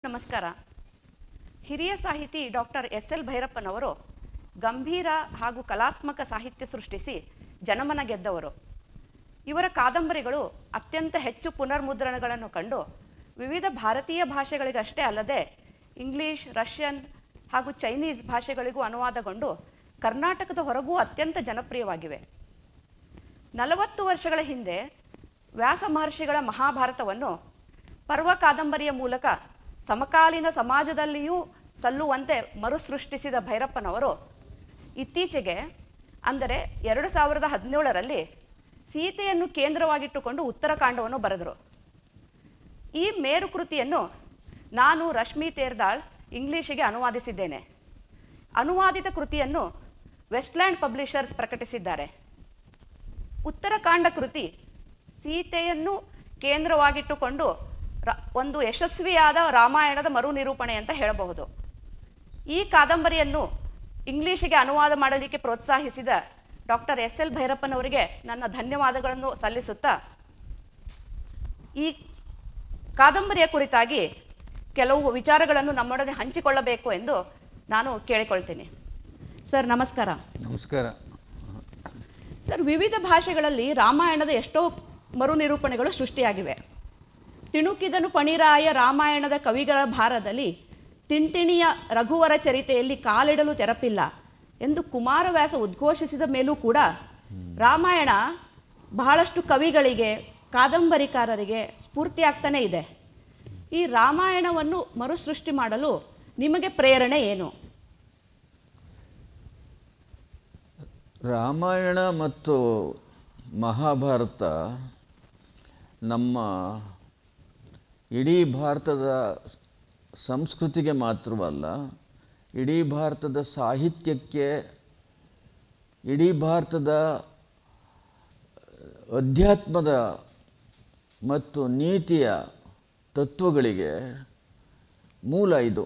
ನಮಸ್ಕಾರ ಹಿರಿಯ ಸಾಹಿತಿ ಡಾಕ್ಟರ್ ಎಸ್ ಎಲ್ ಭೈರಪ್ಪನವರು ಗಂಭೀರ ಹಾಗೂ ಕಲಾತ್ಮಕ ಸಾಹಿತ್ಯ ಸೃಷ್ಟಿಸಿ ಜನಮನ ಗೆದ್ದವರು ಇವರ ಕಾದಂಬರಿಗಳು ಅತ್ಯಂತ ಹೆಚ್ಚು ಪುನರ್ಮುದ್ರಣಗಳನ್ನು ಕಂಡು ವಿವಿಧ ಭಾರತೀಯ ಭಾಷೆಗಳಿಗಷ್ಟೇ ಅಲ್ಲದೆ ಇಂಗ್ಲಿಷ್ ರಷ್ಯನ್ ಹಾಗೂ ಚೈನೀಸ್ ಭಾಷೆಗಳಿಗೂ ಅನುವಾದಗೊಂಡು ಕರ್ನಾಟಕದ ಹೊರಗೂ ಅತ್ಯಂತ ಜನಪ್ರಿಯವಾಗಿವೆ ನಲವತ್ತು ವರ್ಷಗಳ ಹಿಂದೆ ವ್ಯಾಸ ಮಹರ್ಷಿಗಳ ಮಹಾಭಾರತವನ್ನು ಪರ್ವ ಕಾದಂಬರಿಯ ಮೂಲಕ ಸಮಕಾಲೀನ ಸಮಾಜದಲ್ಲಿಯೂ ಸಲ್ಲುವಂತೆ ಮರುಸೃಷ್ಟಿಸಿದ ಭೈರಪ್ಪನವರು ಇತ್ತೀಚೆಗೆ ಅಂದರೆ ಎರಡು ಸಾವಿರದ ಹದಿನೇಳರಲ್ಲಿ ಸೀತೆಯನ್ನು ಕೇಂದ್ರವಾಗಿಟ್ಟುಕೊಂಡು ಉತ್ತರಕಾಂಡವನ್ನು ಬರೆದರು ಈ ಮೇರು ಕೃತಿಯನ್ನು ನಾನು ರಶ್ಮಿ ತೇರ್ದಾಳ್ ಇಂಗ್ಲಿಷಿಗೆ ಅನುವಾದಿಸಿದ್ದೇನೆ ಅನುವಾದಿತ ಕೃತಿಯನ್ನು ವೆಸ್ಟ್ಲ್ಯಾಂಡ್ ಪಬ್ಲಿಷರ್ಸ್ ಪ್ರಕಟಿಸಿದ್ದಾರೆ ಉತ್ತರಕಾಂಡ ಕೃತಿ ಸೀತೆಯನ್ನು ಕೇಂದ್ರವಾಗಿಟ್ಟುಕೊಂಡು ರ- ಒಂದು ಯಶಸ್ವಿಯಾದ ರಾಮಾಯಣದ ಮರು ನಿರೂಪಣೆ ಅಂತ ಹೇಳಬಹುದು ಈ ಕಾದಂಬರಿಯನ್ನು ಇಂಗ್ಲಿಷಿಗೆ ಅನುವಾದ ಮಾಡಲಿಕ್ಕೆ ಪ್ರೋತ್ಸಾಹಿಸಿದ ಡಾಕ್ಟರ್ ಎಸ್ ಎಲ್ ಭೈರಪ್ಪನವರಿಗೆ ನನ್ನ ಧನ್ಯವಾದಗಳನ್ನು ಸಲ್ಲಿಸುತ್ತಾ ಈ ಕಾದಂಬರಿಯ ಕುರಿತಾಗಿ ಕೆಲವು ವಿಚಾರಗಳನ್ನು ನಮ್ಮೊಡನೆ ಹಂಚಿಕೊಳ್ಳಬೇಕು ಎಂದು ನಾನು ಕೇಳಿಕೊಳ್ತೀನಿ ಸರ್ ನಮಸ್ಕಾರ ನಮಸ್ಕಾರ ಸರ್ ವಿವಿಧ ಭಾಷೆಗಳಲ್ಲಿ ರಾಮಾಯಣದ ಎಷ್ಟೋ ಮರು ನಿರೂಪಣೆಗಳು ಸೃಷ್ಟಿಯಾಗಿವೆ ತಿಣುಕಿದನು ಪಣಿರಾಯ ರಾಮಾಯಣದ ಕವಿಗಳ ಭಾರದಲ್ಲಿ ತಿಂತಿಣಿಯ ರಘುವರ ಚರಿತೆಯಲ್ಲಿ ಕಾಲಿಡಲು ತೆರಪಿಲ್ಲ ಎಂದು ಕುಮಾರವ್ಯಾಸ ಉದ್ಘೋಷಿಸಿದ ಮೇಲೂ ಕೂಡ ರಾಮಾಯಣ ಬಹಳಷ್ಟು ಕವಿಗಳಿಗೆ ಕಾದಂಬರಿಕಾರರಿಗೆ ಸ್ಫೂರ್ತಿಯಾಗ್ತಾನೇ ಇದೆ ಈ ರಾಮಾಯಣವನ್ನು ಮರುಸೃಷ್ಟಿ ಮಾಡಲು ನಿಮಗೆ ಪ್ರೇರಣೆ ಏನು ರಾಮಾಯಣ ಮತ್ತು ಮಹಾಭಾರತ ನಮ್ಮ ಇಡೀ ಭಾರತದ ಸಂಸ್ಕೃತಿಗೆ ಮಾತ್ರವಲ್ಲ ಇಡೀ ಭಾರತದ ಸಾಹಿತ್ಯಕ್ಕೆ ಇಡೀ ಭಾರತದ ಅಧ್ಯಾತ್ಮದ ಮತ್ತು ನೀತಿಯ ತತ್ವಗಳಿಗೆ ಮೂಲ ಇದು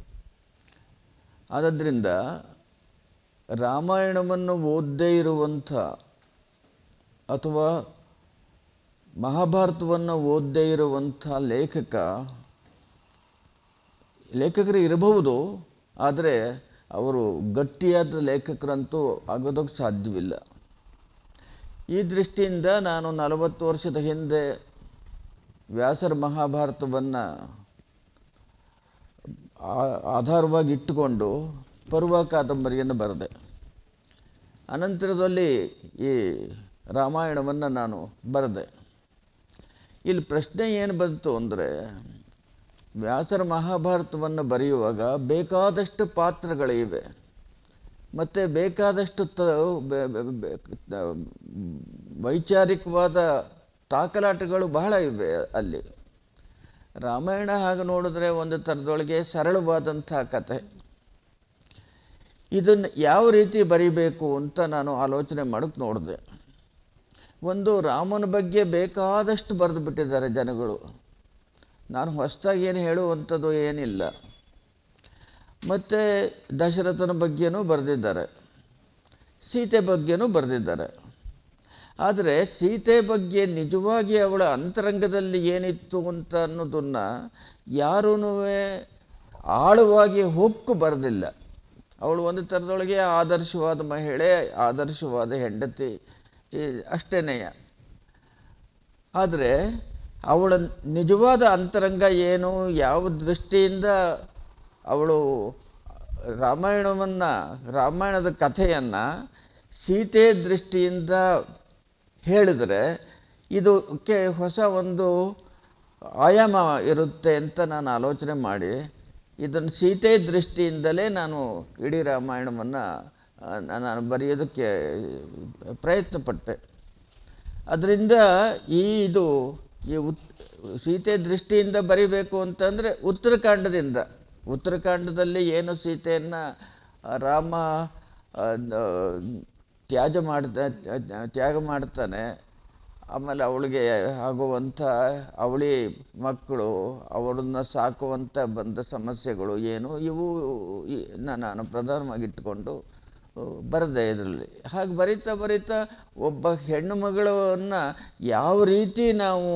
ಆದ್ದರಿಂದ ರಾಮಾಯಣವನ್ನು ಓದದೇ ಇರುವಂಥ ಅಥವಾ ಮಹಾಭಾರತವನ್ನು ಓದದೇ ಇರುವಂಥ ಲೇಖಕ ಲೇಖಕರು ಇರಬಹುದು ಆದರೆ ಅವರು ಗಟ್ಟಿಯಾದ ಲೇಖಕರಂತೂ ಆಗೋದಕ್ಕೆ ಸಾಧ್ಯವಿಲ್ಲ ಈ ದೃಷ್ಟಿಯಿಂದ ನಾನು ನಲವತ್ತು ವರ್ಷದ ಹಿಂದೆ ವ್ಯಾಸರ ಮಹಾಭಾರತವನ್ನು ಆ- ಆಧಾರವಾಗಿ ಇಟ್ಟುಕೊಂಡು ಪರ್ವ ಕಾದಂಬರಿಯನ್ನು ಬರೆದೆ ಅನಂತರದಲ್ಲಿ ಈ ರಾಮಾಯಣವನ್ನು ನಾನು ಬರೆದೆ ಇಲ್ಲಿ ಪ್ರಶ್ನೆ ಏನು ಬಂತು ಅಂದರೆ ವ್ಯಾಸರ ಮಹಾಭಾರತವನ್ನು ಬರೆಯುವಾಗ ಬೇಕಾದಷ್ಟು ಪಾತ್ರಗಳಿವೆ ಮತ್ತು ಬೇಕಾದಷ್ಟು ತ ಬೆ- ಬೆ- ಬೆ- ತ- ವೈಚಾರಿಕವಾದ ತಾಕಲಾಟಗಳು ಬಹಳ ಇವೆ ಅಲ್ಲಿ ರಾಮಾಯಣ ಹಾಗೆ ನೋಡಿದ್ರೆ ಒಂದು ಥರದೊಳಗೆ ಸರಳವಾದಂಥ ಕತೆ ಇದನ್ನು ಯಾವ ರೀತಿ ಬರಿಬೇಕು ಅಂತ ನಾನು ಆಲೋಚನೆ ಮಾಡೋಕ್ಕೆ ನೋಡಿದೆ ಒಂದು ರಾಮನ ಬಗ್ಗೆ ಬೇಕಾದಷ್ಟು ಬರೆದು ಬಿಟ್ಟಿದ್ದಾರೆ ಜನಗಳು ನಾನು ಹೊಸದಾಗಿ ಏನು ಹೇಳುವಂಥದ್ದು ಏನಿಲ್ಲ ಮತ್ತು ದಶರಥನ ಬಗ್ಗೆನೂ ಬರೆದಿದ್ದಾರೆ ಸೀತೆ ಬಗ್ಗೆನೂ ಬರೆದಿದ್ದಾರೆ ಆದರೆ ಸೀತೆ ಬಗ್ಗೆ ನಿಜವಾಗಿ ಅವಳ ಅಂತರಂಗದಲ್ಲಿ ಏನಿತ್ತು ಅಂತ ಅನ್ನೋದನ್ನು ಯಾರೂ ಆಳವಾಗಿ ಹೊಕ್ಕು ಬರೆದಿಲ್ಲ ಅವಳು ಒಂದು ಥರದೊಳಗೆ ಆದರ್ಶವಾದ ಮಹಿಳೆ ಆದರ್ಶವಾದ ಹೆಂಡತಿ ಅಷ್ಟೇನೆಯ ಆದರೆ ಅವಳ ನಿಜವಾದ ಅಂತರಂಗ ಏನು ಯಾವ ದೃಷ್ಟಿಯಿಂದ ಅವಳು ರಾಮಾಯಣವನ್ನು ರಾಮಾಯಣದ ಕಥೆಯನ್ನು ಸೀತೆ ದೃಷ್ಟಿಯಿಂದ ಹೇಳಿದರೆ ಇದಕ್ಕೆ ಹೊಸ ಒಂದು ಆಯಾಮ ಇರುತ್ತೆ ಅಂತ ನಾನು ಆಲೋಚನೆ ಮಾಡಿ ಇದನ್ನು ಸೀತೆ ದೃಷ್ಟಿಯಿಂದಲೇ ನಾನು ಇಡೀ ರಾಮಾಯಣವನ್ನು ನಾನು ಬರೆಯೋದಕ್ಕೆ ಪ್ರಯತ್ನಪಟ್ಟೆ ಅದರಿಂದ ಈ ಇದು ಈ ಉತ್ ಸೀತೆ ದೃಷ್ಟಿಯಿಂದ ಬರಿಬೇಕು ಅಂತಂದರೆ ಉತ್ತರಕಾಂಡದಿಂದ ಉತ್ತರಕಾಂಡದಲ್ಲಿ ಏನು ಸೀತೆಯನ್ನು ರಾಮ ಆ, ನ- ತ್ಯಾಜ ಮಾಡ್ತಾ ತ್ಯಾಗ ಮಾಡ್ತಾನೆ ಆಮೇಲೆ ಅವಳಿಗೆ ಆಗುವಂಥ ಅವಳಿ ಮಕ್ಕಳು ಅವರನ್ನು ಸಾಕುವಂಥ ಬಂದ ಸಮಸ್ಯೆಗಳು ಏನು ಇವು ಈ- ನ- ನಾನು ಪ್ರಧಾನವಾಗಿಟ್ಟುಕೊಂಡು ಬರೆದೆ ಇದರಲ್ಲಿ ಹಾಗೆ ಬರಿತಾ ಬರಿತಾ ಒಬ್ಬ ಹೆಣ್ಣು ಮಗಳನ್ನು ಯಾವ ರೀತಿ ನಾವು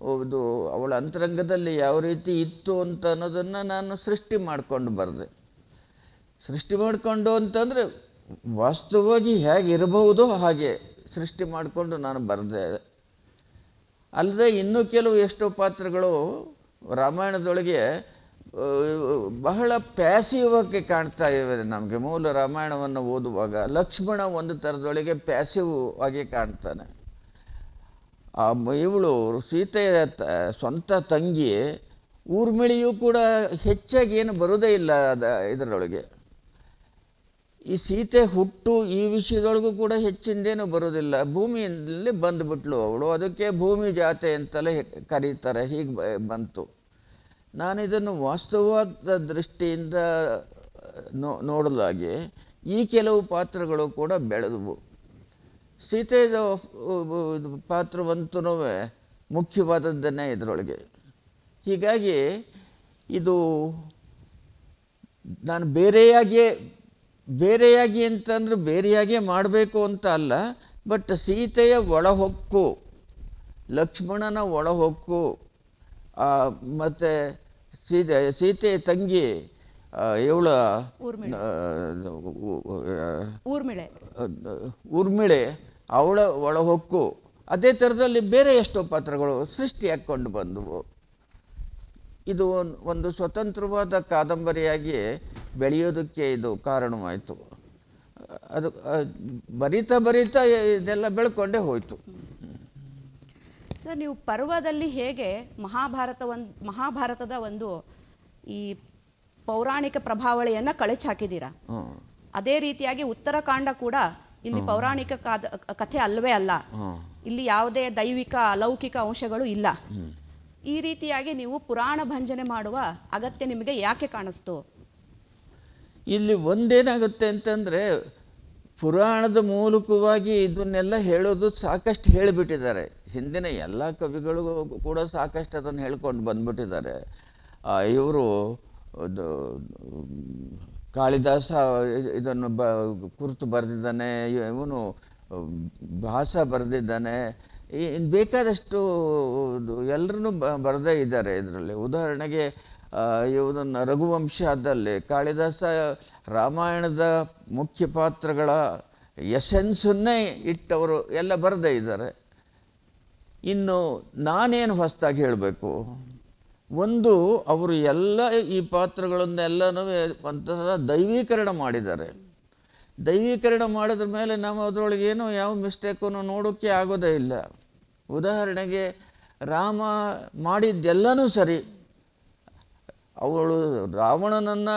ಇದು ಅವಳ ಅಂತರಂಗದಲ್ಲಿ ಯಾವ ರೀತಿ ಇತ್ತು ಅಂತ ಅನ್ನೋದನ್ನು ನಾನು ಸೃಷ್ಟಿ ಮಾಡಿಕೊಂಡು ಬರೆದೆ ಸೃಷ್ಟಿ ಮಾಡಿಕೊಂಡು ಅಂತಂದರೆ ವಾಸ್ತವವಾಗಿ ಹೇಗೆ ಇರಬಹುದೋ ಹಾಗೆ ಸೃಷ್ಟಿ ಮಾಡಿಕೊಂಡು ನಾನು ಬರೆದೆ ಅಲ್ಲದೆ ಇನ್ನೂ ಕೆಲವು ಎಷ್ಟೋ ಪಾತ್ರಗಳು ರಾಮಾಯಣದೊಳಗೆ ಆ, ಬಹಳ ಪ್ಯಾಸಿವ್ ಆಗಿ ಕಾಣ್ತಾ ಇವೆ ನಮಗೆ ಮೂಲ ರಾಮಾಯಣವನ್ನು ಓದುವಾಗ ಲಕ್ಷ್ಮಣ ಒಂದು ಥರದೊಳಗೆ ಪ್ಯಾಸಿವ್ ಆಗಿ ಕಾಣ್ತಾನೆ ಆ ಮ- ಇವಳು ಸೀತೆಯ ತ- ಸ್ವಂತ ತಂಗಿ ಊರ್ಮಿಳಿಯೂ ಕೂಡ ಹೆಚ್ಚಾಗಿ ಏನು ಬರೋದೇ ಇಲ್ಲ ಅದ ಇದರೊಳಗೆ ಈ ಸೀತೆ ಹುಟ್ಟು ಈ ವಿಷಯದೊಳಗೂ ಕೂಡ ಹೆಚ್ಚಿಂದೇನು ಬರೋದಿಲ್ಲ ಭೂಮಿಯಲ್ಲಿ ಬಂದುಬಿಟ್ಲು ಅವಳು ಅದಕ್ಕೆ ಭೂಮಿ ಜಾತೆ ಅಂತಲೇ ಹೆ- ಕರೀತಾರೆ ಹೀಗೆ ಬ- ಬಂತು ನಾನು ಇದನ್ನು ವಾಸ್ತವವಾದ ದೃಷ್ಟಿಯಿಂದ ನೋ ನೋಡಲಾಗಿ ಈ ಕೆಲವು ಪಾತ್ರಗಳು ಕೂಡ ಬೆಳೆದವು ಸೀತೆಯ ಇದು ಪಾತ್ರವಂತೂ ಮುಖ್ಯವಾದದ್ದನ್ನೇ ಇದರೊಳಗೆ ಹೀಗಾಗಿ ಇದು ನಾನು ಬೇರೆಯಾಗಿಯೇ ಬೇರೆಯಾಗಿ ಅಂತಂದ್ರೆ ಬೇರೆಯಾಗಿಯೇ ಮಾಡಬೇಕು ಅಂತ ಅಲ್ಲ ಬಟ್ ಸೀತೆಯ ಒಳಹೊಕ್ಕು ಲಕ್ಷ್ಮಣನ ಒಳಹೊಕ್ಕು ಮತ್ತು ಸೀತೆ ಸೀತೆಯ ತಂಗಿ ಇವಳ ಊರ್ಮಿಳೆ. ಊರ್ಮಿಳೆ ಊರ್ಮಿಳೆ ಅವಳ ಒಳಹೊಕ್ಕು ಅದೇ ಥರದಲ್ಲಿ ಬೇರೆ ಎಷ್ಟೋ ಪಾತ್ರಗಳು ಸೃಷ್ಟಿಯಾಕೊಂಡು ಬಂದವು ಇದು ಒಂದ್- ಒಂದು ಸ್ವತಂತ್ರವಾದ ಕಾದಂಬರಿಯಾಗಿ ಬೆಳೆಯೋದಕ್ಕೆ ಇದು ಕಾರಣವಾಯಿತು ಅದು ಆ, ಬರೀತಾ ಬರೀತಾ ಇದೆಲ್ಲ ಬೆಳ್ಕೊಂಡೇ ಹೋಯಿತು ಸರ್ ನೀವು ಪರ್ವದಲ್ಲಿ ಹೇಗೆ ಮಹಾಭಾರತ ಒಂದು ಮಹಾಭಾರತದ ಒಂದು ಈ ಪೌರಾಣಿಕ ಪ್ರಭಾವಳಿಯನ್ನು ಕಳಚಿ ಹಾಕಿದ್ದೀರಾ ಹ್ಞೂ ಅದೇ ರೀತಿಯಾಗಿ ಉತ್ತರಕಾಂಡ ಕೂಡ ಇಲ್ಲಿ ಪೌರಾಣಿಕ ಕಾದ ಕಥೆ ಅಲ್ಲವೇ ಅಲ್ಲ ಹ್ಞೂ ಇಲ್ಲಿ ಯಾವುದೇ ದೈವಿಕ ಅಲೌಕಿಕ ಅಂಶಗಳು ಇಲ್ಲ ಈ ರೀತಿಯಾಗಿ ನೀವು ಪುರಾಣ ಭಂಜನೆ ಮಾಡುವ ಅಗತ್ಯ ನಿಮಗೆ ಯಾಕೆ ಕಾಣಿಸ್ತು ಇಲ್ಲಿ ಒಂದೇನಾಗುತ್ತೆ ಅಂತಂದರೆ ಪುರಾಣದ ಮೂಲಕವಾಗಿ ಇದನ್ನೆಲ್ಲ ಹೇಳೋದು ಸಾಕಷ್ಟು ಹೇಳಿಬಿಟ್ಟಿದ್ದಾರೆ ಹಿಂದಿನ ಎಲ್ಲ ಕವಿಗಳು ಕೂಡ ಸಾಕಷ್ಟು ಅದನ್ನು ಹೇಳ್ಕೊಂಡು ಬಂದ್ಬಿಟ್ಟಿದ್ದಾರೆ ಇವರು ಕಾಳಿದಾಸ ಇ- ಇದನ್ನು ಬ ಕುರಿತು ಬರೆದಿದ್ದಾನೆ ಇವನು ಭಾಸ ಬರೆದಿದ್ದಾನೆ ಇನ್ನು ಬೇಕಾದಷ್ಟು ಎಲ್ಲರೂ ಬರೆದೇ ಇದ್ದಾರೆ ಇದರಲ್ಲಿ ಉದಾಹರಣೆಗೆ ಇವನನ್ನು ರಘುವಂಶದಲ್ಲಿ ಕಾಳಿದಾಸ ರಾಮಾಯಣದ ಮುಖ್ಯ ಪಾತ್ರಗಳ ಎಸೆನ್ಸನ್ನೇ ಇಟ್ಟವರು ಎಲ್ಲ ಬರೆದೇ ಇದ್ದಾರೆ ಇನ್ನು ನಾನೇನು ಹೊಸದಾಗಿ ಹೇಳಬೇಕು ಒಂದು ಅವರು ಎಲ್ಲ ಈ ಪಾತ್ರಗಳನ್ನೆಲ್ಲನೂ ಒಂಥರ ದೈವೀಕರಣ ಮಾಡಿದ್ದಾರೆ ದೈವೀಕರಣ ಮಾಡಿದ್ರ ಮೇಲೆ ನಾವು ಅದರೊಳಗೆ ಏನೋ ಯಾವ ಮಿಸ್ಟೇಕನ್ನು ನೋಡೋಕ್ಕೆ ಆಗೋದೇ ಇಲ್ಲ ಉದಾಹರಣೆಗೆ ರಾಮ ಮಾಡಿದ್ದೆಲ್ಲನೂ ಸರಿ ಅವಳು ರಾವಣನನ್ನು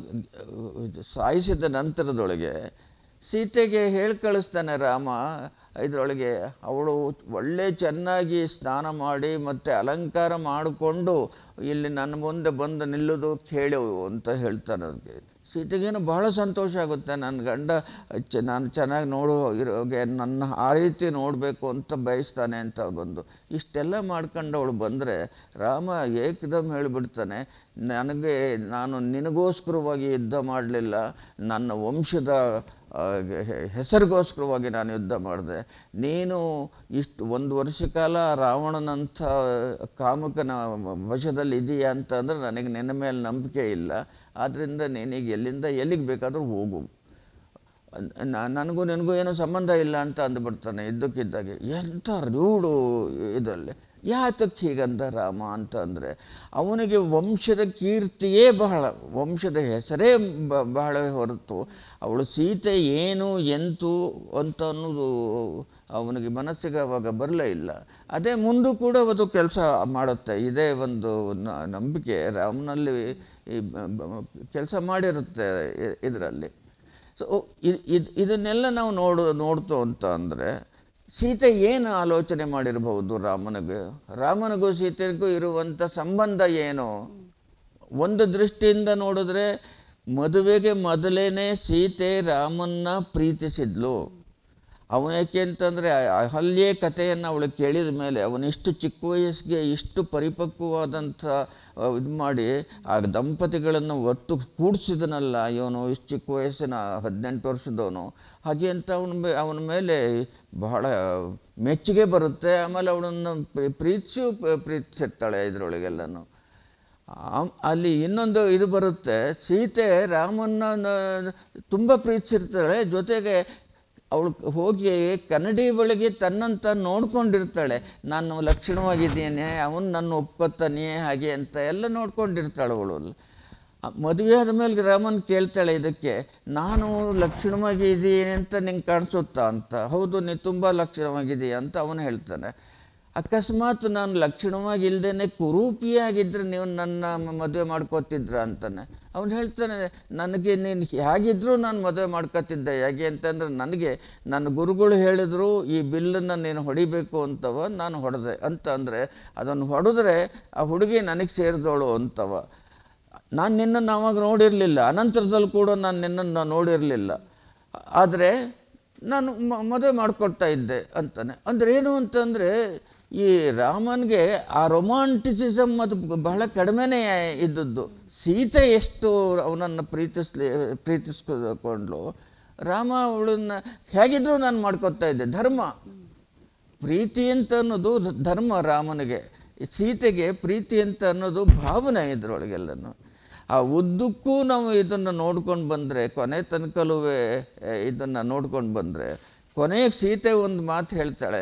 ಸಾಯಿಸಿದ ನಂತರದೊಳಗೆ ಸೀತೆಗೆ ಹೇಳಿ ಕಳಿಸ್ತಾನೆ ರಾಮ ಇದರೊಳಗೆ ಅವಳು ಒಳ್ಳೆ ಚೆನ್ನಾಗಿ ಸ್ನಾನ ಮಾಡಿ ಮತ್ತು ಅಲಂಕಾರ ಮಾಡಿಕೊಂಡು ಇಲ್ಲಿ ನನ್ನ ಮುಂದೆ ಬಂದು ನಿಲ್ಲೋದು ಕೇಳು ಅಂತ ಹೇಳ್ತಾನೆ ಅದಕ್ಕೆ ಸೀತೆಗೇನು ಬಹಳ ಸಂತೋಷ ಆಗುತ್ತೆ ನನ್ನ ಗಂಡ ಚ ನಾನು ಚೆನ್ನಾಗಿ ನೋಡೋ ಇರೋಗೆ ನನ್ನ ಆ ರೀತಿ ನೋಡಬೇಕು ಅಂತ ಬಯಸ್ತಾನೆ ಅಂತ ಬಂದು ಇಷ್ಟೆಲ್ಲ ಮಾಡ್ಕೊಂಡು ಅವಳು ಬಂದರೆ ರಾಮ ಏಕದಮ್ ಹೇಳಿಬಿಡ್ತಾನೆ ನನಗೆ ನಾನು ನಿನಗೋಸ್ಕರವಾಗಿ ಯುದ್ಧ ಮಾಡಲಿಲ್ಲ ನನ್ನ ವಂಶದ ಆ, ಹೆ- ಹೆಸರಿಗೋಸ್ಕರವಾಗಿ ನಾನು ಯುದ್ಧ ಮಾಡಿದೆ ನೀನು ಇಷ್ಟು ಒಂದು ವರ್ಷ ಕಾಲ ರಾವಣನಂಥ ಕಾಮಕನ ವಶದಲ್ಲಿ ಇದೆಯಾ ಅಂತ ಅಂದರೆ ನನಗೆ ನಿನ್ನ ಮೇಲೆ ನಂಬಿಕೆ ಇಲ್ಲ ಆದ್ದರಿಂದ ನೀನೀಗ ಎಲ್ಲಿಂದ ಎಲ್ಲಿಗೆ ಬೇಕಾದರೂ ಹೋಗು ನ- ನನಗೂ ನಿನಗೂ ಏನೂ ಸಂಬಂಧ ಇಲ್ಲ ಅಂತ ಅಂದ್ಬಿಡ್ತಾನೆ ಇದ್ದಕ್ಕಿದ್ದಾಗೆ ಎಂಥ ರೂಢು ಇದರಲ್ಲಿ ಯಾತಕ್ಕೆ ಹೀಗಂದ ರಾಮ ಅಂತ ಅಂದರೆ ಅವನಿಗೆ ವಂಶದ ಕೀರ್ತಿಯೇ ಬಹಳ ವಂಶದ ಹೆಸರೇ ಬ ಬಹಳ ಹೊರತು ಅವಳು ಸೀತೆ ಏನು ಎಂತು ಅಂತ ಅನ್ನೋದು ಅವನಿಗೆ ಮನಸ್ಸಿಗೆ ಅವಾಗ ಬರಲೇ ಇಲ್ಲ ಅದೇ ಮುಂದೂ ಕೂಡ ಅದು ಕೆಲಸ ಮಾಡುತ್ತೆ ಇದೇ ಒಂದು ನ- ನಂಬಿಕೆ ರಾಮನಲ್ಲಿ ಈ ಕೆಲಸ ಮಾಡಿರುತ್ತೆ ಇದರಲ್ಲಿ ಸೊ ಇದು ಇದನ್ನೆಲ್ಲ ನಾವು ನೋಡು ನೋಡ್ತು ಅಂತ ಅಂದರೆ ಸೀತೆ ಏನು ಆಲೋಚನೆ ಮಾಡಿರಬಹುದು ರಾಮನಿಗೆ ರಾಮನಿಗೂ ಸೀತೆಗೂ ಇರುವಂಥ ಸಂಬಂಧ ಏನು ಒಂದು ದೃಷ್ಟಿಯಿಂದ ನೋಡಿದ್ರೆ ಮದುವೆಗೆ ಮೊದಲೇನೆ ಸೀತೆ ರಾಮನ್ನ ಪ್ರೀತಿಸಿದ್ಲು ಅವನೇಕೆ ಅಂತಂದರೆ ಅಹಲ್ಯೆ ಕಥೆಯನ್ನು ಅವಳು ಕೇಳಿದ ಮೇಲೆ ಅವನಿಷ್ಟು ಚಿಕ್ಕ ವಯಸ್ಸಿಗೆ ಇಷ್ಟು ಪರಿಪಕ್ವವಾದಂಥ ಇದು ಮಾಡಿ ಆ ದಂಪತಿಗಳನ್ನು ಒಟ್ಟು ಕೂಡಿಸಿದನಲ್ಲ ಇವನು ಇಷ್ಟು ಚಿಕ್ಕ ವಯಸ್ಸಿನ ಹದಿನೆಂಟು ವರ್ಷದವನು ಹಾಗೆ ಅಂತ ಅವನ ಮೇ ಅವನ ಮೇಲೆ ಬಹಳ ಮೆಚ್ಚುಗೆ ಬರುತ್ತೆ ಆಮೇಲೆ ಅವಳನ್ನು ಪ್ರೀತಿಸು ಪ್ರೀತಿಸಿರ್ತಾಳೆ ಇದರೊಳಗೆಲ್ಲನೂ ಆಮ್- ಅಲ್ಲಿ ಇನ್ನೊಂದು ಇದು ಬರುತ್ತೆ ಸೀತೆ ರಾಮನ್ನ ತುಂಬ ಪ್ರೀತಿಸಿರ್ತಾಳೆ ಜೊತೆಗೆ ಅವಳು ಹೋಗಿ ಕನ್ನಡಿ ಬಳಿಗೆ ತನ್ನಂತ ನೋಡ್ಕೊಂಡಿರ್ತಾಳೆ ನಾನು ಲಕ್ಷಣವಾಗಿದ್ದೇನೆ ಅವನು ನನ್ನ ಒಪ್ಪತ್ತಾನೆ ಹಾಗೆ ಅಂತ ಎಲ್ಲ ನೋಡ್ಕೊಂಡಿರ್ತಾಳೆ ಅವಳು ಮದುವೆ ಆದಮೇಲೆ ರಾಮನ್ ಕೇಳ್ತಾಳೆ ಇದಕ್ಕೆ ನಾನು ಲಕ್ಷಣವಾಗಿ ಇದ್ದೀನಿ ಅಂತ ನಿಂಗೆ ಕಾಣಿಸುತ್ತಾ ಅಂತ ಹೌದು ನೀ ತುಂಬ ಲಕ್ಷಣವಾಗಿದೆಯಾ ಅಂತ ಅವನು ಹೇಳ್ತಾನೆ ಅಕಸ್ಮಾತ್ ನಾನು ಲಕ್ಷಣವಾಗಿ ಇಲ್ದೇನೆ ಕುರೂಪಿಯಾಗಿದ್ದರೆ ನೀವು ನನ್ನ ಮ- ಮದುವೆ ಮಾಡ್ಕೋತಿದ್ರ ಅಂತಾನೆ ಅವನು ಹೇಳ್ತಾನೆ ನನಗೆ ನೀನು ಹೇಗಿದ್ರೂ ನಾನು ಮದುವೆ ಮಾಡ್ಕೋತಿದ್ದೆ ಹೇಗೆ ಅಂತಂದ್ರೆ ನನಗೆ ನನ್ನ ಗುರುಗಳು ಹೇಳಿದ್ರು ಈ ಬಿಲ್ಲನ್ನು ನೀನು ಹೊಡಿಬೇಕು ಅಂತವ ನಾನು ಹೊಡೆದೆ ಅಂತ ಅಂದರೆ ಅದನ್ನು ಹೊಡೆದ್ರೆ ಆ ಹುಡುಗಿ ನನಗೆ ಸೇರಿದವಳು ಅಂತವ ನಾನು ನಿನ್ನನ್ನು ಅವಾಗ ನೋಡಿರಲಿಲ್ಲ ಅನಂತರದಲ್ಲಿ ಕೂಡ ನಾನು ನಿನ್ನನ್ನು ನೋಡಿರಲಿಲ್ಲ ಆದರೆ ನಾನು ಮ- ಮದುವೆ ಮಾಡಿಕೊಡ್ತಾ ಇದ್ದೆ ಅಂತಾನೆ ಅಂದ್ರೆ ಏನು ಅಂತಂದರೆ ಈ ರಾಮನ್ಗೆ ಆ ರೊಮಾಂಟಿಸಿಸಮ್ ಅದು ಬಹಳ ಕಡಿಮೆನೇ ಇದ್ದದ್ದು ಸೀತೆ ಎಷ್ಟು ಅವನನ್ನು ಪ್ರೀತಿಸ್ಲಿ ಪ್ರೀತಿಸ್ಕೊಂಡ್ಲು ರಾಮ ಅವಳನ್ನ ಹೇಗಿದ್ರೂ ನಾನು ಮಾಡ್ಕೊತಾ ಇದ್ದೆ ಧರ್ಮ ಪ್ರೀತಿ ಅಂತ ಅನ್ನೋದು ಧ- ಧರ್ಮ ರಾಮನಿಗೆ ಸೀತೆಗೆ ಪ್ರೀತಿ ಅಂತ ಅನ್ನೋದು ಭಾವನೆ ಇದರೊಳಗೆಲ್ಲನು ಆ ಉದ್ದಕ್ಕೂ ನಾವು ಇದನ್ನು ನೋಡ್ಕೊಂಡು ಬಂದರೆ ಕೊನೆ ತನಕಲೂ ಇದನ್ನು ನೋಡ್ಕೊಂಡು ಬಂದರೆ ಕೊನೆಗೆ ಸೀತೆ ಒಂದು ಮಾತು ಹೇಳ್ತಾಳೆ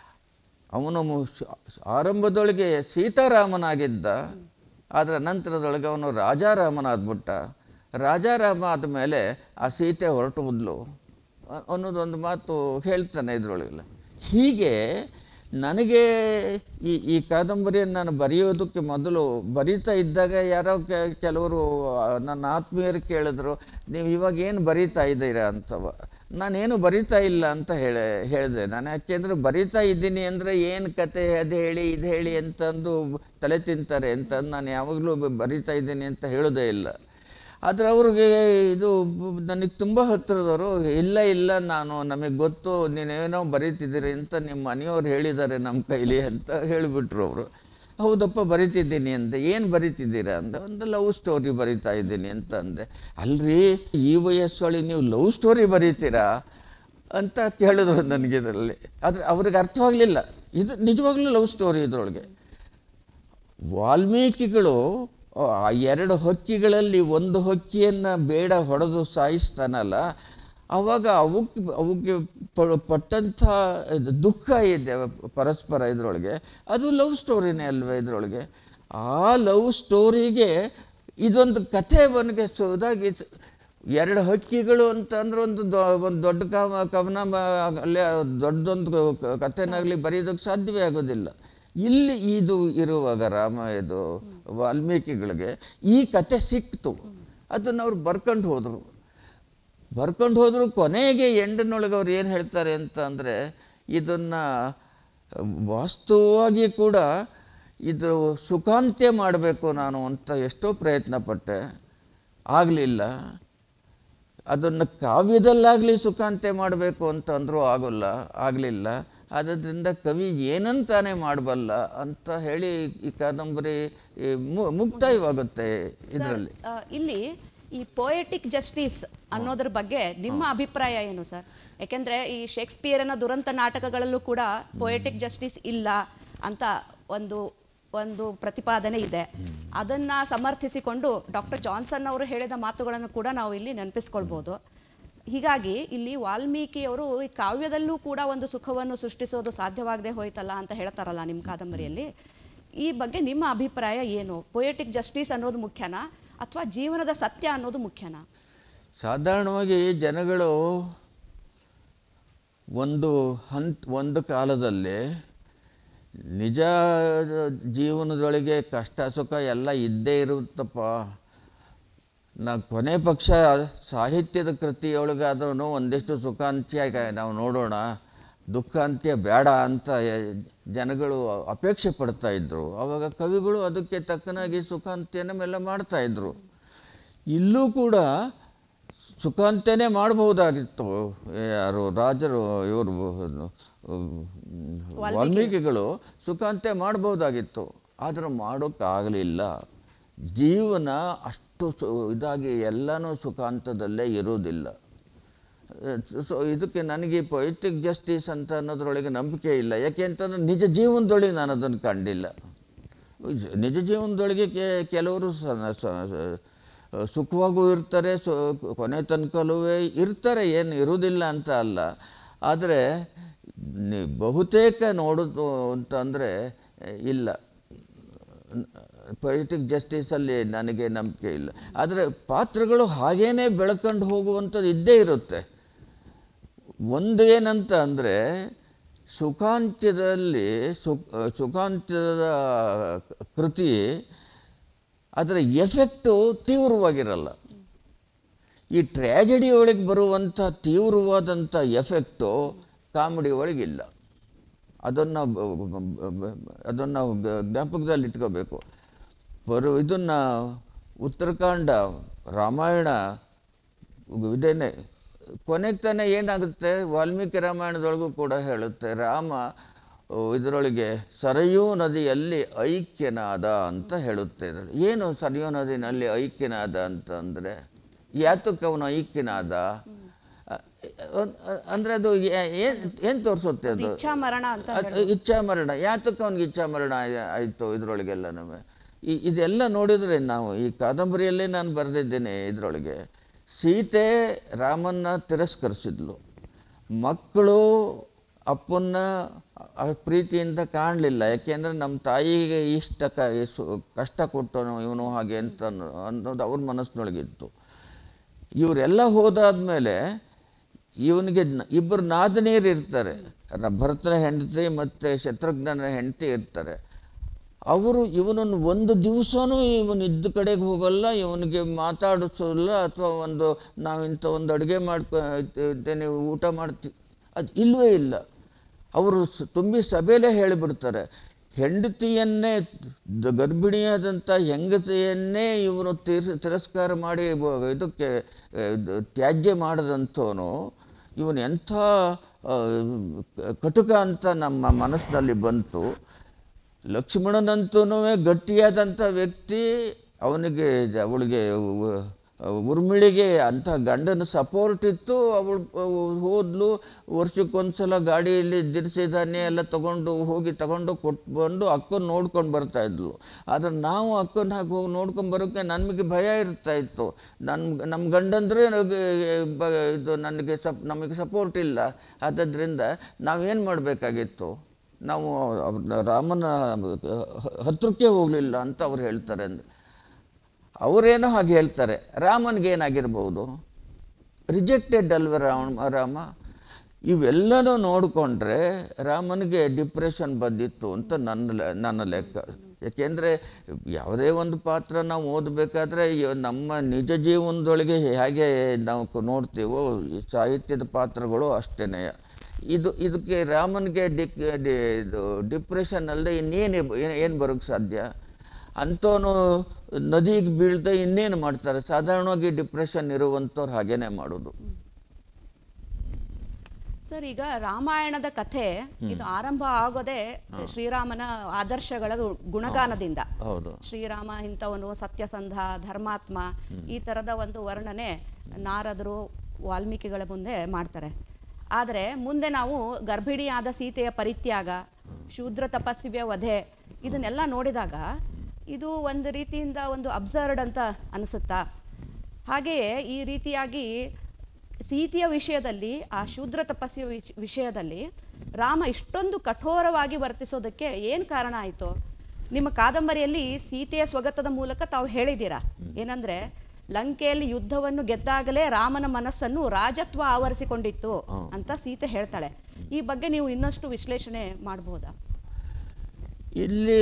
ಅವನು ಮು- ಶ- ಆರಂಭದೊಳಗೆ ಸೀತಾರಾಮನಾಗಿದ್ದ ಆದರೆ ನಂತರದೊಳಗೆ ಅವನು ರಾಜಾರಾಮನಾಗ್ಬಿಟ್ಟ ರಾಜಾರಾಮ ಆದಮೇಲೆ ಆ ಸೀತೆ ಹೊರಟು ಹೋದ್ಲು ಅ- ಅನ್ನೋದೊಂದು ಮಾತು ಹೇಳ್ತಾನೆ ಇದರೊಳಗೆಲ್ಲ ಹೀಗೆ ನನಗೆ ಈ ಈ ಕಾದಂಬರಿಯನ್ನು ನಾನು ಬರೆಯೋದಕ್ಕೆ ಮೊದಲು ಬರೀತಾ ಇದ್ದಾಗ ಯಾರೋ ಕೆ- ಕೆಲವರು ಆ, ನನ್ನ ಆತ್ಮೀಯರು ಕೇಳಿದ್ರು ನೀವು ಇವಾಗ ಏನು ಬರೀತಾ ಇದ್ದೀರಾ ಅಂತವ ನಾನೇನು ಬರಿತಾ ಇಲ್ಲ ಅಂತ ಹೇಳಿ ಹೇಳಿದೆ ನಾನು ಯಾಕೆಂದರೆ ಬರಿತಾ ಇದ್ದೀನಿ ಅಂದರೆ ಏನು ಕತೆ ಅದು ಹೇಳಿ ಇದು ಹೇಳಿ ಅಂತಂದು ತಲೆ ತಿಂತಾರೆ ಅಂತ ನಾನು ಯಾವಾಗಲೂ ಬರಿತಾ ಇದ್ದೀನಿ ಅಂತ ಹೇಳೋದೇ ಇಲ್ಲ ಆದರೆ ಅವ್ರಿಗೆ ಇದು ನನಗೆ ತುಂಬ ಹತ್ತಿರದವರು ಇಲ್ಲ ಇಲ್ಲ ನಾನು ನಮಗೆ ಗೊತ್ತು ನೀನೇನೋ ಬರೀತಿದ್ದೀರಿ ಅಂತ ನಿಮ್ಮ ಮನೆಯವ್ರು ಹೇಳಿದ್ದಾರೆ ನಮ್ಮ ಕೈಲಿ ಅಂತ ಹೇಳಿಬಿಟ್ರು ಅವರು ಹೌದಪ್ಪ ಬರಿತಿದ್ದೀನಿ ಅಂದೆ ಏನು ಬರಿತಿದ್ದೀರಾ ಅಂದೆ ಒಂದು ಲವ್ ಸ್ಟೋರಿ ಬರಿತಾ ಇದ್ದೀನಿ ಅಂತ ಅಂದೆ ಅಲ್ರಿ ಈ ವಯಸ್ಸೊಳಗೆ ನೀವು ಲವ್ ಸ್ಟೋರಿ ಬರೀತೀರಾ ಅಂತ ಕೇಳಿದ್ರು ನನಗೆ ಇದರಲ್ಲಿ ಆದರೆ ಅವ್ರಿಗೆ ಅರ್ಥವಾಗಲಿಲ್ಲ ಇದು ನಿಜವಾಗ್ಲೂ ಲವ್ ಸ್ಟೋರಿ ಇದರೊಳಗೆ ವಾಲ್ಮೀಕಿಗಳು ಆ ಎರಡು ಹಕ್ಕಿಗಳಲ್ಲಿ ಒಂದು ಹಕ್ಕಿಯನ್ನು ಬೇಡ ಹೊಡೆದು ಸಾಯಿಸ್ತಾನಲ್ಲ ಆವಾಗ ಅವಕ್ಕೆ ಅವಕ್ಕೆ ಪ- ಪಟ್ಟಂಥ ಇದು ದುಃಖ ಇದೆ ಪರಸ್ಪರ ಇದರೊಳಗೆ ಅದು ಲವ್ ಸ್ಟೋರಿನೇ ಅಲ್ವೇ ಇದರೊಳಗೆ ಆ ಲವ್ ಸ್ಟೋರಿಗೆ ಇದೊಂದು ಕಥೆ ಅವನಿಗೆ ಸುದಾಗಿ ಎರಡು ಹಕ್ಕಿಗಳು ಅಂತಂದ್ರೆ ಒಂದು ದೊ ಒಂದು ದೊಡ್ಡ ಕವ ಕವನ ಮ- ಅಲ್ಲೇ ದೊಡ್ಡದೊಂದು ಕ- ಕಥೆನಾಗಲಿ ಬರೆಯೋದಕ್ಕೆ ಸಾಧ್ಯವೇ ಆಗೋದಿಲ್ಲ ಇಲ್ಲಿ ಇದು ಇರುವಾಗ ರಾಮ ಇದು ವಾಲ್ಮೀಕಿಗಳಿಗೆ ಈ ಕತೆ ಸಿಕ್ತು ಅದನ್ನು ಅವ್ರು ಬರ್ಕೊಂಡು ಹೋದರು ಬರ್ಕೊಂಡು ಹೋದ್ರು ಕೊನೆಗೆ ಎಂಡಿನೊಳಗೆ ಅವ್ರು ಏನು ಹೇಳ್ತಾರೆ ಅಂತ ಅಂದರೆ ಇದನ್ನು ವಾಸ್ತವವಾಗಿ ಕೂಡ ಇದು ಸುಖಾಂತ್ಯ ಮಾಡಬೇಕು ನಾನು ಅಂತ ಎಷ್ಟೋ ಪ್ರಯತ್ನ ಪಟ್ಟೆ ಆಗಲಿಲ್ಲ ಅದನ್ನು ಕಾವ್ಯದಲ್ಲಾಗಲಿ ಸುಖಾಂತ್ಯ ಮಾಡಬೇಕು ಅಂತ ಅಂದರೂ ಆಗೋಲ್ಲ ಆಗಲಿಲ್ಲ ಆದ್ದರಿಂದ ಕವಿ ಏನಂತಾನೆ ಮಾಡಬಲ್ಲ ಅಂತ ಹೇಳಿ ಈ ಕಾದಂಬರಿ ಈ ಮು- ಮುಕ್ತಾಯವಾಗುತ್ತೆ ಇದರಲ್ಲಿ ಆ, ಇಲ್ಲಿ ಈ ಪೋಯಟಿಕ್ ಜಸ್ಟಿಸ್ ಅನ್ನೋದ್ರ ಬಗ್ಗೆ ನಿಮ್ಮ ಅಭಿಪ್ರಾಯ ಏನು ಸರ್ ಯಾಕೆಂದ್ರೆ ಈ ಶೇಕ್ಸ್ಪಿಯರನ ದುರಂತ ನಾಟಕಗಳಲ್ಲೂ ಕೂಡ ಪೊಯೆಟಿಕ್ ಜಸ್ಟಿಸ್ ಇಲ್ಲ ಅಂತ ಒಂದು ಒಂದು ಪ್ರತಿಪಾದನೆ ಇದೆ ಅದನ್ನ ಸಮರ್ಥಿಸಿಕೊಂಡು ಡಾಕ್ಟರ್ ಜಾನ್ಸನ್ ಅವರು ಹೇಳಿದ ಮಾತುಗಳನ್ನು ಕೂಡ ನಾವು ಇಲ್ಲಿ ನೆನಪಿಸ್ಕೊಳ್ಬೋದು ಹೀಗಾಗಿ ಇಲ್ಲಿ ವಾಲ್ಮೀಕಿಯವರು ಈ ಕಾವ್ಯದಲ್ಲೂ ಕೂಡ ಒಂದು ಸುಖವನ್ನು ಸೃಷ್ಟಿಸೋದು ಸಾಧ್ಯವಾಗದೆ ಹೋಯ್ತಲ್ಲ ಅಂತ ಹೇಳ್ತಾರಲ್ಲ ನಿಮ್ಮ ಕಾದಂಬರಿಯಲ್ಲಿ ಈ ಬಗ್ಗೆ ನಿಮ್ಮ ಅಭಿಪ್ರಾಯ ಏನು ಪೊಯೆಟಿಕ್ ಜಸ್ಟಿಸ್ ಅನ್ನೋದು ಮುಖ್ಯನಾ ಅಥವಾ ಜೀವನದ ಸತ್ಯ ಅನ್ನೋದು ಮುಖ್ಯನಾ ಸಾಧಾರಣವಾಗಿ ಜನಗಳು ಒಂದು ಹಂತ ಒಂದು ಕಾಲದಲ್ಲಿ ನಿಜ ಜೀವನದೊಳಗೆ ಕಷ್ಟ ಸುಖ ಎಲ್ಲ ಇದ್ದೇ ಇರುತ್ತಪ್ಪ ನಾ ಕೊನೆ ಪಕ್ಷ ಸಾಹಿತ್ಯದ ಕೃತಿಯೊಳಗಾದ್ರೂ ಒಂದಿಷ್ಟು ಸುಖಾಂತ್ಯ ನಾವು ನೋಡೋಣ ದುಃಖಾಂತ್ಯ ಬೇಡ ಅಂತ ಯ- ಜನಗಳು ಅಪೇಕ್ಷೆ ಪಡ್ತಾ ಇದ್ರು ಆವಾಗ ಕವಿಗಳು ಅದಕ್ಕೆ ತಕ್ಕನಾಗಿ ಸುಖಾಂತ್ಯನ ಮೇಲೆ ಮಾಡ್ತಾ ಇದ್ರು ಇಲ್ಲೂ ಕೂಡ ಸುಖಾಂತನೇ ಮಾಡಬಹುದಾಗಿತ್ತು ಯಾರು ರಾಜರು ಇವರು ವಾಲ್ಮೀಕಿಗಳು ಸುಖಾಂತೆ ಮಾಡ್ಬೋದಾಗಿತ್ತು ಆದರೆ ಮಾಡೋಕ್ಕಾಗಲಿಲ್ಲ ಜೀವನ ಅಷ್ಟು ಸು ಇದಾಗಿ ಎಲ್ಲನೂ ಸುಖಾಂತದಲ್ಲೇ ಇರೋದಿಲ್ಲ ಸೊ ಇದಕ್ಕೆ ನನಗೆ ಪೊಯಿಟಿಕ್ ಜಸ್ಟಿಸ್ ಅಂತ ಅನ್ನೋದ್ರೊಳಗೆ ನಂಬಿಕೆ ಇಲ್ಲ ಯಾಕೆ ಅಂತಂದ್ರೆ ನಿಜ ಜೀವನದೊಳಗೆ ನಾನು ಅದನ್ನು ಕಂಡಿಲ್ಲ ನಿಜ ಜೀವನದೊಳಗೆ ಕೆ ಕೆಲವರು ಸ- ಸ- ಸ- ಸುಖವಾಗೂ ಇರ್ತಾರೆ ಸು ಕೊನೆ ತನಕಲೂ ಇರ್ತಾರೆ ಏನು ಇರುವುದಿಲ್ಲ ಅಂತ ಅಲ್ಲ ಆದರೆ ನಿ- ಬಹುತೇಕ ನೋಡೋದು ಅಂತಂದರೆ ಇಲ್ಲ ಪೊಲಿಟಿಕ್ ಜಸ್ಟಿಸಲ್ಲಿ ನನಗೆ ನಂಬಿಕೆ ಇಲ್ಲ ಆದರೆ ಪಾತ್ರಗಳು ಹಾಗೇನೇ ಬೆಳ್ಕೊಂಡು ಹೋಗುವಂಥದ್ದು ಇದ್ದೇ ಇರುತ್ತೆ ಒಂದು ಏನಂತ ಅಂದರೆ ಸುಖಾಂತ್ಯದಲ್ಲಿ ಸುಖ ಸುಖಾಂತ್ಯದ ಕೃತಿ ಅದರ ಎಫೆಕ್ಟು ತೀವ್ರವಾಗಿರಲ್ಲ ಈ ಟ್ರ್ಯಾಜಿಡಿ ಒಳಗೆ ಬರುವಂಥ ತೀವ್ರವಾದಂಥ ಎಫೆಕ್ಟು ಕಾಮಿಡಿ ಒಳಗಿಲ್ಲ ಅದನ್ನು ಅದನ್ನು ಜ್ಞಾಪಕದಲ್ಲಿ ಇಟ್ಕೋಬೇಕು ಬರು ಇದನ್ನು ಉತ್ತರಾಖಂಡ ರಾಮಾಯಣ ಇದೇನೆ ಕೊನೆಗೆ ತಾನೇ ಏನಾಗುತ್ತೆ ವಾಲ್ಮೀಕಿ ರಾಮಾಯಣದೊಳಗೂ ಕೂಡ ಹೇಳುತ್ತೆ ರಾಮ ಇದರೊಳಗೆ ಸರಯೂ ನದಿಯಲ್ಲಿ ಐಕ್ಯನಾದ ಅಂತ ಹೇಳುತ್ತೆ ಇದ್ರಲ್ಲಿ. ಏನು ಸರಯೂ ನದಿನಲ್ಲಿ ಐಕ್ಯನಾದ ಅಂತಂದರೆ ಯಾತಕ್ಕೆ ಅವನು ಐಕ್ಯನಾದ ಅಂದರೆ ಅದು ಏನು ತೋರಿಸುತ್ತೆ ಅದು ಇಚ್ಛಾ ಮರಣ ಅಂತ ಅದ್- ಇಚ್ಛಾ ಮರಣ ಯಾತಕ್ಕೆ ಅವನಿಗೆ ಇಚ್ಛಾ ಮರಣ ಆಯ- ಆಯಿತು ಇದರೊಳಗೆಲ್ಲ ನಮಗೆ ಈ ಇದೆಲ್ಲ ನೋಡಿದರೆ ನಾವು ಈ ಕಾದಂಬರಿಯಲ್ಲೇ ನಾನು ಬರೆದಿದ್ದೇನೆ ಇದರೊಳಗೆ ಸೀತೆ ರಾಮನ್ನ ತಿರಸ್ಕರಿಸಿದ್ಲು ಮಕ್ಕಳು ಅಪ್ಪನ್ನ ಆ ಪ್ರೀತಿಯಿಂದ ಕಾಣಲಿಲ್ಲ ಯಾಕೆಂದರೆ ನಮ್ಮ ತಾಯಿಗೆ ಇಷ್ಟ ಕ ಸು- ಕಷ್ಟ ಕೊಟ್ಟನು ಇವನು ಹಾಗೆ ಅಂತ ಅನ್ನೋ- ಅನ್ನೋದು ಅವ್ರ ಮನಸ್ಸಿನೊಳಗಿತ್ತು ಇವರೆಲ್ಲ ಹೋದಾದ್ಮೇಲೆ ಇವನಿಗೆ ನ- ಇಬ್ಬರು ನಾದನೀರು ಇರ್ತಾರೆ ರ- ಭರತನ ಹೆಂಡತಿ ಮತ್ತು ಶತ್ರುಘ್ನನ ಹೆಂಡತಿ ಇರ್ತಾರೆ ಅವರು ಇವನನ್ನು ಒಂದು ದಿವಸನೂ ಇವನು ಇದ್ದ ಕಡೆಗೆ ಹೋಗಲ್ಲ ಇವನಿಗೆ ಮಾತಾಡಿಸೋಲ್ಲ ಅಥವಾ ಒಂದು ನಾವಿಂಥ ಒಂದು ಅಡುಗೆ ಮಾಡ್ಕೊ ಇದ್ದೇನೆ ಊಟ ಮಾಡ್ತಿ ಅದು ಇಲ್ಲವೇ ಇಲ್ಲ ಅವರು ಸ- ತುಂಬಿ ಸಭೆಯಲ್ಲೇ ಹೇಳಿಬಿಡ್ತಾರೆ ಹೆಂಡತಿಯನ್ನೇ ದ- ಗರ್ಭಿಣಿಯಾದಂಥ ಹೆಂಗತಿಯನ್ನೇ ಇವನು ತಿರ್ ತಿರಸ್ಕಾರ ಮಾಡಿ ಬ- ಇದಕ್ಕೆ ಆ, ಇದು ತ್ಯಾಜ್ಯ ಮಾಡದಂಥವನು ಇವನು ಎಂಥ ಆ, ಕಟುಕ ಅಂತ ನಮ್ಮ ಮನಸ್ಸಿನಲ್ಲಿ ಬಂತು ಲಕ್ಷ್ಮಣನಂತೂ ಗಟ್ಟಿಯಾದಂಥ ವ್ಯಕ್ತಿ ಅವನಿಗೆ ಅವಳಿಗೆ ಉ- ಉರ್ಮಿಳಿಗೆ ಅಂಥ ಗಂಡನ ಸಪೋರ್ಟ್ ಇತ್ತು ಅವಳು ಹೋದ್ಲು ವರ್ಷಕ್ಕೊಂದ್ಸಲ ಗಾಡಿಯಲ್ಲಿ ದಿನಸಿ ಧಾನ್ಯ ಎಲ್ಲ ತಗೊಂಡು ಹೋಗಿ ತಗೊಂಡು ಕೊಟ್ಟು ಬಂದು ಅಕ್ಕನ ನೋಡ್ಕೊಂಡು ಬರ್ತಾ ಇದ್ಲು ಆದರೆ ನಾವು ಅಕ್ಕನ ಹಾಗೆ ಹೋಗಿ ನೋಡ್ಕೊಂಡು ಬರೋಕ್ಕೆ ನಮಗೆ ಭಯ ಇರ್ತಾ ಇತ್ತು ನನ್ನ ನಮ್ಮ ಗಂಡಂದ್ರೆ ನನಗೆ ಬ- ಇದು ನನಗೆ ಸಪ್ ನಮಗೆ ಸಪೋರ್ಟ್ ಇಲ್ಲ ಆದ್ದರಿಂದ ನಾವೇನು ಮಾಡಬೇಕಾಗಿತ್ತು ನಾವು ಅವ್ರ್ನ ರಾಮನ ಹತ್ರಕ್ಕೆ ಹೋಗಲಿಲ್ಲ ಅಂತ ಅವ್ರು ಹೇಳ್ತಾರೆ ಅಂದ್ರೆ ಅವರೇನೋ ಹಾಗೆ ಹೇಳ್ತಾರೆ ರಾಮನಿಗೆ ಏನಾಗಿರ್ಬೋದು ರಿಜೆಕ್ಟೆಡ್ ಅಲ್ವ ರಾಮ ರಾಮ ಇವೆಲ್ಲನೂ ನೋಡಿಕೊಂಡ್ರೆ ರಾಮನಿಗೆ ಡಿಪ್ರೆಷನ್ ಬಂದಿತ್ತು ಅಂತ ನನ್ನ ಲೆ- ನನ್ನ ಲೆಕ್ಕ ಯಾಕೆಂದರೆ ಯಾವುದೇ ಒಂದು ಪಾತ್ರ ನಾವು ಓದಬೇಕಾದ್ರೆ ನಮ್ಮ ನಿಜ ಜೀವನದೊಳಗೆ ಹೇಗೆ ನಾವು ಕ- ನೋಡ್ತೀವೋ ಈ ಸಾಹಿತ್ಯದ ಪಾತ್ರಗಳು ಅಷ್ಟೇ ಇದು ಇದಕ್ಕೆ ರಾಮನಿಗೆ ಡಿಕ್ ಡಿ- ಇದು ಡಿಪ್ರೆಷನ್ ಅಲ್ಲದೆ ಇನ್ನೇನು ಏನು ಬರೋಕ್ಕೆ ಸಾಧ್ಯ ಅಂಥವನು ನದಿಗೆ ಬೀಳ್ದೆ ಇನ್ನೇನು ಮಾಡ್ತಾರೆ ಸಾಧಾರಣವಾಗಿ ಡಿಪ್ರೆಷನ್ ಇರುವಂಥವ್ರು ಹಾಗೇನೆ ಮಾಡೋದು ಸರ್ ಈಗ ರಾಮಾಯಣದ ಕಥೆ ಇದು ಆರಂಭ ಆಗೋದೇ ಶ್ರೀರಾಮನ ಆದರ್ಶಗಳ ಗು- ಗುಣಗಾನದಿಂದ ಹೌದು ಶ್ರೀರಾಮ ಇಂಥವನು ಸತ್ಯಸಂಧ ಧರ್ಮಾತ್ಮ ಈ ಥರದ ಒಂದು ವರ್ಣನೆ ನಾರದರು ವಾಲ್ಮೀಕಿಗಳ ಮುಂದೆ ಮಾಡ್ತಾರೆ ಆದರೆ ಮುಂದೆ ನಾವು ಗರ್ಭಿಣಿಯಾದ ಸೀತೆಯ ಪರಿತ್ಯಾಗ ಶೂದ್ರ ತಪಸ್ವಿಯ ವಧೆ ಇದನ್ನೆಲ್ಲ ನೋಡಿದಾಗ ಇದು ಒಂದು ರೀತಿಯಿಂದ ಒಂದು ಅಬ್ಸರ್ಡ್ ಅಂತ ಅನಿಸುತ್ತಾ ಹಾಗೆಯೇ ಈ ರೀತಿಯಾಗಿ ಸೀತೆಯ ವಿಷಯದಲ್ಲಿ ಆ ಶೂದ್ರ ತಪಸ್ವಿಯ ವಿಷ- ವಿಷಯದಲ್ಲಿ ರಾಮ ಇಷ್ಟೊಂದು ಕಠೋರವಾಗಿ ವರ್ತಿಸೋದಕ್ಕೆ ಏನು ಕಾರಣ ಆಯಿತು ನಿಮ್ಮ ಕಾದಂಬರಿಯಲ್ಲಿ ಸೀತೆಯ ಸ್ವಗತದ ಮೂಲಕ ತಾವು ಹೇಳಿದ್ದೀರಾ ಏನಂದ್ರೆ ಲಂಕೆಯಲ್ಲಿ ಯುದ್ಧವನ್ನು ಗೆದ್ದಾಗಲೇ ರಾಮನ ಮನಸ್ಸನ್ನು ರಾಜತ್ವ ಆವರಿಸಿಕೊಂಡಿತ್ತು ಅಂತ ಸೀತೆ ಹೇಳ್ತಾಳೆ ಈ ಬಗ್ಗೆ ನೀವು ಇನ್ನಷ್ಟು ವಿಶ್ಲೇಷಣೆ ಮಾಡಬಹುದಾ ಇಲ್ಲಿ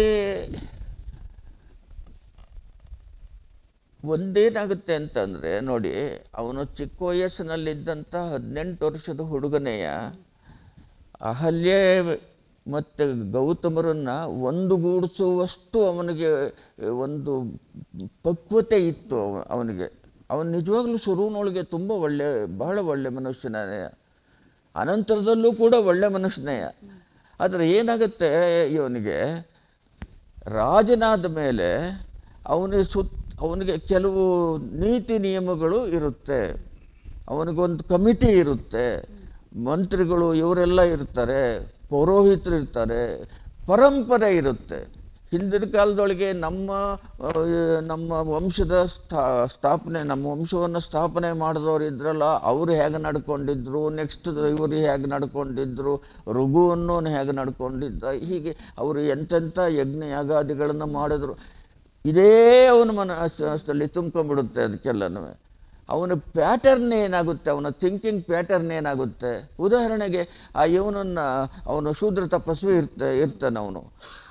ಒಂದೇನಾಗುತ್ತೆ ಅಂತಂದರೆ ನೋಡಿ ಅವನು ಚಿಕ್ಕ ವಯಸ್ಸಿನಲ್ಲಿದ್ದಂಥ ಹದಿನೆಂಟು ವರ್ಷದ ಹುಡುಗನೆಯ ಅಹಲ್ಯೆ ಮತ್ತು ಗೌತಮರನ್ನು ಒಂದುಗೂಡಿಸುವಷ್ಟು ಅವನಿಗೆ ಒಂದು ಪಕ್ವತೆ ಇತ್ತು ಅವ- ಅವನಿಗೆ ಅವನು ನಿಜವಾಗ್ಲೂ ಶುರುವಿನೊಳಗೆ ತುಂಬ ಒಳ್ಳೆ ಬಹಳ ಒಳ್ಳೆ ಮನುಷ್ಯನೇ ಅನಂತರದಲ್ಲೂ ಕೂಡ ಒಳ್ಳೆ ಮನುಷ್ಯನೇ ಆದರೆ ಏನಾಗುತ್ತೆ ಇವನಿಗೆ ರಾಜನಾದ ಮೇಲೆ ಅವನಿಗೆ ಸುತ್ತ ಅವನಿಗೆ ಕೆಲವು ನೀತಿ ನಿಯಮಗಳು ಇರುತ್ತೆ ಅವನಿಗೊಂದು ಕಮಿಟಿ ಇರುತ್ತೆ ಮಂತ್ರಿಗಳು ಇವರೆಲ್ಲ ಇರ್ತಾರೆ ಪೌರೋಹಿತರು ಇರ್ತಾರೆ ಪರಂಪರೆ ಇರುತ್ತೆ ಹಿಂದಿನ ಕಾಲದೊಳಗೆ ನಮ್ಮ ಆ, ನಮ್ಮ ವಂಶದ ಸ್ಥಾ ಸ್ಥಾಪನೆ ನಮ್ಮ ವಂಶವನ್ನು ಸ್ಥಾಪನೆ ಮಾಡಿದವರು ಇದ್ರಲ್ಲ ಅವರು ಹೇಗೆ ನಡ್ಕೊಂಡಿದ್ರು ನೆಕ್ಸ್ಟ್ ಇವರು ಹೇಗೆ ನಡ್ಕೊಂಡಿದ್ರು ರಘುವನ್ನು ಹೇಗೆ ನಡ್ಕೊಂಡಿದ್ದ ಹೀಗೆ ಅವರು ಎಂತೆಂಥ ಯಜ್ಞ ಯಾಗಾದಿಗಳನ್ನು ಮಾಡಿದ್ರು ಇದೇ ಅವನ ಮನಸ್ಸಲ್ಲಿ ತುಂಬ್ಕೊಂಡ್ಬಿಡುತ್ತೆ ಅದಕ್ಕೆಲ್ಲನೂ ಅವನ ಪ್ಯಾಟರ್ನ್ ಏನಾಗುತ್ತೆ ಅವನ ಥಿಂಕಿಂಗ್ ಪ್ಯಾಟರ್ನ್ ಏನಾಗುತ್ತೆ ಉದಾಹರಣೆಗೆ ಆ ಇವನನ್ನು ಅವನು ಶೂದ್ರ ತಪಸ್ವಿ ಇರ್ತ ಇರ್ತಾನೆ ಅವನು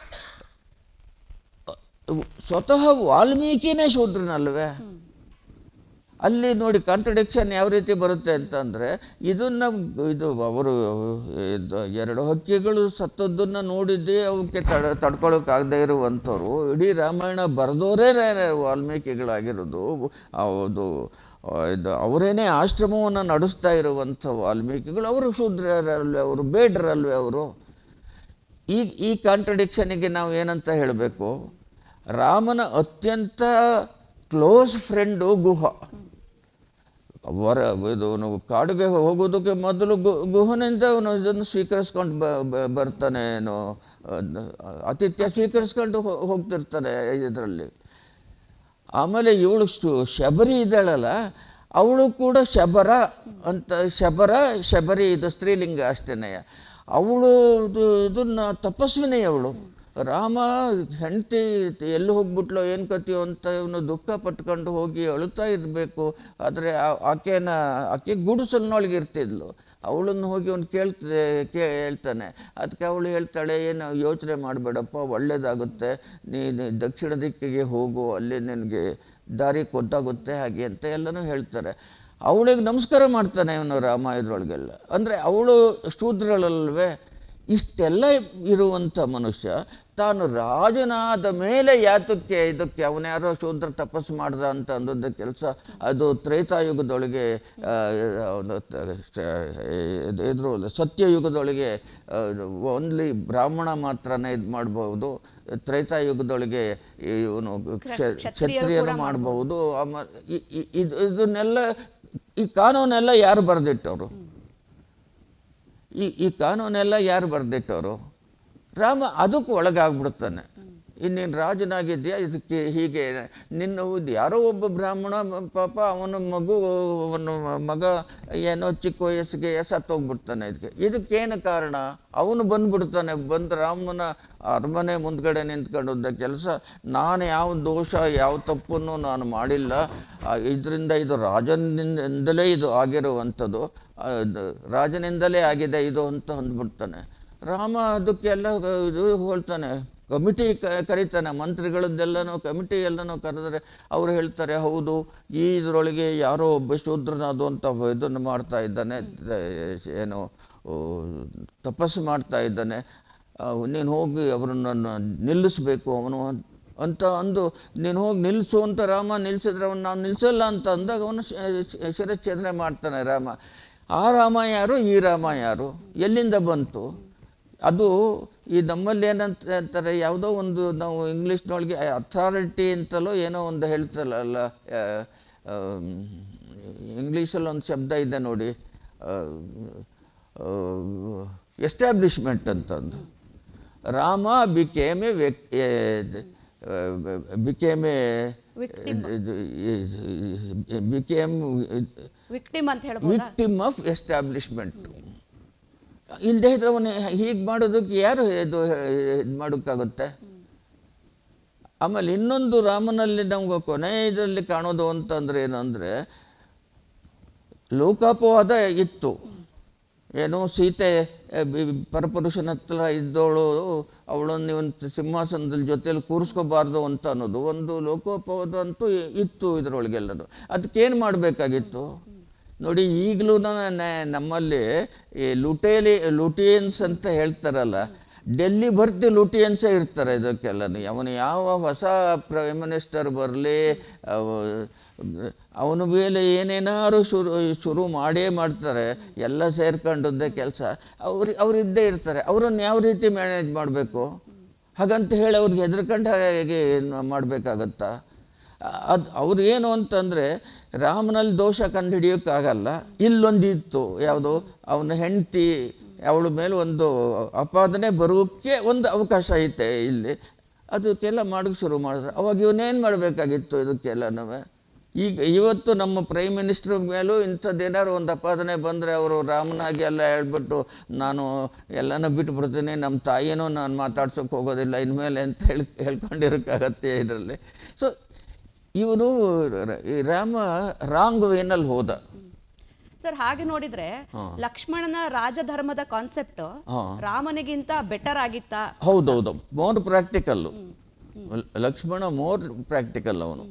ಸ್ವತಃ ವಾಲ್ಮೀಕಿನೇ ಶೂದ್ರನಲ್ವೇ ಅಲ್ಲಿ ನೋಡಿ ಕಾಂಟ್ರಡಿಕ್ಷನ್ ಯಾವ ರೀತಿ ಬರುತ್ತೆ ಅಂತಂದರೆ ಇದನ್ನು ಇದು ಅವರು ಇದು ಎರಡು ಹಕ್ಕಿಗಳು ಸತ್ತದ್ದನ್ನು ನೋಡಿದ್ದೇ ಅವಕ್ಕೆ ತಡ ತಡ್ಕೊಳಕ್ಕಾಗದೇ ಇರುವಂಥವ್ರು ಇಡೀ ರಾಮಾಯಣ ಬರೆದವರೇ ವಾಲ್ಮೀಕಿಗಳಾಗಿರೋದು ಹೌದು ಇದು ಅವರೇನೇ ಆಶ್ರಮವನ್ನು ನಡೆಸ್ತಾ ಇರುವಂಥ ವಾಲ್ಮೀಕಿಗಳು ಅವರು ಶೂದ್ರರಲ್ವೇ ಅವರು ಬೇಡ್ರಲ್ವೇ ಅವರು ಈ ಈ ಕಾಂಟ್ರಡಿಕ್ಷನಿಗೆ ನಾವು ಏನಂತ ಹೇಳಬೇಕು ರಾಮನ ಅತ್ಯಂತ ಕ್ಲೋಸ್ ಫ್ರೆಂಡು ಗುಹ ವರ ಇದು ನಾವು ಕಾಡಿಗೆ ಹೋಗೋದಕ್ಕೆ ಮೊದಲು ಗು ಗುಹನಿಂದ ಅವನು ಇದನ್ನು ಸ್ವೀಕರಿಸ್ಕೊಂಡು ಬ ಬ- ಬರ್ತಾನೆ ಏನು ಅದ್ನ ಆತಿಥ್ಯ ಸ್ವೀಕರಿಸ್ಕೊಂಡು ಹೋ- ಹೋಗ್ತಿರ್ತಾನೆ ಇದರಲ್ಲಿ ಆಮೇಲೆ ಇವಳು ಸ್ಟು ಶಬರಿ ಇದ್ದಾಳಲ್ಲ ಅವಳು ಕೂಡ ಶಬರ ಅಂತ ಶಬರ ಶಬರಿ ಇದು ಸ್ತ್ರೀಲಿಂಗ ಅಷ್ಟೇನೆ ಅವಳು ಇದನ್ನ ತಪಸ್ವಿನಿ ಅವಳು ರಾಮ ಹೆಂಡತಿ ಎಲ್ಲಿ ಹೋಗ್ಬಿಟ್ಲೋ ಏನು ಕತಿಯೋ ಅಂತ ಇವನು ದುಃಖ ಪಟ್ಕೊಂಡು ಹೋಗಿ ಅಳುತ್ತಾ ಇರಬೇಕು ಆದರೆ ಆಕೆನ ಆಕೆ ಗುಡಿಸಲ್ನೊಳಗೆ ಇರ್ತಿದ್ಲು ಅವಳನ್ನು ಹೋಗಿ ಅವ್ನು ಕೇಳ್ತದೆ ಕೇ ಹೇಳ್ತಾನೆ ಅದಕ್ಕೆ ಅವಳು ಹೇಳ್ತಾಳೆ ಏನು ಯೋಚನೆ ಮಾಡಬೇಡಪ್ಪ ಒಳ್ಳೇದಾಗುತ್ತೆ ನೀನು ದಕ್ಷಿಣ ದಿಕ್ಕಿಗೆ ಹೋಗು ಅಲ್ಲಿ ನಿನಗೆ ದಾರಿ ಗೊತ್ತಾಗುತ್ತೆ ಹಾಗೆ ಅಂತ ಎಲ್ಲನೂ ಹೇಳ್ತಾರೆ ಅವಳಿಗೆ ನಮಸ್ಕಾರ ಮಾಡ್ತಾನೆ ಇವನು ರಾಮ ಇದ್ರೊಳಗೆಲ್ಲ ಅಂದರೆ ಅವಳು ಶೂದ್ರಳಲ್ವೇ ಇಷ್ಟೆಲ್ಲ ಇರುವಂಥ ಮನುಷ್ಯ ತಾನು ರಾಜನಾದ ಮೇಲೆ ಯಾತಕ್ಕೆ ಇದಕ್ಕೆ ಅವನ್ಯಾರೋ ಶೂದ್ರ ತಪಸ್ಸು ಮಾಡ್ದ ಅಂತ ಅಂದದ್ದು ಕೆಲಸ ಅದು ತ್ರೇತಾಯುಗದೊಳಗೆ ಆ, ಅವನು ತ- ಶ- ಇದು- ಇದ್ರ ಸತ್ಯಯುಗದೊಳಗೆ ಓನ್ಲಿ ಬ್ರಾಹ್ಮಣ ಮಾತ್ರನೇ ಇದು ಮಾಡ್ಬೋದು ತ್ರೇತಾಯುಗದೊಳಗೆ ಇವನು ಕ್ಷ- ಕ್ಷತ್ರಿಯನು ಮಾಡಬಹುದು ಆಮೇಲೆ ಇ- ಇ- ಇದು ಇದನ್ನೆಲ್ಲ ಈ ಕಾನೂನೆಲ್ಲ ಯಾರು ಬರೆದಿಟ್ಟವರು ಈ ಈ ಕಾನೂನೆಲ್ಲ ಯಾರು ಬರೆದಿಟ್ಟವರು ರಾಮ ಅದಕ್ಕೆ ಒಳಗಾಗ್ಬಿಡ್ತಾನೆ ಇನ್ನೇನು ರಾಜನಾಗಿದ್ಯಾ ಇದಕ್ಕೆ ಹೀಗೆ ನಿನ್ನ ಇದು ಯಾರೋ ಒಬ್ಬ ಬ್ರಾಹ್ಮಣ ಮ- ಪಾಪ ಅವನ ಮಗು ಅವನ ಮಗ ಏನೋ ಚಿಕ್ಕ ವಯಸ್ಸಿಗೆ ಸತ್ತೋಗ್ಬಿಡ್ತಾನೆ ಇದಕ್ಕೆ ಇದಕ್ಕೇನು ಕಾರಣ ಅವನು ಬಂದ್ಬಿಡ್ತಾನೆ ಬಂದು ರಾಮನ ಅರಮನೆ ಮುಂದ್ಗಡೆ ನಿಂತ್ಕೊಂಡದ್ದ ಕೆಲಸ ನಾನು ಯಾವ ದೋಷ ಯಾವ ತಪ್ಪನ್ನು ನಾನು ಮಾಡಿಲ್ಲ ಇದರಿಂದ ಇದು ರಾಜನಿಂದಲೇ ಇದು ಆಗಿರುವಂಥದ್ದು ಅದು ರಾಜನಿಂದಲೇ ಆಗಿದೆ ಇದು ಅಂತ ಅಂದ್ಬಿಡ್ತಾನೆ ರಾಮ ಅದಕ್ಕೆಲ್ಲ ಇದು ಹೇಳ್ತಾನೆ ಕಮಿಟಿ ಕ ಕರೀತಾನೆ ಮಂತ್ರಿಗಳದ್ದೆಲ್ಲನೂ ಕಮಿಟಿ ಎಲ್ಲನೂ ಕರೆದರೆ ಅವರು ಹೇಳ್ತಾರೆ ಹೌದು ಈ ಇದರೊಳಗೆ ಯಾರೋ ಒಬ್ಬ ಶೂದ್ರನಾದು ಅಂತ ಇದನ್ನು ಮಾಡ್ತಾ ಇದ್ದಾನೆ ತ- ಏನು ಓ, ತಪಸ್ಸು ಮಾಡ್ತಾ ಇದ್ದಾನೆ ನೀನು ಹೋಗಿ ಅವರನ್ನು ನಿಲ್ಲಿಸ್ಬೇಕು ಅವನು ಅನ್- ಅಂತ ಅಂದು ನೀನು ಹೋಗಿ ನಿಲ್ಲಿಸು ಅಂತ ರಾಮ ನಿಲ್ಲಿಸಿದ್ರೆ ಅವನು ನಾನು ನಿಲ್ಲಿಸಲ್ಲ ಅಂತ ಅಂದಾಗ ಅವನು ಶಿ- ಶಿರಚ್ಛೇದನೆ ಮಾಡ್ತಾನೆ ರಾಮ ಆ ರಾಮ ಯಾರು ಈ ರಾಮ ಯಾರು ಎಲ್ಲಿಂದ ಬಂತು ಅದು ಈ ನಮ್ಮಲ್ಲಿ ಏನಂತ ಅಂತಾರೆ ಯಾವುದೋ ಒಂದು ನಾವು ಇಂಗ್ಲೀಷ್ನೊಳಗೆ ಅಥಾರಿಟಿ ಅಂತಲೋ ಏನೋ ಒಂದು ಹೇಳ್ತಾರಲ್ಲ ಇಂಗ್ಲೀಷಲ್ಲಿ ಒಂದು ಶಬ್ದ ಇದೆ ನೋಡಿ ಎಸ್ಟಾಬ್ಲಿಷ್ಮೆಂಟ್ ಅಂತಂದು Rama became a became a became victim ಅಂತ ಹೇಳ್ಬೋದಾ ವಿಕ್ಟಿಮ್ ಆಫ್ ಎಸ್ಟಾಬ್ಲಿಷ್ಮೆಂಟ್ ಇಲ್ಲದೆ ಇದ್ರೆ ಅವನು ಹೀಗೆ ಮಾಡೋದಕ್ಕೆ ಯಾರು ಇದು ಇದು ಮಾಡೋಕ್ಕಾಗುತ್ತೆ ಆಮೇಲೆ ಇನ್ನೊಂದು ರಾಮನಲ್ಲಿ ನಮ್ಗೆ ಕೊನೆ ಇದರಲ್ಲಿ ಕಾಣೋದು ಅಂತಂದ್ರೆ ಏನು ಅಂದರೆ ಲೋಕಾಪವಾದ ಇತ್ತು ಏನು ಸೀತೆ ಅಹ್, ಬಿ- ಬಿ- ಪರಪುರುಷನ ಹತ್ರ ಇದ್ದವಳು ಅವಳನ್ನು ನೀವು ಸಿಂಹಾಸನದಲ್ಲಿ ಜೊತೆಯಲ್ಲಿ ಕೂರಿಸ್ಕೋಬಾರ್ದು ಅಂತ ಅನ್ನೋದು ಒಂದು ಲೋಕೋಪವಾದ ಅಂತೂ ಇ- ಇತ್ತು ಇದರೊಳಗೆಲ್ಲರೂ ಅದಕ್ಕೇನು ಮಾಡಬೇಕಾಗಿತ್ತು ನೋಡಿ ಈಗಲೂ ನಮ್ಮಲ್ಲಿ ಈ ಲುಟೇಲಿ ಲುಟಿಯನ್ಸ್ ಅಂತ ಹೇಳ್ತಾರಲ್ಲ ಡೆಲ್ಲಿ ಭರ್ತಿ ಲುಟಿಯನ್ಸೇ ಇರ್ತಾರೆ ಇದಕ್ಕೆಲ್ಲ ಅವನು ಯಾವ ಹೊಸ ಪ್ರೈಮ್ ಮಿನಿಸ್ಟರ್ ಬರಲಿ ಅವನ ಮೇಲೆ ಏನೇನಾದ್ರು ಶುರು ಶುರು ಮಾಡೇ ಮಾಡ್ತಾರೆ ಎಲ್ಲ ಸೇರ್ಕೊಂಡದ್ದೇ ಕೆಲಸ ಅವ್ರು ಅವ್ರು ಇದ್ದೇ ಇರ್ತಾರೆ ಅವರನ್ನು ಯಾವ ರೀತಿ ಮ್ಯಾನೇಜ್ ಮಾಡಬೇಕು ಹಾಗಂತ ಹೇಳಿ ಅವ್ರಿಗೆ ಹೆದರ್ಕೊಂಡು ಹೇಗೆ ಮಾಡಬೇಕಾಗತ್ತಾ ಅದು ಅವ್ರು ಏನು ಅಂತಂದರೆ ರಾಮನಲ್ಲಿ ದೋಷ ಕಂಡುಹಿಡಿಯೋಕ್ಕಾಗಲ್ಲ ಇಲ್ಲೊಂದಿತ್ತು ಯಾವುದು ಅವನ ಹೆಂಡತಿ ಅವಳ ಮೇಲೆ ಒಂದು ಅಪಾದನೆ ಬರೋಕ್ಕೆ ಒಂದು ಅವಕಾಶ ಐತೆ ಇಲ್ಲಿ ಅದಕ್ಕೆಲ್ಲ ಮಾಡೋಕ್ಕೆ ಶುರು ಮಾಡಿದ್ರೆ ಅವಾಗ ಇವನೇನು ಮಾಡಬೇಕಾಗಿತ್ತು ಇದಕ್ಕೆಲ್ಲನೂ ಈಗ ಇವತ್ತು ನಮ್ಮ ಪ್ರೈಮ್ ಮಿನಿಸ್ಟರ್ ಮೇಲೂ ಇಂಥದ್ದೇನಾದ್ರು ಒಂದು ಅಪಾದನೆ ಬಂದರೆ ಅವರು ರಾಮನಾಗಿ ಎಲ್ಲ ಹೇಳ್ಬಿಟ್ಟು ನಾನು ಎಲ್ಲನೂ ಬಿಟ್ಬಿಡ್ತೀನಿ ನಮ್ಮ ತಾಯಿನೂ ನಾನು ಮಾತಾಡ್ಸೋಕೆ ಹೋಗೋದಿಲ್ಲ ಇನ್ಮೇಲೆ ಅಂತ ಹೇಳಿ ಹೇಳ್ಕೊಂಡಿರೋಕ್ಕಾಗತ್ತೆ ಇದರಲ್ಲಿ ಸೊ ಇವನು ಈ ರಾಮ ರಾಂಗ್ ವೇನಲ್ಲಿ ಹೋದ ಸರ್ ಹಾಗೆ ನೋಡಿದ್ರೆ ಲಕ್ಷ್ಮಣನ ರಾಜಧರ್ಮದ ಕಾನ್ಸೆಪ್ಟ್ ಹಾಂ ರಾಮನಿಗಿಂತ ಬೆಟರ್ ಆಗಿತ್ತಾ ಹೌದೌದು more practical Lakshmana more practical ಅವನು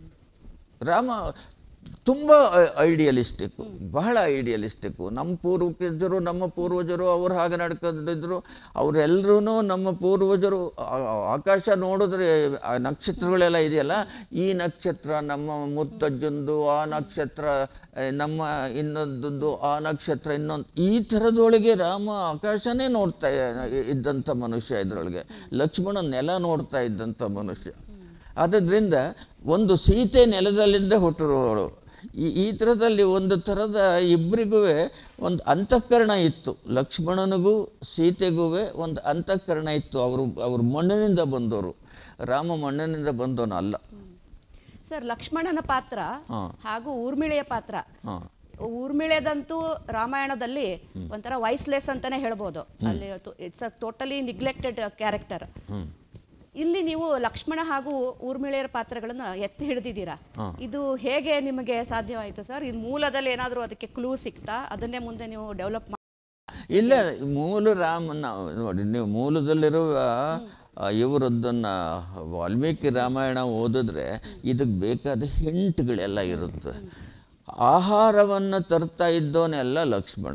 ರಾಮ ತುಂಬ ಐಡಿಯಲಿಸ್ಟಿಕ್ಕು ಬಹಳ ಐಡಿಯಲಿಸ್ಟಿಕ್ಕು ನಮ್ಮ ಪೂರ್ವಜರು ನಮ್ಮ ಪೂರ್ವಜರು ಅವ್ರು ಹಾಗೆ ನಡ್ಕೊಂಡಿದ್ರು ಅವರೆಲ್ಲರೂ ನಮ್ಮ ಪೂರ್ವಜರು ಆ- ಆ- ಆಕಾಶ ನೋಡಿದ್ರೆ ಆ ನಕ್ಷತ್ರಗಳೆಲ್ಲ ಇದೆಯಲ್ಲ ಈ ನಕ್ಷತ್ರ ನಮ್ಮ ಮುತ್ತಜ್ಜಂದು ಆ ನಕ್ಷತ್ರ ಆ, ನಮ್ಮ ಇನ್ನೊಂದು ಆ ನಕ್ಷತ್ರ ಇನ್ನೊಂದು ಈ ಥರದೊಳಗೆ ರಾಮ ಆಕಾಶನೇ ನೋಡ್ತಾ ಇದ್ದಂಥ ಮನುಷ್ಯ ಇದರೊಳಗೆ ಲಕ್ಷ್ಮಣ ನೆಲ ನೋಡ್ತಾ ಇದ್ದಂಥ ಮನುಷ್ಯ ಆದ್ದರಿಂದ ಒಂದು ಸೀತೆ ನೆಲದಲ್ಲಿಂದ ಹುಟ್ಟಿರುವವಳು ಈ ಈ ಥರದಲ್ಲಿ ಒಂದು ಥರದ ಇಬ್ಬರಿಗೂ ಒಂದು ಅಂತಃಕರಣ ಇತ್ತು ಲಕ್ಷ್ಮಣನಿಗೂ ಸೀತೆಗೂ ಒಂದು ಅಂತಃಕರಣ ಇತ್ತು ಅವರು ಅವರು ಮಣ್ಣಿನಿಂದ ಬಂದವರು ರಾಮ ಮಣ್ಣಿನಿಂದ ಬಂದವನು ಅಲ್ಲ ಸರ್ ಲಕ್ಷ್ಮಣನ ಪಾತ್ರ ಹಾಂ ಹಾಗೂ ಊರ್ಮಿಳೆಯ ಪಾತ್ರ ಹಾಂ ಊರ್ಮಿಳೆದಂತೂ ರಾಮಾಯಣದಲ್ಲಿ ಒಂಥರ ವಾಯ್ಸ್ಲೆಸ್ ಅಂತಾನೆ ಹೇಳ್ಬೋದು ಅಲ್ಲಿ it's a totally neglected character ಹ್ಞೂ ಇಲ್ಲಿ ನೀವು ಲಕ್ಷ್ಮಣ ಹಾಗೂ ಊರ್ಮಿಳೆಯರ ಪಾತ್ರಗಳನ್ನ ಎತ್ತಿ ಹಿಡಿದಿದ್ದೀರಾ ಹಾಂ. ಇದು ಹೇಗೆ ನಿಮಗೆ ಸಾಧ್ಯವಾಯಿತು ಸರ್ ಇದು ಮೂಲದಲ್ಲಿ ಏನಾದರೂ ಅದಕ್ಕೆ ಕ್ಲೂ ಸಿಕ್ತಾ ಅದನ್ನೇ ಮುಂದೆ ನೀವು ಡೆವಲಪ್ ಇಲ್ಲ ಮೂಲ ರಾಮನ ನೋಡಿ ನೀವು ಮೂಲದಲ್ಲಿರುವ ಆ, ಇವರದ್ದನ್ನು ವಾಲ್ಮೀಕಿ ರಾಮಾಯಣ ಓದಿದ್ರೆ ಇದಕ್ಕೆ ಬೇಕಾದ ಹಿಂಟ್ಗಳೆಲ್ಲ ಇರುತ್ತೆ ಆಹಾರವನ್ನು ತರ್ತಾ ಇದ್ದವನೆಲ್ಲ ಲಕ್ಷ್ಮಣ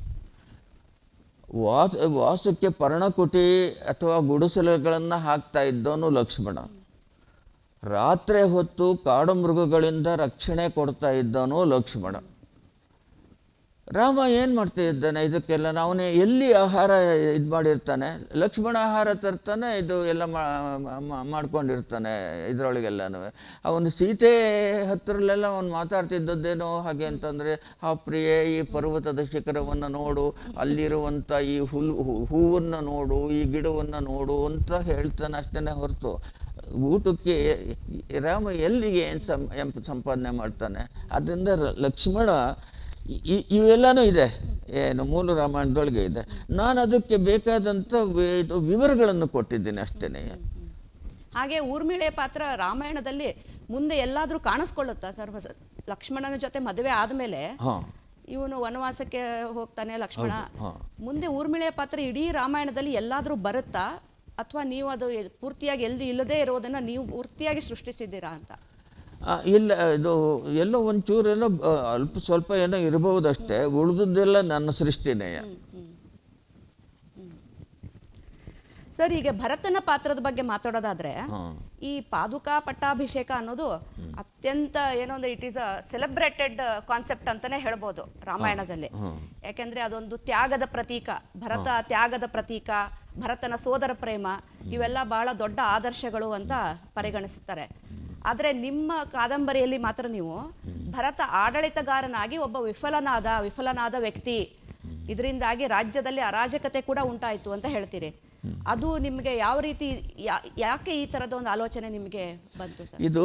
ವಾಸ ವಾಸಕ್ಕೆ ಪರ್ಣಕುಟಿ ಅಥವಾ ಗುಡಿಸಲುಗಳನ್ನು ಹಾಕ್ತಾ ಇದ್ದವನು ಲಕ್ಷ್ಮಣ ರಾತ್ರಿ ಹೊತ್ತು ಕಾಡು ಮೃಗಗಳಿಂದ ರಕ್ಷಣೆ ಕೊಡ್ತಾ ಇದ್ದವನು ಲಕ್ಷ್ಮಣ ರಾಮ ಏನು ಮಾಡ್ತಾ ಇದ್ದಾನೆ ಇದಕ್ಕೆಲ್ಲ ಅವನೇ ಎಲ್ಲಿ ಆಹಾರ ಇದು ಮಾಡಿರ್ತಾನೆ ಲಕ್ಷ್ಮಣ ಆಹಾರ ತರ್ತಾನೆ ಇದು ಎಲ್ಲ ಮಾ- ಮಾ- ಮಾಡ್ಕೊಂಡಿರ್ತಾನೆ ಇದರೊಳಗೆಲ್ಲನೂ ಅವನು ಸೀತೆ ಹತ್ರಲೆಲ್ಲ ಅವನು ಮಾತಾಡ್ತಿದ್ದದ್ದೇನೋ ಹಾಗೆ ಅಂತಂದರೆ ಆ ಪ್ರಿಯೆ ಈ ಪರ್ವತದ ಶಿಖರವನ್ನು ನೋಡು ಅಲ್ಲಿರುವಂಥ ಈ ಹುಲ್ ಹೂವನ್ನು ನೋಡು ಈ ಗಿಡವನ್ನು ನೋಡು ಅಂತ ಹೇಳ್ತಾನೆ ಅಷ್ಟೇ ಹೊರತು ಊಟಕ್ಕೆ ರಾಮ ಎಲ್ಲಿಗೆ ಏನು ಸಂ ಎಂಪ್ ಸಂಪಾದನೆ ಮಾಡ್ತಾನೆ ಅದರಿಂದ ರ- ಲಕ್ಷ್ಮಣ ಇ- ಇ- ಇವೆಲ್ಲನೂ ಇದೆ ಏನು ಮೂಲ ರಾಮಾಯಣದೊಳಗೆ ಇದೆ ನಾನು ಅದಕ್ಕೆ ಬೇಕಾದಂಥ ವಿ- ಇದು ವಿವರಗಳನ್ನು ಕೊಟ್ಟಿದ್ದೀನಿ ಅಷ್ಟೇ ಹಾಗೆ ಊರ್ಮಿಳೆಯ ಪಾತ್ರ ರಾಮಾಯಣದಲ್ಲಿ ಮುಂದೆ ಎಲ್ಲಾದ್ರೂ ಕಾಣಿಸ್ಕೊಳ್ಳುತ್ತಾ ಸರ್ ಹೊಸ ಲಕ್ಷ್ಮಣನ ಜೊತೆ ಮದುವೆ ಆದ್ಮೇಲೆ ಹಾಂ ಇವನು ವನವಾಸಕ್ಕೆ ಹೋಗ್ತಾನೆ ಲಕ್ಷ್ಮಣ ಹಾಂ ಮುಂದೆ ಊರ್ಮಿಳೆಯ ಪಾತ್ರ ಇಡೀ ರಾಮಾಯಣದಲ್ಲಿ ಎಲ್ಲಾದ್ರೂ ಬರುತ್ತಾ ಅಥವಾ ನೀವು ಅದು ಎಲ್- ಪೂರ್ತಿಯಾಗಿ ಎಲ್ಲಿ ಇಲ್ಲದೆ ಇರೋದನ್ನ ನೀವು ಪೂರ್ತಿಯಾಗಿ ಸೃಷ್ಟಿಸಿದ್ದೀರಾ ಅಂತ ಆ, ಇಲ್ಲ ಇದು ಎಲ್ಲೋ ಒಂಚೂರು ಏನೋ ಆ, ಅಲ್ಪ ಸ್ವಲ್ಪ ಏನೋ ಇರಬಹುದಷ್ಟೇ ಉಳಿದದ್ದೆಲ್ಲ ನನ್ನ ಸೃಷ್ಟಿನೇ ಸರ್ ಈಗ ಭರತನ ಪಾತ್ರದ ಬಗ್ಗೆ ಮಾತಾಡೋದಾದ್ರೆ ಹಾಂ ಈ ಪಾದುಕಾ ಪಟ್ಟಾಭಿಷೇಕ ಅನ್ನೋದು ಅತ್ಯಂತ ಏನೋ ಒಂದು it is a celebrated concept ಅಂತಾನೆ ಹೇಳ್ಬೋದು ರಾಮಾಯಣದಲ್ಲಿ ಹಾಂ ಯಾಕೆಂದ್ರೆ ಅದೊಂದು ತ್ಯಾಗದ ಪ್ರತೀಕ ಭರತ ತ್ಯಾಗದ ಪ್ರತೀಕ ಭರತನ ಸೋದರ ಪ್ರೇಮ ಇವೆಲ್ಲ ಬಹಳ ದೊಡ್ಡ ಆದರ್ಶಗಳು ಅಂತ ಪರಿಗಣಿಸುತ್ತಾರೆ ಆದ್ರೆ ನಿಮ್ಮ ಕಾದಂಬರಿಯಲ್ಲಿ ಮಾತ್ರ ನೀವು ಭರತ ಆಡಳಿತಗಾರನಾಗಿ ಒಬ್ಬ ವಿಫಲನಾದ ವಿಫಲನಾದ ವ್ಯಕ್ತಿ ಇದರಿಂದಾಗಿ ರಾಜ್ಯದಲ್ಲಿ ಅರಾಜಕತೆ ಕೂಡ ಉಂಟಾಯಿತು ಅಂತ ಹೇಳ್ತೀರಿ ಅದು ನಿಮಗೆ ಯಾವ ರೀತಿ ಯಾ- ಯಾಕೆ ಈ ತರದ ಒಂದು ಆಲೋಚನೆ ನಿಮಗೆ ಬಂತು ಸರ್ ಇದು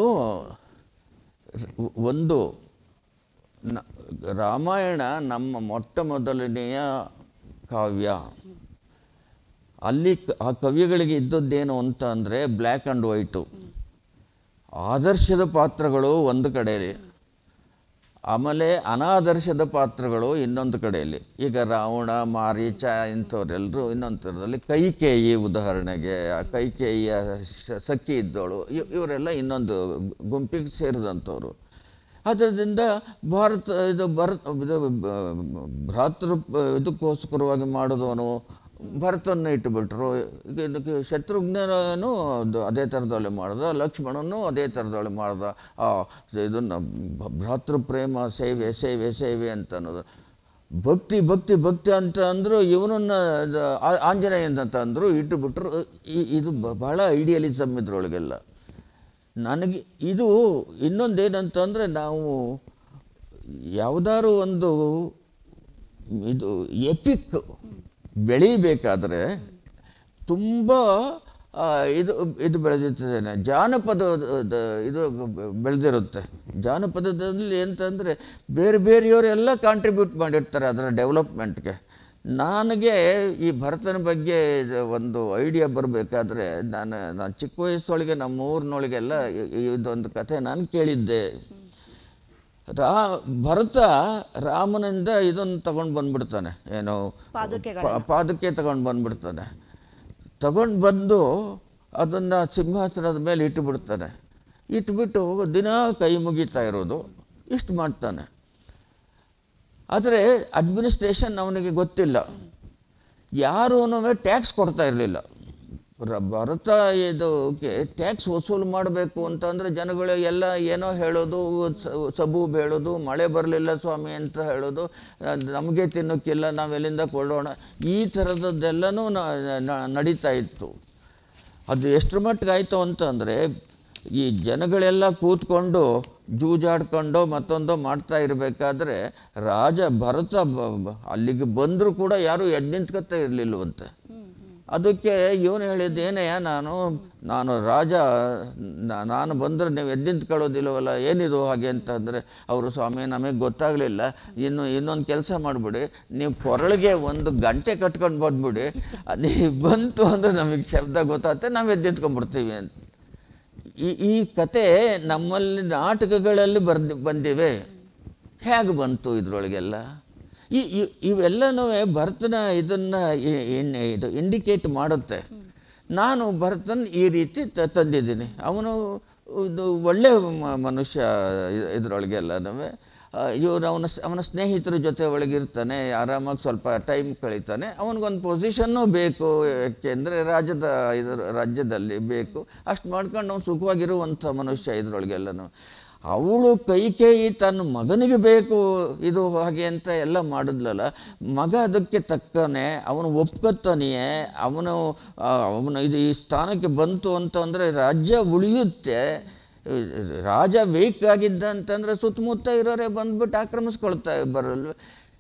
ರ- ಒಂದು ನ- ರಾಮಾಯಣ ನಮ್ಮ ಮೊಟ್ಟ ಮೊದಲನೆಯ ಕಾವ್ಯ ಅಲ್ಲಿ ಕ- ಆ ಕವಿಗಳಿಗೆ ಇದ್ದದ್ದೇನು ಅಂತ ಅಂದರೆ ಬ್ಲ್ಯಾಕ್ ಆ್ಯಂಡ್ ವೈಟು ಆದರ್ಶದ ಪಾತ್ರಗಳು ಒಂದು ಕಡೆಯಲ್ಲಿ ಆಮೇಲೆ ಅನಾದರ್ಶದ ಪಾತ್ರಗಳು ಇನ್ನೊಂದು ಕಡೆಯಲ್ಲಿ ಈಗ ರಾವಣ ಮಾರೀಚ ಇಂಥವರೆಲ್ಲರೂ ಇನ್ನೊಂದು ಥರದಲ್ಲಿ ಕೈಕೇಯಿ ಉದಾಹರಣೆಗೆ ಆ ಕೈಕೇಯಿಯ ಶ- ಸಖಿ ಇದ್ದವಳು ಇವ್- ಇವರೆಲ್ಲ ಇನ್ನೊಂದು ಗುಂಪಿಗೆ ಸೇರಿದಂಥವ್ರು ಅದರಿಂದ ಭಾರತ ಇದು ಭರತ ಇದು ಬ- ಭ್ರಾತೃ ಇದಕ್ಕೋಸ್ಕರವಾಗಿ ಮಾಡಿದವನು ಭರತನ್ನು ಇಟ್ಟುಬಿಟ್ರು ಈಗ ಇದಕ್ಕೆ ಶತ್ರುಘ್ನನು ಅದು ಅದೇ ಥರದೊಳೆ ಮಾಡ್ದ ಲಕ್ಷ್ಮಣನು ಅದೇ ಥರದೊಳೆ ಮಾಡ್ದ ಆ ಇದನ್ನು ಭ್ರಾತೃ ಪ್ರೇಮ ಸೇವೆ ಸೇವೆ ಸೇವೆ ಅಂತ ಅನ್ನೋದು ಭಕ್ತಿ ಭಕ್ತಿ ಭಕ್ತಿ ಅಂತ ಅಂದರು ಇವನನ್ನ ಅದು ಆ- ಆಂಜನೇಯ ಅಂತ ಅಂದರು ಇಟ್ಟುಬಿಟ್ರು ಈ- ಇದು ಬ- ಬಹಳ ಐಡಿಯಲಿಸಮ್ ಇದ್ರೊಳಗೆಲ್ಲ ನನಗೆ ಇದು ಇನ್ನೊಂದೇನಂತಂದರೆ ನಾವು ಯಾವುದಾದ್ರು ಒಂದು ಇದು ಎಪಿಕ್ ಬೆಳೀಬೇಕಾದ್ರೆ ತುಂಬ ಆ, ಇದು ಇದು ಬೆಳೆದಿರ್ತದೆ ಜಾನಪದ ಇದು ಬೆಳೆದಿರುತ್ತೆ ಜಾನಪದದಲ್ಲಿ ಅಂತಂದರೆ ಬೇರೆ ಬೇರೆಯವರೆಲ್ಲ ಕಾಂಟ್ರಿಬ್ಯೂಟ್ ಮಾಡಿರ್ತಾರೆ ಅದರ ಡೆವಲಪ್ಮೆಂಟ್ಗೆ ನನಗೆ ಈ ಭರತನ ಬಗ್ಗೆ ಇದು ಒಂದು ಐಡಿಯಾ ಬರಬೇಕಾದ್ರೆ ನಾನು ನಾನು ಚಿಕ್ಕ ವಯಸ್ಸೊಳಗೆ ನಮ್ಮ ಊರಿನೊಳಗೆಲ್ಲ ಇ- ಇದೊಂದು ಕಥೆ ನಾನು ಕೇಳಿದ್ದೆ ರಾ ಭರತ ರಾಮನಿಂದ ಇದನ್ನು ತಗೊಂಡು ಬಂದ್ಬಿಡ್ತಾನೆ ಏನು ಪಾದುಕೆಗಳನ್ನ. ಪಾ- ಪಾದುಕೆ ತಗೊಂಡು ಬಂದ್ಬಿಡ್ತಾನೆ ತಗೊಂಡು ಬಂದು ಅದನ್ನು ಸಿಂಹಾಸನದ ಮೇಲೆ ಇಟ್ಟುಬಿಡ್ತಾನೆ ಇಟ್ಬಿಟ್ಟು ದಿನ ಕೈ ಮುಗಿತಾ ಇರೋದು ಇಷ್ಟು ಮಾಡ್ತಾನೆ ಆದರೆ ಅಡ್ಮಿನಿಸ್ಟ್ರೇಷನ್ ಅವನಿಗೆ ಗೊತ್ತಿಲ್ಲ ಯಾರೂ ಟ್ಯಾಕ್ಸ್ ಕೊಡ್ತಾ ಇರಲಿಲ್ಲ ಭರತ ಇದಕ್ಕೆ ಟ್ಯಾಕ್ಸ್ ವಸೂಲು ಮಾಡಬೇಕು ಅಂತಂದರೆ ಜನಗಳು ಎಲ್ಲ ಏನೋ ಹೇಳೋದು ಸ- ಸಬು ಹೇಳೋದು ಮಳೆ ಬರಲಿಲ್ಲ ಸ್ವಾಮಿ ಅಂತ ಹೇಳೋದು ಅಹ್, ನಮಗೆ ತಿನ್ನೋಕ್ಕಿಲ್ಲ ನಾವೆಲ್ಲಿಂದ ಕೊಡೋಣ ಈ ಥರದದ್ದೆಲ್ಲನೂ ನ- ನ- ನಡೀತಾ ಇತ್ತು ಅದು ಎಷ್ಟರ ಮಟ್ಟಿಗೆ ಆಯಿತು ಅಂತಂದರೆ ಈ ಜನಗಳೆಲ್ಲ ಕೂತ್ಕೊಂಡು ಜೂಜಾಡ್ಕೊಂಡು ಮತ್ತೊಂದು ಮಾಡ್ತಾ ಇರಬೇಕಾದ್ರೆ ರಾಜ ಭರತ ಬ- ಬ- ಅಲ್ಲಿಗೆ ಬಂದರೂ ಕೂಡ ಯಾರೂ ಎದ್ದು ನಿಂತ್ಕೊತಾ ಇರಲಿಲ್ಲವಂತೆ ಅದಕ್ಕೆ ಇವನು ಹೇಳಿದ್ದು ಏನಯ್ಯ ನಾನು ನಾನು ರಾಜ ನಾ- ನಾನು ಬಂದರೆ ನೀವು ಎದ್ದು ನಿಂತ್ಕೊಳ್ಳೋದಿಲ್ಲವಲ್ಲ ಏನಿದು ಹಾಗೆ ಅಂತಂದರೆ ಅವರು ಸ್ವಾಮಿ ನಮಗೆ ಗೊತ್ತಾಗಲಿಲ್ಲ ಇನ್ನು ಇನ್ನೊಂದು ಕೆಲಸ ಮಾಡಿಬಿಡಿ ನೀವು ಕೊರಳಿಗೆ ಒಂದು ಗಂಟೆ ಕಟ್ಕೊಂಡು ಬಂದ್ಬಿಡಿ ನೀವು ಬಂತು ಅಂದರೆ ನಮಗೆ ಶಬ್ದ ಗೊತ್ತಾಗುತ್ತೆ ನಾವು ಎದ್ದು ನಿಂತ್ಕೊಂಡ್ಬಿಡ್ತೀವಿ ಅಂತ ಈ ಈ ಕತೆ ನಮ್ಮಲ್ಲಿ ನಾಟಕಗಳಲ್ಲಿ ಬರ್ದು ಬಂದಿವೆ ಹೇಗೆ ಬಂತು ಇದ್ರೊಳಗೆಲ್ಲ ಈ ಇ- ಇವೆಲ್ಲನೂ ಭರತನ ಇದನ್ನು ಇದು ಇಂಡಿಕೇಟ್ ಮಾಡುತ್ತೆ ನಾನು ಭರತನ್ ಈ ರೀತಿ ತ- ತಂದಿದ್ದೀನಿ ಅವನು ಇದು ಒಳ್ಳೆಯ ಮ- ಮನುಷ್ಯ ಇ- ಇದ್ರೊಳಗೆಲ್ಲನೂ ಇವ್ರು ಅವನ ಸ್- ಅವನ ಸ್ನೇಹಿತರ ಜೊತೆ ಒಳಗಿರ್ತಾನೆ ಆರಾಮಾಗಿ ಸ್ವಲ್ಪ ಟೈಮ್ ಕಳೀತಾನೆ ಅವನಿಗೊಂದು ಪೊಸಿಷನ್ನೂ ಬೇಕು ಯಾಕೆಂದರೆ ರಾಜ್ಯದ ಇದರ ರಾಜ್ಯದಲ್ಲಿ ಬೇಕು ಅಷ್ಟು ಮಾಡ್ಕೊಂಡು ಅವ್ನು ಸುಖವಾಗಿರುವಂಥ ಮನುಷ್ಯ ಇದ್ರೊಳಗೆಲ್ಲನೂ ಅವಳು ಕೈ ಕೈ ತನ್ನ ಮಗನಿಗೆ ಬೇಕು ಇದು ಹಾಗೆ ಅಂತ ಎಲ್ಲ ಮಾಡಿದ್ಲಲ್ಲ ಮಗ ಅದಕ್ಕೆ ತಕ್ಕನೆ ಅವನು ಒಪ್ಕೊತಾನೆಯೇ ಅವನು ಆ, ಅವನು ಇದು ಈ ಸ್ಥಾನಕ್ಕೆ ಬಂತು ಅಂತಂದರೆ ರಾಜ್ಯ ಉಳಿಯುತ್ತೆ ರಾಜ ವೀಕ್ ಆಗಿದ್ದ ಅಂತಂದರೆ ಸುತ್ತಮುತ್ತ ಇರೋರೆ ಬಂದ್ಬಿಟ್ಟು ಆಕ್ರಮಿಸ್ಕೊಳ್ತಾ ಬರಲ್ವ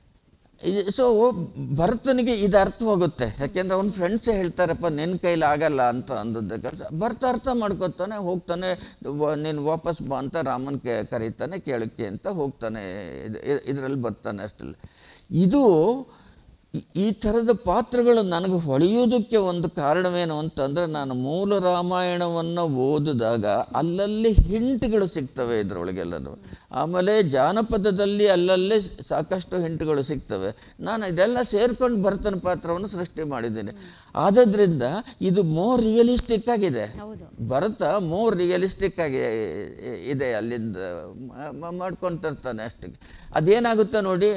ಸೊ ಭರತನಿಗೆ ಇದು ಅರ್ಥವಾಗುತ್ತೆ ಯಾಕೆಂದ್ರೆ ಅವನ ಫ್ರೆಂಡ್ಸೇ ಹೇಳ್ತಾರಪ್ಪ ನಿನ್ನ ಕೈಲಿ ಆಗಲ್ಲ ಅಂತ ಅಂದದ್ದಕ್ಕೆ ಭರತ ಅರ್ಥ ಮಾಡ್ಕೊತಾನೆ ಹೋಗ್ತಾನೆ ವ- ನೀನು ವಾಪಸ್ ಬಾ ಅಂತ ರಾಮನ್ ಕೆ ಕರೀತಾನೆ ಕೇಳಕ್ಕೆ ಅಂತ ಹೋಗ್ತಾನೆ ಇದರಲ್ಲಿ ಬರ್ತಾನೆ ಅಷ್ಟಲ್ಲಿ ಇದು ಈ- ಈ ಥರದ ಪಾತ್ರಗಳು ನನಗೆ ಹೊಳೆಯೋದಕ್ಕೆ ಒಂದು ಕಾರಣವೇನು ಅಂತಂದರೆ ನಾನು ಮೂಲ ರಾಮಾಯಣವನ್ನು ಓದಿದಾಗ ಅಲ್ಲಲ್ಲಿ ಹಿಂಟ್ಗಳು ಸಿಗ್ತವೆ ಇದರೊಳಗೆಲ್ಲನೂ ಆಮೇಲೆ ಜಾನಪದದಲ್ಲಿ ಅಲ್ಲಲ್ಲಿ ಸಾಕಷ್ಟು ಹಿಂಟ್ಗಳು ಸಿಗ್ತವೆ ನಾನು ಇದೆಲ್ಲ ಸೇರ್ಕೊಂಡು ಭರತನ ಪಾತ್ರವನ್ನು ಸೃಷ್ಟಿ ಮಾಡಿದ್ದೀನಿ ಆದದ್ರಿಂದ ಇದು ಮೋರ್ ರಿಯಲಿಸ್ಟಿಕ್ ಆಗಿದೆ ಹೌದು ಭರತ ಮೋರ್ ರಿಯಲಿಸ್ಟಿಕ್ ಆಗಿ ಇದೆ ಅಲ್ಲಿಂದ ಮ- ಮ- ಮಾಡ್ಕೊಂತಿರ್ತಾನೆ ಅಷ್ಟಕ್ಕೆ ಅದೇನಾಗುತ್ತೆ ನೋಡಿ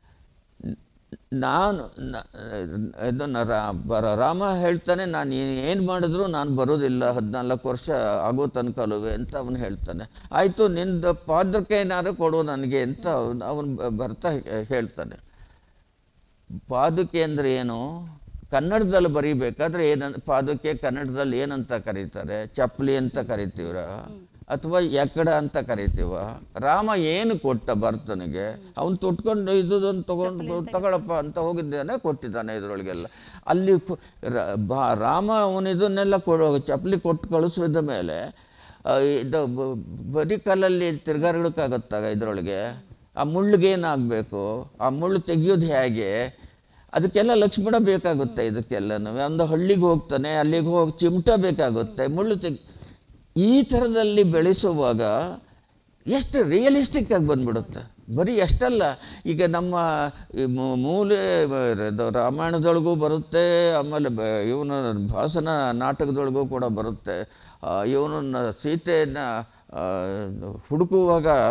ನಾನು ನ- ಇದನ್ನು ರಾ ಬರ ರಾಮ ಹೇಳ್ತಾನೆ ನಾನು ಏನು ಮಾಡಿದ್ರು ನಾನು ಬರೋದಿಲ್ಲ ಹದಿನಾಲ್ಕು ವರ್ಷ ಆಗೋ ತನಕಲುವೆ ಅಂತ ಅವನು ಹೇಳ್ತಾನೆ ಆಯಿತು ನಿಂದು ಪಾದಕ್ಕೆ ಏನಾದ್ರು ಕೊಡು ನನಗೆ ಅಂತ ಅವನು ಬರ್ತಾ ಹೇಳ್ತಾನೆ ಪಾದುಕೆ ಅಂದರೆ ಏನು ಕನ್ನಡದಲ್ಲಿ ಬರೀಬೇಕಾದ್ರೆ ಏನಂತ ಪಾದುಕೆ ಕನ್ನಡದಲ್ಲಿ ಏನಂತ ಕರೀತಾರೆ ಚಪ್ಪಲಿ ಅಂತ ಕರಿತೀವ್ರ ಅಥವಾ ಎಕ್ಕಡ ಅಂತ ಕರಿತೀವ ರಾಮ ಏನು ಕೊಟ್ಟ ಭರತನಿಗೆ ಅವನು ತೊಟ್ಕೊಂಡು ಇದನ್ನು ತಗೊಂಡು ತಗೊಳಪ್ಪ ಅಂತ ಹೋಗಿದ್ದಾನೆ ಕೊಟ್ಟಿದ್ದಾನೆ ಇದರೊಳಗೆಲ್ಲ ಅಲ್ಲಿ ಕು- ರ- ಬಾ ರಾಮ ಅವನು ಇದನ್ನೆಲ್ಲ ಕೊಡೋ ಚಪ್ಪಲಿ ಕೊಟ್ಟು ಕಳಿಸಿದ ಮೇಲೆ ಆ, ಇದು ಬ- ಬರೀ ಕಲ್ಲಲ್ಲಿ ತಿರ್ಗಾಡಕ್ಕಾಗತ್ತಾಗ ಇದರೊಳಗೆ ಆ ಮುಳ್ಳಿಗೆ ಏನಾಗಬೇಕು ಆ ಮುಳ್ಳು ತೆಗಿಯೋದು ಹೇಗೆ ಅದಕ್ಕೆಲ್ಲ ಲಕ್ಷ್ಮಣ ಬೇಕಾಗುತ್ತೆ ಇದಕ್ಕೆಲ್ಲನೂ ಒಂದು ಹಳ್ಳಿಗೆ ಹೋಗ್ತಾನೆ ಅಲ್ಲಿಗೆ ಹೋಗಿ ಚಿಮಟ ಬೇಕಾಗುತ್ತೆ ಮುಳ್ಳು ತೆಗಿ ಈ ಥರದಲ್ಲಿ ಬೆಳೆಸುವಾಗ ಎಷ್ಟು ರಿಯಲಿಸ್ಟಿಕ್ ಆಗಿ ಬಂದ್ಬಿಡುತ್ತೆ ಬರೀ ಎಷ್ಟಲ್ಲ ಈಗ ನಮ್ಮ ಈ ಮೂ- ಮೂಲೆ ಇದು ರಾಮಾಯಣದೊಳಗೂ ಬರುತ್ತೆ ಆಮೇಲೆ ಬ ಇವನು ಭಾಸನ ನಾಟಕದೊಳಗೂ ಕೂಡ ಬರುತ್ತೆ ಇವನನ್ನು ಸೀತೆಯನ್ನು ಹುಡುಕುವಾಗ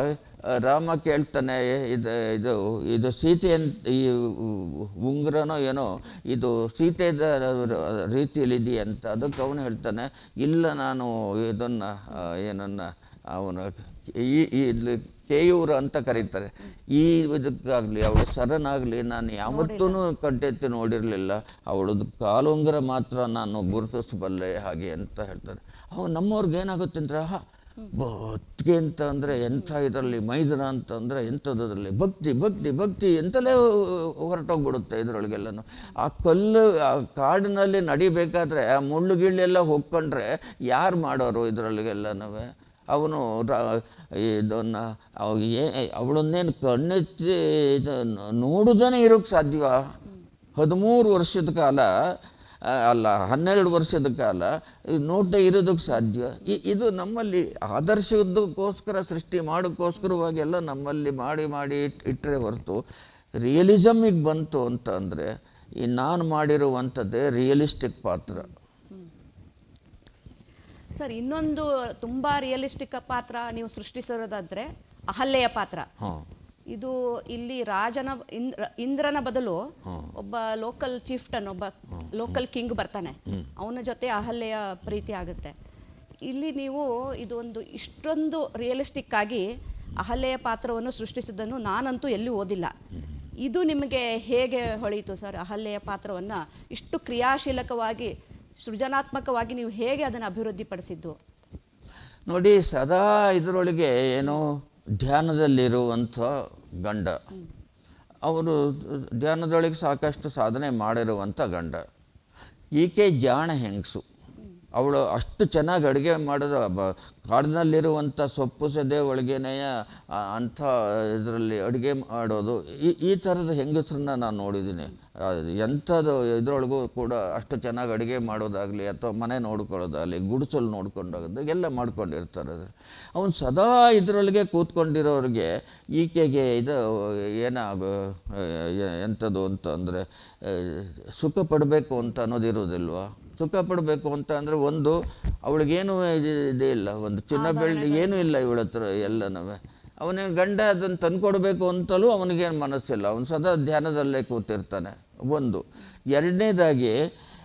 ಆ, ರಾಮ ಕೇಳ್ತಾನೆ ಇದು ಇದು ಇದು ಸೀತೆ ಅಂತ ಈ ಉಂಗುರನೋ ಏನೋ ಇದು ಸೀತೆದ ರೀತಿಯಲ್ಲಿ ಇದೆಯಂತ ಅದಕ್ಕೆ ಅವನು ಹೇಳ್ತಾನೆ ಇಲ್ಲ ನಾನು ಇದನ್ನು ಏನನ್ನ ಅವನು ಈ ಈ ಇಲ್ಲಿ ಕೇಯೂರು ಅಂತ ಕರೀತಾರೆ ಈ ಇದಕ್ಕಾಗಲಿ ಅವಳು ಸರನಾಗಲಿ ನಾನು ಯಾವತ್ತೂ ಕಟ್ಟೆತ್ತಿ ನೋಡಿರಲಿಲ್ಲ ಅವಳದು ಕಾಲುಂಗುರ ಮಾತ್ರ ನಾನು ಗುರುತಿಸಬಲ್ಲೆ ಹಾಗೆ ಅಂತ ಹೇಳ್ತಾರೆ ಅವಾಗ ನಮ್ಮವ್ರಿಗೆ ಏನಾಗುತ್ತೆ ಅಂದರೆ ಆಹಾ ಭಕ್ತಿ ಅಂತ ಅಂದರೆ ಎಂಥ ಇದರಲ್ಲಿ ಮೈದನ ಅಂತ ಅಂದರೆ ಎಂಥದ್ರಲ್ಲಿ ಭಕ್ತಿ ಭಕ್ತಿ ಭಕ್ತಿ ಎಂತಲೇ ಹೊರಟೋಗ್ಬಿಡುತ್ತೆ ಇದರೊಳಗೆಲ್ಲನು ಆ ಕಲ್ಲು ಆ ಕಾಡಿನಲ್ಲಿ ನಡಿಬೇಕಾದ್ರೆ ಆ ಮುಳ್ಳು ಗಿಳ್ಳೆಲ್ಲ ಹೋಗ್ಕೊಂಡ್ರೆ ಯಾರು ಮಾಡೋರು ಇದರೊಳಗೆಲ್ಲನೂ ಅವನು ಇದನ್ನು ಅವಳನ್ನೇನು ಕಣ್ಣೆತ್ತಿ ನೋಡುದೇ ಇರೋಕ್ಕೆ ಸಾಧ್ಯವ ಹದಿಮೂರು ವರ್ಷದ ಕಾಲ ಆ, ಅಲ್ಲ ಹನ್ನೆರಡು ವರ್ಷದ ಕಾಲ ಇದು ನೋಡದೆ ಇರೋದಕ್ಕೆ ಸಾಧ್ಯ ಇ- ಇದು ನಮ್ಮಲ್ಲಿ ಆದರ್ಶದಕ್ಕೋಸ್ಕರ ಸೃಷ್ಟಿ ಮಾಡೋಕ್ಕೋಸ್ಕರವಾಗಿ ಎಲ್ಲ ನಮ್ಮಲ್ಲಿ ಮಾಡಿ ಮಾಡಿ ಇಟ್ ಇಟ್ಟರೆ ಹೊರತು ರಿಯಲಿಸಮಿಗೆ ಬಂತು ಅಂತ ಅಂದರೆ ಈ ನಾನು ಮಾಡಿರುವಂಥದ್ದೇ ರಿಯಲಿಸ್ಟಿಕ್ ಪಾತ್ರ ಸರ್ ಇನ್ನೊಂದು ತುಂಬಾ ರಿಯಲಿಸ್ಟಿಕ್ ಪಾತ್ರ ನೀವು ಸೃಷ್ಟಿಸಿರೋದಾದ್ರೆ ಅಹಲ್ಯೆಯ ಪಾತ್ರ ಹಾಂ ಇದು ಇಲ್ಲಿ ರಾಜನ ಇಂದ್ರ ಇಂದ್ರನ ಬದಲು ಒಬ್ಬ ಲೋಕಲ್ ಚಿಫ್ಟನ್ ಒಬ್ಬ ಲೋಕಲ್ ಕಿಂಗ್ ಬರ್ತಾನೆ ಅವನ ಜೊತೆ ಅಹಲ್ಯೆಯ ಪ್ರೀತಿ ಆಗುತ್ತೆ ಇಲ್ಲಿ ನೀವು ಇದು ಒಂದು ಇಷ್ಟೊಂದು ರಿಯಲಿಸ್ಟಿಕ್ ಆಗಿ ಅಹಲ್ಯೆಯ ಪಾತ್ರವನ್ನು ಸೃಷ್ಟಿಸಿದ್ದನ್ನು ನಾನಂತೂ ಎಲ್ಲೂ ಓದಿಲ್ಲ ಇದು ನಿಮಗೆ ಹೇಗೆ ಹೊಳೆಯಿತು ಸರ್ ಅಹಲ್ಯೆಯ ಪಾತ್ರವನ್ನು ಇಷ್ಟು ಕ್ರಿಯಾಶೀಲಕವಾಗಿ ಸೃಜನಾತ್ಮಕವಾಗಿ ನೀವು ಹೇಗೆ ಅದನ್ನು ಅಭಿವೃದ್ಧಿಪಡಿಸಿದ್ದು ನೋಡಿ ಸದಾ ಇದರೊಳಗೆ ಏನೋ ಧ್ಯಾನದಲ್ಲಿರುವಂಥ ಗಂಡ ಅವರು ಧ್ಯಾನದೊಳಗೆ ಸಾಕಷ್ಟು ಸಾಧನೆ ಮಾಡಿರುವಂಥ ಗಂಡ ಈಕೆ ಜಾಣ ಹೆಂಗಸು ಅವಳು ಅಷ್ಟು ಚೆನ್ನಾಗಿ ಅಡುಗೆ ಮಾಡೋದು ಬ ಕಾಡಿನಲ್ಲಿರುವಂಥ ಸೊಪ್ಪು ಸದೆ ಒಳಗೇನೆಯ ಆ- ಅಂಥ ಇದರಲ್ಲಿ ಅಡುಗೆ ಮಾಡೋದು ಈ ಈ ಥರದ ಹೆಂಗಸರನ್ನ ನಾನು ನೋಡಿದ್ದೀನಿ ಆ, ಎಂಥದ್ದು ಇದರೊಳಗೂ ಕೂಡ ಅಷ್ಟು ಚೆನ್ನಾಗಿ ಅಡುಗೆ ಮಾಡೋದಾಗಲಿ ಅಥವಾ ಮನೆ ನೋಡ್ಕೊಳ್ಳೋದಾಗಲಿ ಗುಡಿಸಲು ನೋಡ್ಕೊಂಡೋಗೋದು ಎಲ್ಲ ಮಾಡ್ಕೊಂಡಿರ್ತಾರೆ ಅದು ಅವನು ಸದಾ ಇದರೊಳಗೆ ಕೂತ್ಕೊಂಡಿರೋರಿಗೆ ಈಕೆಗೆ ಇದು ಏನಾಗ ಎಂಥದ್ದು ಅಂತ ಅಂದರೆ ಸುಖ ಪಡಬೇಕು ಅಂತ ಅನ್ನೋದಿರೋದಿಲ್ವಾ ಸುಖ ಪಡಬೇಕು ಅಂತ ಅಂದರೆ ಒಂದು ಅವಳಿಗೇನು ಇದು- ಇದೇ ಇಲ್ಲ ಒಂದು ಚಿನ್ನ ಬೆಳ್ಳಿ ಏನೂ ಇಲ್ಲ ಇವಳ ಹತ್ರ ಎಲ್ಲನೂ ಅವನಿಗೆ ಗಂಡ ಅದನ್ನು ತಂದ್ಕೊಡ್ಬೇಕು ಅಂತಲೂ ಅವನಿಗೇನು ಮನಸ್ಸಿಲ್ಲ ಅವನು ಸದಾ ಧ್ಯಾನದಲ್ಲೇ ಕೂತಿರ್ತಾನೆ ಒಂದು ಎರಡನೇದಾಗಿ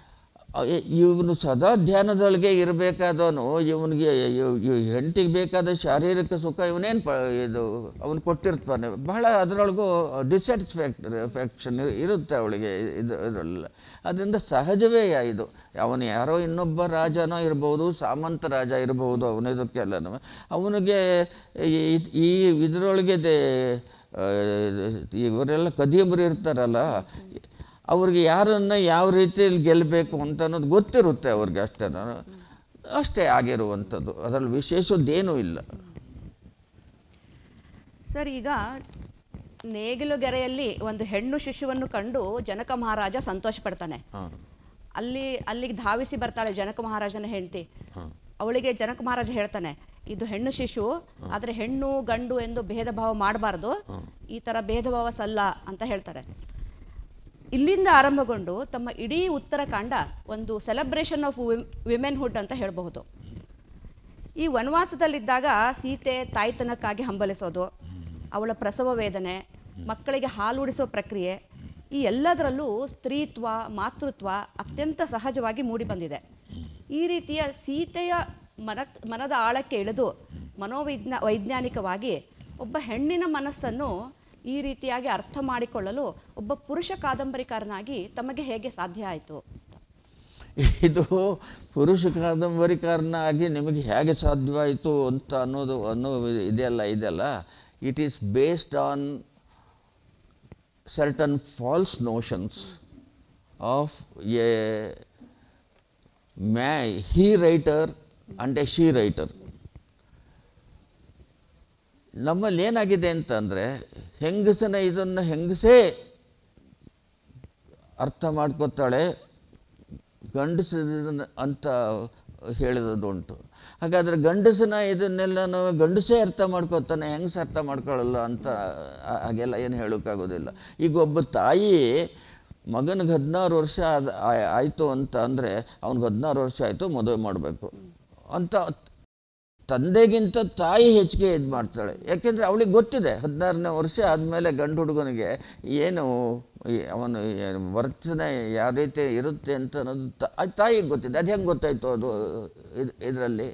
ಇವನು ಸದಾ ಧ್ಯಾನದೊಳಗೆ ಇರಬೇಕಾದವನು ಇವನಿಗೆ ಹೆಂಡತಿಗೆ ಬೇಕಾದ ಶಾರೀರಿಕ ಸುಖ ಇವನೇನು ಪ ಇದು ಅವನು ಕೊಟ್ಟಿರ್ತಾನೆ ಬಹಳ ಅದರೊಳಗೂ ಡಿಸ್ಸ್ಯಾಟಿಸ್ಫ್ಯಾಕ್ಟರಿ ಫ್ಯಾಕ್ಷನ್ ಇರುತ್ತೆ ಅವಳಿಗೆ ಇದು ಇದರಲ್ಲ ಅದರಿಂದ ಸಹಜವೇ ಇದು ಅವನು ಯಾರೋ ಇನ್ನೊಬ್ಬ ರಾಜನೋ ಇರ್ಬೋದು ಸಾಮಂತ ರಾಜ ಇರ್ಬೋದು ಅವನ ಇದಕ್ಕೆಲ್ಲನೂ ಅವನಿಗೆ ಈ- ಈ ಇದರೊಳಗೆ ದೇ- ಆ, ಇವರೆಲ್ಲ ಕದಿಯಂಬರು ಇರ್ತಾರಲ್ಲ ಅವ್ರಿಗೆ ಯಾರನ್ನು ಯಾವ ರೀತಿಯಲ್ಲಿ ಗೆಲ್ಲಬೇಕು ಅಂತ ಅನ್ನೋದು ಗೊತ್ತಿರುತ್ತೆ ಅವ್ರಿಗೆ ಅಷ್ಟೇ ಅಷ್ಟೇ ಆಗಿರುವಂಥದ್ದು ಅದರಲ್ಲಿ ವಿಶೇಷದ್ದೇನೂ ಇಲ್ಲ ಸರ್ ಈಗ ನೇಗಿಲುಗೆರೆಯಲ್ಲಿ ಒಂದು ಹೆಣ್ಣು ಶಿಶುವನ್ನು ಕಂಡು ಜನಕ ಮಹಾರಾಜ ಸಂತೋಷ ಪಡ್ತಾನೆ ಹಾಂ ಅಲ್ಲಿ ಅಲ್ಲಿಗೆ ಧಾವಿಸಿ ಬರ್ತಾಳೆ ಜನಕ ಮಹಾರಾಜನ ಹೆಂಡತಿ ಅವಳಿಗೆ ಜನಕ ಮಹಾರಾಜ ಹೇಳ್ತಾನೆ ಇದು ಹೆಣ್ಣು ಶಿಶು ಆದ್ರೆ ಹೆಣ್ಣು ಗಂಡು ಎಂದು ಭೇದ ಭಾವ ಮಾಡಬಾರ್ದು ಈ ತರ ಭೇದ ಭಾವ ಸಲ್ಲ ಅಂತ ಹೇಳ್ತಾರೆ ಇಲ್ಲಿಂದ ಆರಂಭಗೊಂಡು ತಮ್ಮ ಇಡೀ ಉತ್ತರಾಖಂಡ ಒಂದು ಸೆಲೆಬ್ರೇಷನ್ ಆಫ್ ವಿಮೆನ್ಹುಡ್ ಅಂತ ಹೇಳಬಹುದು ಈ ವನವಾಸದಲ್ಲಿದ್ದಾಗ ಸೀತೆ ತಾಯ್ತನಕ್ಕಾಗಿ ಹಂಬಲಿಸೋದು ಅವಳ ಪ್ರಸವ ವೇದನೆ ಮಕ್ಕಳಿಗೆ ಹಾಲುಡಿಸೋ ಪ್ರಕ್ರಿಯೆ ಈ ಎಲ್ಲದರಲ್ಲೂ ಸ್ತ್ರೀತ್ವ ಮಾತೃತ್ವ ಅತ್ಯಂತ ಸಹಜವಾಗಿ ಮೂಡಿಬಂದಿದೆ ಈ ರೀತಿಯ ಸೀತೆಯ ಮನ ಮನದ ಆಳಕ್ಕೆ ಇಳಿದು ಮನೋವೈಜ್ಞಾ ವೈಜ್ಞಾನಿಕವಾಗಿ ಒಬ್ಬ ಹೆಣ್ಣಿನ ಮನಸ್ಸನ್ನು ಈ ರೀತಿಯಾಗಿ ಅರ್ಥ ಮಾಡಿಕೊಳ್ಳಲು ಒಬ್ಬ ಪುರುಷ ಕಾದಂಬರಿಕಾರನಾಗಿ ತಮಗೆ ಹೇಗೆ ಸಾಧ್ಯ ಆಯಿತು ಇದು ಪುರುಷ ಕಾದಂಬರಿಕಾರನಾಗಿ ನಿಮಗೆ ಹೇಗೆ ಸಾಧ್ಯವಾಯಿತು ಅಂತ ಅನ್ನೋದು ಅನ್ನೋ ಇದೆಯಲ್ಲ ಇದೆಯಲ್ಲ it is based on certain false notions of a ma he writer and a she writer ನಮ್ಮಲ್ಲಿ ಏನಾಗಿದೆ ಅಂತಂದರೆ ಹೆಂಗಸನ ಇದನ್ನು ಹೆಂಗಸೇ ಅರ್ಥ ಮಾಡ್ಕೊತಾಳೆ ಗಂಡಸನ ಅಂತ ಹೇಳಿರೋದುಂಟು ಹಾಗಾದರೆ ಗಂಡಸನ ಇದನ್ನೆಲ್ಲ ಗಂಡಸೇ ಅರ್ಥ ಮಾಡ್ಕೊತಾನೆ ಹೆಂಗಸ ಅರ್ಥ ಮಾಡ್ಕೊಳ್ಳಲ್ಲ ಅಂತ ಆ- ಹಾಗೆಲ್ಲ ಏನು ಹೇಳೋಕ್ಕಾಗೋದಿಲ್ಲ ಈಗ ಒಬ್ಬ ತಾಯಿ ಮಗನಿಗೆ ಹದಿನಾರು ವರ್ಷ ಆದ ಆಯ್- ಆಯಿತು ಅಂತ ಅಂದರೆ ಅವ್ನಿಗೆ ಹದಿನಾರು ವರ್ಷ ಆಯಿತು ಮದುವೆ ಮಾಡಬೇಕು ಅಂತ ತಂದೆಗಿಂತ ತಾಯಿ ಹೆಚ್ಚಿಗೆ ಇದು ಮಾಡ್ತಾಳೆ ಯಾಕೆಂದರೆ ಅವಳಿಗೆ ಗೊತ್ತಿದೆ ಹದಿನಾರನೇ ವರ್ಷ ಆದಮೇಲೆ ಗಂಡು ಹುಡುಗನಿಗೆ ಏನು ಈ ಅವನು ಏನು ವರ್ತನೆ ಯಾವ ರೀತಿ ಇರುತ್ತೆ ಅಂತ ಅನ್ನೋದು ತ- ಆ ತಾಯಿಗೆ ಗೊತ್ತಿದೆ ಅದು ಹೆಂಗೆ ಗೊತ್ತಾಯಿತು ಅದು ಇದರಲ್ಲಿ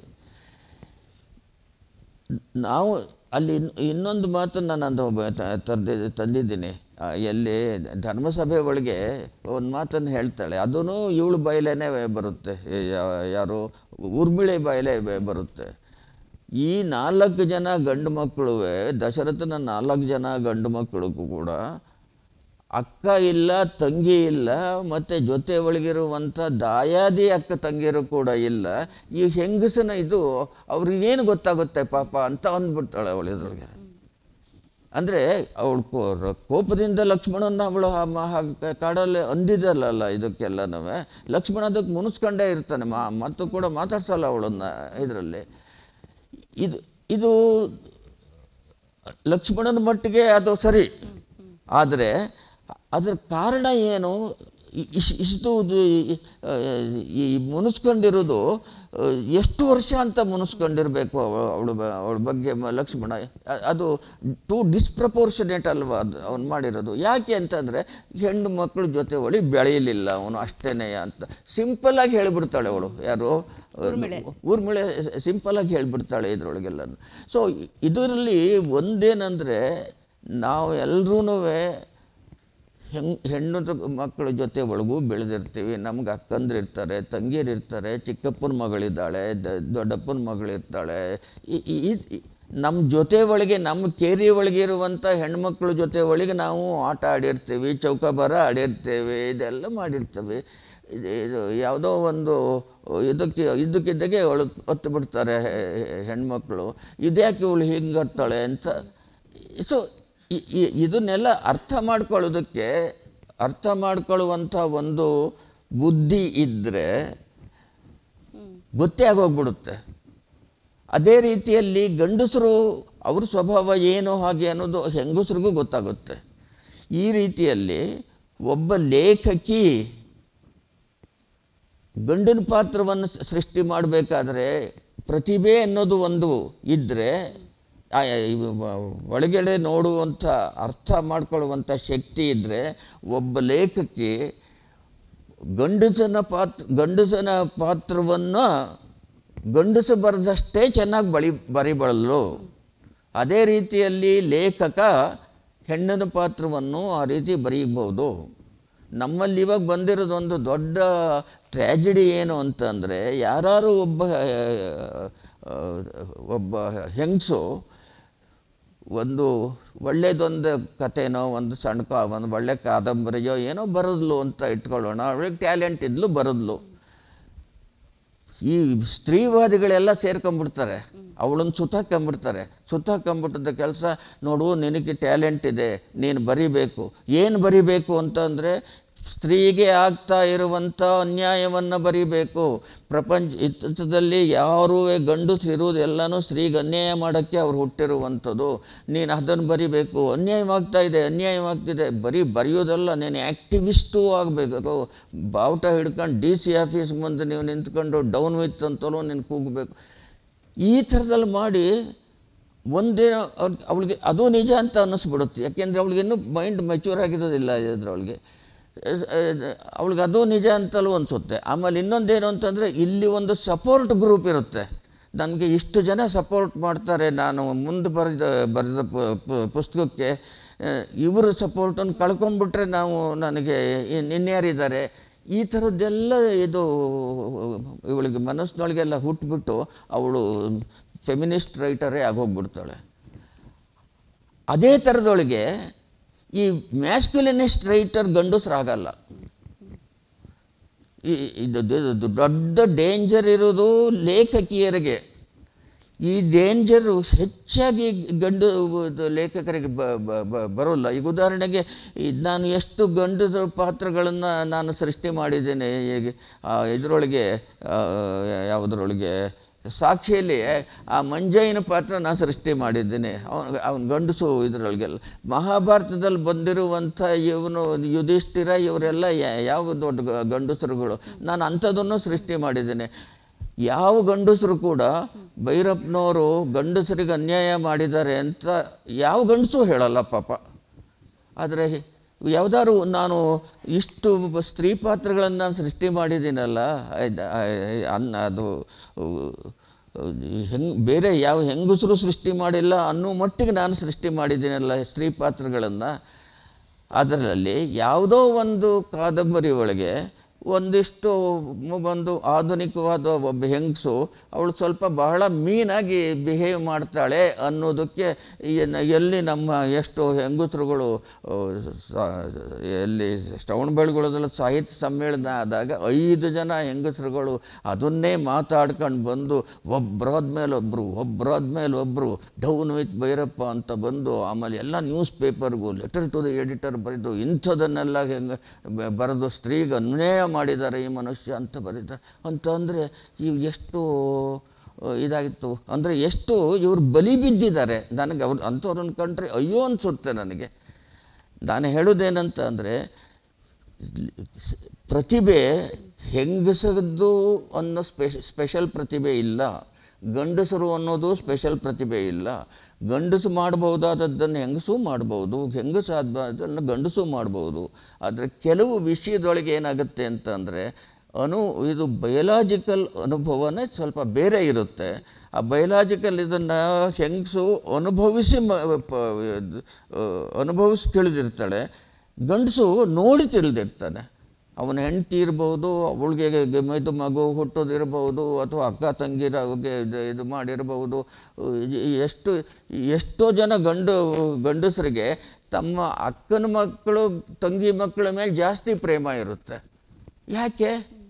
ನಾವು ಅಲ್ಲಿ ಇನ್- ಇನ್ನೊಂದು ಮಾತನ್ನು ನಾನು ಒಬ್ಬ ತ- ತಂದೆ ತಂದಿದ್ದೀನಿ ಆ, ಎಲ್ಲಿ ಧರ್ಮಸಭೆ ಒಳಗೆ ಒಂದು ಮಾತನ್ನು ಹೇಳ್ತಾಳೆ ಅದೂ ಇವಳು ಬಾಯಲೇನೆ ಬರುತ್ತೆ ಯಾ- ಯಾರು ಊರ್ಮಿಳೆ ಬಾಯಲೇ ಬ- ಬರುತ್ತೆ ಈ ನಾಲ್ಕು ಜನ ಗಂಡು ಮಕ್ಕಳು ದಶರಥನ ನಾಲ್ಕು ಜನ ಗಂಡು ಮಕ್ಕಳಿಗೂ ಕೂಡ ಅಕ್ಕ ಇಲ್ಲ ತಂಗಿ ಇಲ್ಲ ಮತ್ತು ಜೊತೆ ಒಳಗಿರುವಂಥ ದಾಯಾದಿ ಅಕ್ಕ ತಂಗಿಯರು ಕೂಡ ಇಲ್ಲ ಈ ಹೆಂಗಸನ ಇದು ಅವ್ರಿಗೇನು ಗೊತ್ತಾಗುತ್ತೆ ಪಾಪ ಅಂತ ಅಂದ್ಬಿಡ್ತಾಳೆ ಅವಳು ಇದ್ರೊಳಗೆ ಅಂದರೆ ಅವಳು ಕೋಪದಿಂದ ಲಕ್ಷ್ಮಣನ ಅವಳು ಆ ಮ- ಆ ಕಾಡಲ್ಲಿ ಅಂದಿದ್ದಲ್ಲ ಇದಕ್ಕೆಲ್ಲನೂ ಲಕ್ಷ್ಮಣ ಅದಕ್ಕೆ ಮುನಿಸ್ಕೊಂಡೇ ಇರ್ತಾನೆ ಮಾ ಮತ್ತು ಕೂಡ ಮಾತಾಡ್ಸಲ್ಲ ಅವಳನ್ನು ಇದರಲ್ಲಿ ಇದು ಇದು ಲಕ್ಷ್ಮಣನ ಮಟ್ಟಿಗೆ ಅದು ಸರಿ ಆದರೆ ಅದರ ಕಾರಣ ಏನು ಇ- ಇಶ್ ಇಷ್ಟು ಇದು ಈ- ಈ ಮುನಿಸ್ಕೊಂಡಿರೋದು ಆ, ಎಷ್ಟು ವರ್ಷ ಅಂತ ಮುನಿಸ್ಕೊಂಡಿರಬೇಕು ಅವಳು ಅವಳ ಬಗ್ಗೆ ಮ- ಲಕ್ಷ್ಮಣ ಅ- ಅದು ಟು ಡಿಸ್ಪ್ರಪೋರ್ಷನೇಟ್ ಅಲ್ವಾ ಅದು ಅವನು ಮಾಡಿರೋದು ಯಾಕೆ ಅಂತಂದರೆ ಹೆಣ್ಣು ಮಕ್ಕಳ ಜೊತೆ ಒಳಿ ಬೆಳೆಯಲಿಲ್ಲ ಅವನು ಅಷ್ಟೇನೆ ಅಂತ ಸಿಂಪಲ್ಲಾಗಿ ಹೇಳಿಬಿಡ್ತಾಳೆ ಅವಳು ಯಾರು ಊರ್ಮಿಳೆ ಸಿಂಪಲ್ಲಾಗಿ ಹೇಳಿಬಿಡ್ತಾಳೆ ಇದ್ರೊಳಗೆಲ್ಲ ಸೊ ಇದರಲ್ಲಿ ಒಂದೇನಂದರೆ ನಾವು ಎಲ್ಲರೂ ಹೆಂಗ್ ಹೆಣ್ಣು ತ- ಮಕ್ಕಳ ಜೊತೆ ಒಳಗೂ ಬೆಳೆದಿರ್ತೀವಿ ನಮ್ಗೆ ಅಕ್ಕಂದಿರ್ತಾರೆ ತಂಗಿಯರಿರ್ತಾರೆ ಚಿಕ್ಕಪ್ಪನ ಮಗಳಿದ್ದಾಳೆ ದ- ದೊಡ್ಡಪ್ಪನ ಮಗಳಿರ್ತಾಳೆ ಈ- ಈ- ಈ- ನಮ್ಮ ಜೊತೆ ಒಳಗೆ ನಮ್ಮ ಕೇರಿ ಒಳಗೆ ಇರುವಂಥ ಹೆಣ್ಮಕ್ಳ ಜೊತೆ ಒಳಗೆ ನಾವು ಆಟ ಆಡಿರ್ತೀವಿ ಚೌಕಾಬಾರ ಆಡಿರ್ತೀವಿ ಇದೆಲ್ಲ ಮಾಡಿರ್ತೀವಿ ಇದು ಇದು ಯಾವುದೋ ಒಂದು ಇದಕ್ಕೆ ಇದಕ್ಕಿದ್ದಾಗೆ ಅವಳು ಹೊತ್ತು ಬಿಡ್ತಾರೆ ಹೆ- ಹೆಣ್ಮಕ್ಳು ಇದ್ಯಾಕೆ ಇವಳು ಹಿಂಗೆ ಹತ್ತಾಳೆ ಅಂತ ಸೊ ಇ- ಇ- ಇದನ್ನೆಲ್ಲ ಅರ್ಥ ಮಾಡ್ಕೊಳ್ಳೋದಕ್ಕೆ ಅರ್ಥ ಮಾಡ್ಕೊಳ್ಳುವಂಥ ಒಂದು ಬುದ್ಧಿ ಇದ್ದರೆ ಗೊತ್ತೇ ಆಗೋಗ್ಬಿಡುತ್ತೆ ಅದೇ ರೀತಿಯಲ್ಲಿ ಗಂಡಸರು ಅವ್ರ ಸ್ವಭಾವ ಏನು ಹಾಗೆ ಅನ್ನೋದು ಹೆಂಗಸರಿಗೂ ಗೊತ್ತಾಗುತ್ತೆ ಈ ರೀತಿಯಲ್ಲಿ ಒಬ್ಬ ಲೇಖಕಿ ಗಂಡನ ಪಾತ್ರವನ್ನು ಸ- ಸೃಷ್ಟಿ ಮಾಡಬೇಕಾದ್ರೆ ಪ್ರತಿಭೆ ಅನ್ನೋದು ಒಂದು ಇದ್ದರೆ ಒಳಗಡೆ ನೋಡುವಂಥ ಅರ್ಥ ಮಾಡ್ಕೊಳ್ಳುವಂಥ ಶಕ್ತಿ ಇದ್ದರೆ ಒಬ್ಬ ಲೇಖಕಿ ಗಂಡಸನ ಪಾತ್ರ ಗಂಡಸನ ಪಾತ್ರವನ್ನು ಗಂಡಸ ಬರೆದಷ್ಟೇ ಚೆನ್ನಾಗಿ ಬಳಿ ಬರಿಬಲ್ಲರು ಅದೇ ರೀತಿಯಲ್ಲಿ ಲೇಖಕ ಹೆಣ್ಣಿನ ಪಾತ್ರವನ್ನು ಆ ರೀತಿ ಬರೀಬಹುದು ನಮ್ಮಲ್ಲಿ ಇವಾಗ ಬಂದಿರೋದೊಂದು ದೊಡ್ಡ ಟ್ರ್ಯಾಜಿಡಿ ಏನು ಅಂತಂದರೆ ಯಾರು ಒಬ್ಬ ಆ, ಒಬ್ಬ ಹೆಂಗಸು ಒಂದು ಒಳ್ಳೇದೊಂದು ಕಥೆನೋ ಒಂದು ಸಣ್ಣ ಕಾ ಒಂದು ಒಳ್ಳೆ ಕಾದಂಬರಿಯೋ ಏನೋ ಬರೋದ್ಲು ಅಂತ ಇಟ್ಕೊಳ್ಳೋಣ ಅವಳಿಗೆ ಟ್ಯಾಲೆಂಟ್ ಇದ್ಲು ಬರೋದ್ಲು ಈ ಸ್ತ್ರೀವಾದಿಗಳೆಲ್ಲ ಸೇರ್ಕೊಂಡ್ಬಿಡ್ತಾರೆ ಅವಳನ್ನು ಸುತ್ತಾಕೊಂಬಿಡ್ತಾರೆ ಸುತ್ತಾಕೊಂಬಿಟ್ಟದ ಕೆಲಸ ನೋಡು ನಿನಗೆ ಟ್ಯಾಲೆಂಟ್ ಇದೆ ನೀನು ಬರಿಬೇಕು ಏನು ಬರಿಬೇಕು ಅಂತಂದರೆ ಸ್ತ್ರೀಗೆ ಆಗ್ತಾ ಇರುವಂಥ ಅನ್ಯಾಯವನ್ನು ಬರಿಬೇಕು ಪ್ರಪಂಚ ಇತ್ತದಲ್ಲಿ ಯಾರೂ ಗಂಡಸರು ಇರುವುದೆಲ್ಲನೂ ಸ್ತ್ರೀಗೆ ಅನ್ಯಾಯ ಮಾಡೋಕ್ಕೆ ಅವ್ರು ಹುಟ್ಟಿರುವಂಥದ್ದು ನೀನು ಅದನ್ನು ಬರಿಬೇಕು ಅನ್ಯಾಯವಾಗ್ತಾ ಇದೆ ಅನ್ಯಾಯವಾಗ್ತಿದೆ ಬರೀ ಬರೆಯೋದಲ್ಲ ನೀನು ಆ್ಯಕ್ಟಿವಿಸ್ಟು ಆಗಬೇಕು ಬಾವುಟ ಹಿಡ್ಕೊಂಡು ಡಿ ಸಿ ಆಫೀಸ್ ಮುಂದೆ ನೀವು ನಿಂತ್ಕೊಂಡು ಡೌನ್ ವಿತ್ ಅಂತಲೂ ನೀನು ಕೂಗಬೇಕು ಈ ಥರದಲ್ಲಿ ಮಾಡಿ ಒಂದೇನೋ ಅವಳಿಗೆ ಅದು ನಿಜ ಅಂತ ಅನ್ನಿಸ್ಬಿಡುತ್ತೆ ಯಾಕೆಂದರೆ ಅವಳಿಗೆ ಇನ್ನೂ ಮೈಂಡ್ ಮೆಚ್ಯೂರ್ ಆಗಿರೋದಿಲ್ಲ ಇದ್ರೊಳಗೆ ಅವಳಿಗೆ ಅದು ನಿಜ ಅಂತಲೂ ಅನಿಸುತ್ತೆ ಆಮೇಲೆ ಇನ್ನೊಂದೇನು ಅಂತಂದರೆ ಇಲ್ಲಿ ಒಂದು ಸಪೋರ್ಟ್ ಗ್ರೂಪ್ ಇರುತ್ತೆ ನನಗೆ ಇಷ್ಟು ಜನ ಸಪೋರ್ಟ್ ಮಾಡ್ತಾರೆ ನಾನು ಮುಂದೆ ಬರೆದ ಬರೆದ ಪ- ಪ- ಪುಸ್ತಕಕ್ಕೆ ಆ, ಇವರು ಸಪೋರ್ಟನ್ನು ಕಳ್ಕೊಂಡ್ಬಿಟ್ರೆ ನಾವು ನನಗೆ ಇನ್- ಇನ್ಯಾರಿದ್ದಾರೆ ಈ ಥರದ್ದೆಲ್ಲ ಇದು ಇವಳಿಗೆ ಮನಸ್ಸಿನೊಳಗೆಲ್ಲ ಹುಟ್ಟುಬಿಟ್ಟು ಅವಳು ಫೆಮಿನಿಸ್ಟ್ ರೈಟರೇ ಆಗೋಗ್ಬಿಡ್ತಾಳೆ ಅದೇ ಥರದೊಳಗೆ ಈ ಮ್ಯಾಸ್ಕ್ಯುಲಿನಿಸ್ಟ್ ರೈಟರ್ ಗಂಡಸರಾಗಲ್ಲ ಈ ಇದು ಇದು- ಇದು ದೊಡ್ಡ ಡೇಂಜರ್ ಇರೋದು ಲೇಖಕಿಯರಿಗೆ ಈ ಡೇಂಜರು ಹೆಚ್ಚಾಗಿ ಗಂಡು ಇದು ಲೇಖಕರಿಗೆ ಬ ಬ- ಬ- ಬರೋಲ್ಲ ಈಗ ಉದಾಹರಣೆಗೆ ಈ ನಾನು ಎಷ್ಟು ಗಂಡದ ಪಾತ್ರಗಳನ್ನು ನಾನು ಸೃಷ್ಟಿ ಮಾಡಿದ್ದೇನೆ ಈಗ ಇದರೊಳಗೆ ಯಾವುದರೊಳಗೆ ಸಾಕ್ಷಿಯಲ್ಲಿ ಆ ಮಂಜಯ್ಯನ ಪಾತ್ರ ನಾನು ಸೃಷ್ಟಿ ಮಾಡಿದ್ದೇನೆ ಅವನು ಅವನ ಗಂಡಸು ಇದರೊಳಗೆಲ್ಲ ಮಹಾಭಾರತದಲ್ಲಿ ಬಂದಿರುವಂಥ ಇವನು ಯುಧಿಷ್ಠಿರ ಇವರೆಲ್ಲ ಯಾ- ಯಾವ ದೊಡ್ಡ ಗ- ಗಂಡಸರುಗಳು ನಾನು ಅಂಥದ್ದನ್ನು ಸೃಷ್ಟಿ ಮಾಡಿದ್ದೇನೆ ಯಾವ ಗಂಡಸರು ಕೂಡ ಭೈರಪ್ಪನವರು ಗಂಡಸರಿಗೆ ಅನ್ಯಾಯ ಮಾಡಿದ್ದಾರೆ ಅಂತ ಯಾವ ಗಂಡಸು ಹೇಳಲ್ಲ ಪಾಪ ಆದರೆ ಯಾವ್ದಾದ್ರು ನಾನು ಇಷ್ಟು ಸ್ತ್ರೀ ಪಾತ್ರಗಳನ್ನು ನಾನು ಸೃಷ್ಟಿ ಮಾಡಿದ್ದೀನಲ್ಲ ಆಯ್ತ್- ಆಯ್- ಅನ್ನ ಅದು ಹೆಂಗ್ ಬೇರೆ ಯಾವ ಹೆಂಗಸರು ಸೃಷ್ಟಿ ಮಾಡಿಲ್ಲ ಅನ್ನೋ ಮಟ್ಟಿಗೆ ನಾನು ಸೃಷ್ಟಿ ಮಾಡಿದ್ದೀನಲ್ಲ ಸ್ತ್ರೀ ಪಾತ್ರಗಳನ್ನು ಅದರಲ್ಲಿ ಯಾವುದೋ ಒಂದು ಕಾದಂಬರಿ ಒಳಗೆ ಒಂದಿಷ್ಟು ಮ- ಒಂದು ಆಧುನಿಕವಾದ ಒಬ್ಬ ಹೆಂಗಸು ಅವಳು ಸ್ವಲ್ಪ ಬಹಳ ಮೀನಾಗಿ ಬಿಹೇವ್ ಮಾಡ್ತಾಳೆ ಅನ್ನೋದಕ್ಕೆ ಏನ್- ಎಲ್ಲಿ ನಮ್ಮ ಎಷ್ಟು ಹೆಂಗಸರುಗಳು ಆ, ಸ- ಎಲ್ಲಿ ಶ್ರವಣಬೆಳಗೊಳದಲ್ಲಿ ಸಾಹಿತ್ಯ ಸಮ್ಮೇಳನ ಆದಾಗ ಐದು ಜನ ಹೆಂಗಸರುಗಳು ಅದನ್ನೇ ಮಾತಾಡ್ಕೊಂಡು ಬಂದು ಒಬ್ಬರಾದ್ಮೇಲೆ ಒಬ್ಬರು ಒಬ್ಬರಾದ್ಮೇಲೆ ಒಬ್ಬರು ಡೌನ್ ವಿತ್ ಭೈರಪ್ಪ ಅಂತ ಬಂದು ಆಮೇಲೆ ಎಲ್ಲ ನ್ಯೂಸ್ ಪೇಪರ್ಗೂ ಲೆಟರ್ ಟು ದ ಎಡಿಟರ್ ಬರೆದು ಇಂಥದನ್ನೆಲ್ಲ ಹೆಂಗೆ ಬ- ಬರೆದು ಸ್ತ್ರೀಗೆ ಅನ್ಯಾಯ ಮಾಡಿದ್ದಾರೆ ಈ ಮನುಷ್ಯ ಅಂತ ಬರೀತಾರೆ ಅಂತ ಅಂದರೆ ಇವು ಎಷ್ಟು ಆ, ಇದಾಗಿತ್ತು ಅಂದರೆ ಎಷ್ಟು ಇವರು ಬಲಿ ಬಿದ್ದಿದ್ದಾರೆ ನನಗೆ ಅವ್ರು ಅಂಥವ್ರನ್ನ ಕಂಡ್ರೆ ಅಯ್ಯೋ ಅನಿಸುತ್ತೆ ನನಗೆ ನಾನು ಹೇಳೋದೇನಂತ ಅಂದರೆ ಪ್ರತಿಭೆ ಹೆಂಗಸದ್ದು ಅನ್ನೋ ಸ್ಪೆಷ ಸ್ಪೆಷಲ್ ಪ್ರತಿಭೆ ಇಲ್ಲ ಗಂಡಸರು ಅನ್ನೋದು ಸ್ಪೆಷಲ್ ಪ್ರತಿಭೆ ಇಲ್ಲ ಗಂಡಸು ಮಾಡಬಹುದಾದದ್ದನ್ನು ಹೆಂಗಸು ಮಾಡ್ಬೋದು ಹೆಂಗಸು ಆದನ್ನು ಗಂಡಸು ಮಾಡ್ಬೋದು ಆದರೆ ಕೆಲವು ವಿಷಯದೊಳಗೆ ಏನಾಗುತ್ತೆ ಅಂತಂದರೆ ಅನು ಇದು ಬಯಲಾಜಿಕಲ್ ಅನುಭವನೇ ಸ್ವಲ್ಪ ಬೇರೆ ಇರುತ್ತೆ ಆ ಬಯಲಾಜಿಕಲ್ ಇದನ್ನು ಹೆಂಗಸು ಅನುಭವಿಸಿ ಮ ಪ- ಇದು, ಆ, ಅನುಭವಿಸಿ ತಿಳಿದಿರ್ತಾಳೆ ಗಂಡಸು ನೋಡಿ ತಿಳಿದಿರ್ತಾನೆ ಅವನ ಹೆಂಡತಿ ಇರ್ಬೋದು ಅವಳಿಗೆ ಇದು ಮಗು ಹುಟ್ಟೋದಿರ್ಬೋದು ಅಥವಾ ಅಕ್ಕ ತಂಗಿರಿಗೆ ಇದು ಇದು ಮಾಡಿರ್ಬೋದು ಇ- ಎಷ್ಟು ಎಷ್ಟೋ ಜನ ಗಂಡು ಗಂಡಸರಿಗೆ ತಮ್ಮ ಅಕ್ಕನ ಮಕ್ಕಳು ತಂಗಿ ಮಕ್ಕಳ ಮೇಲೆ ಜಾಸ್ತಿ ಪ್ರೇಮ ಇರುತ್ತೆ ಯಾಕೆ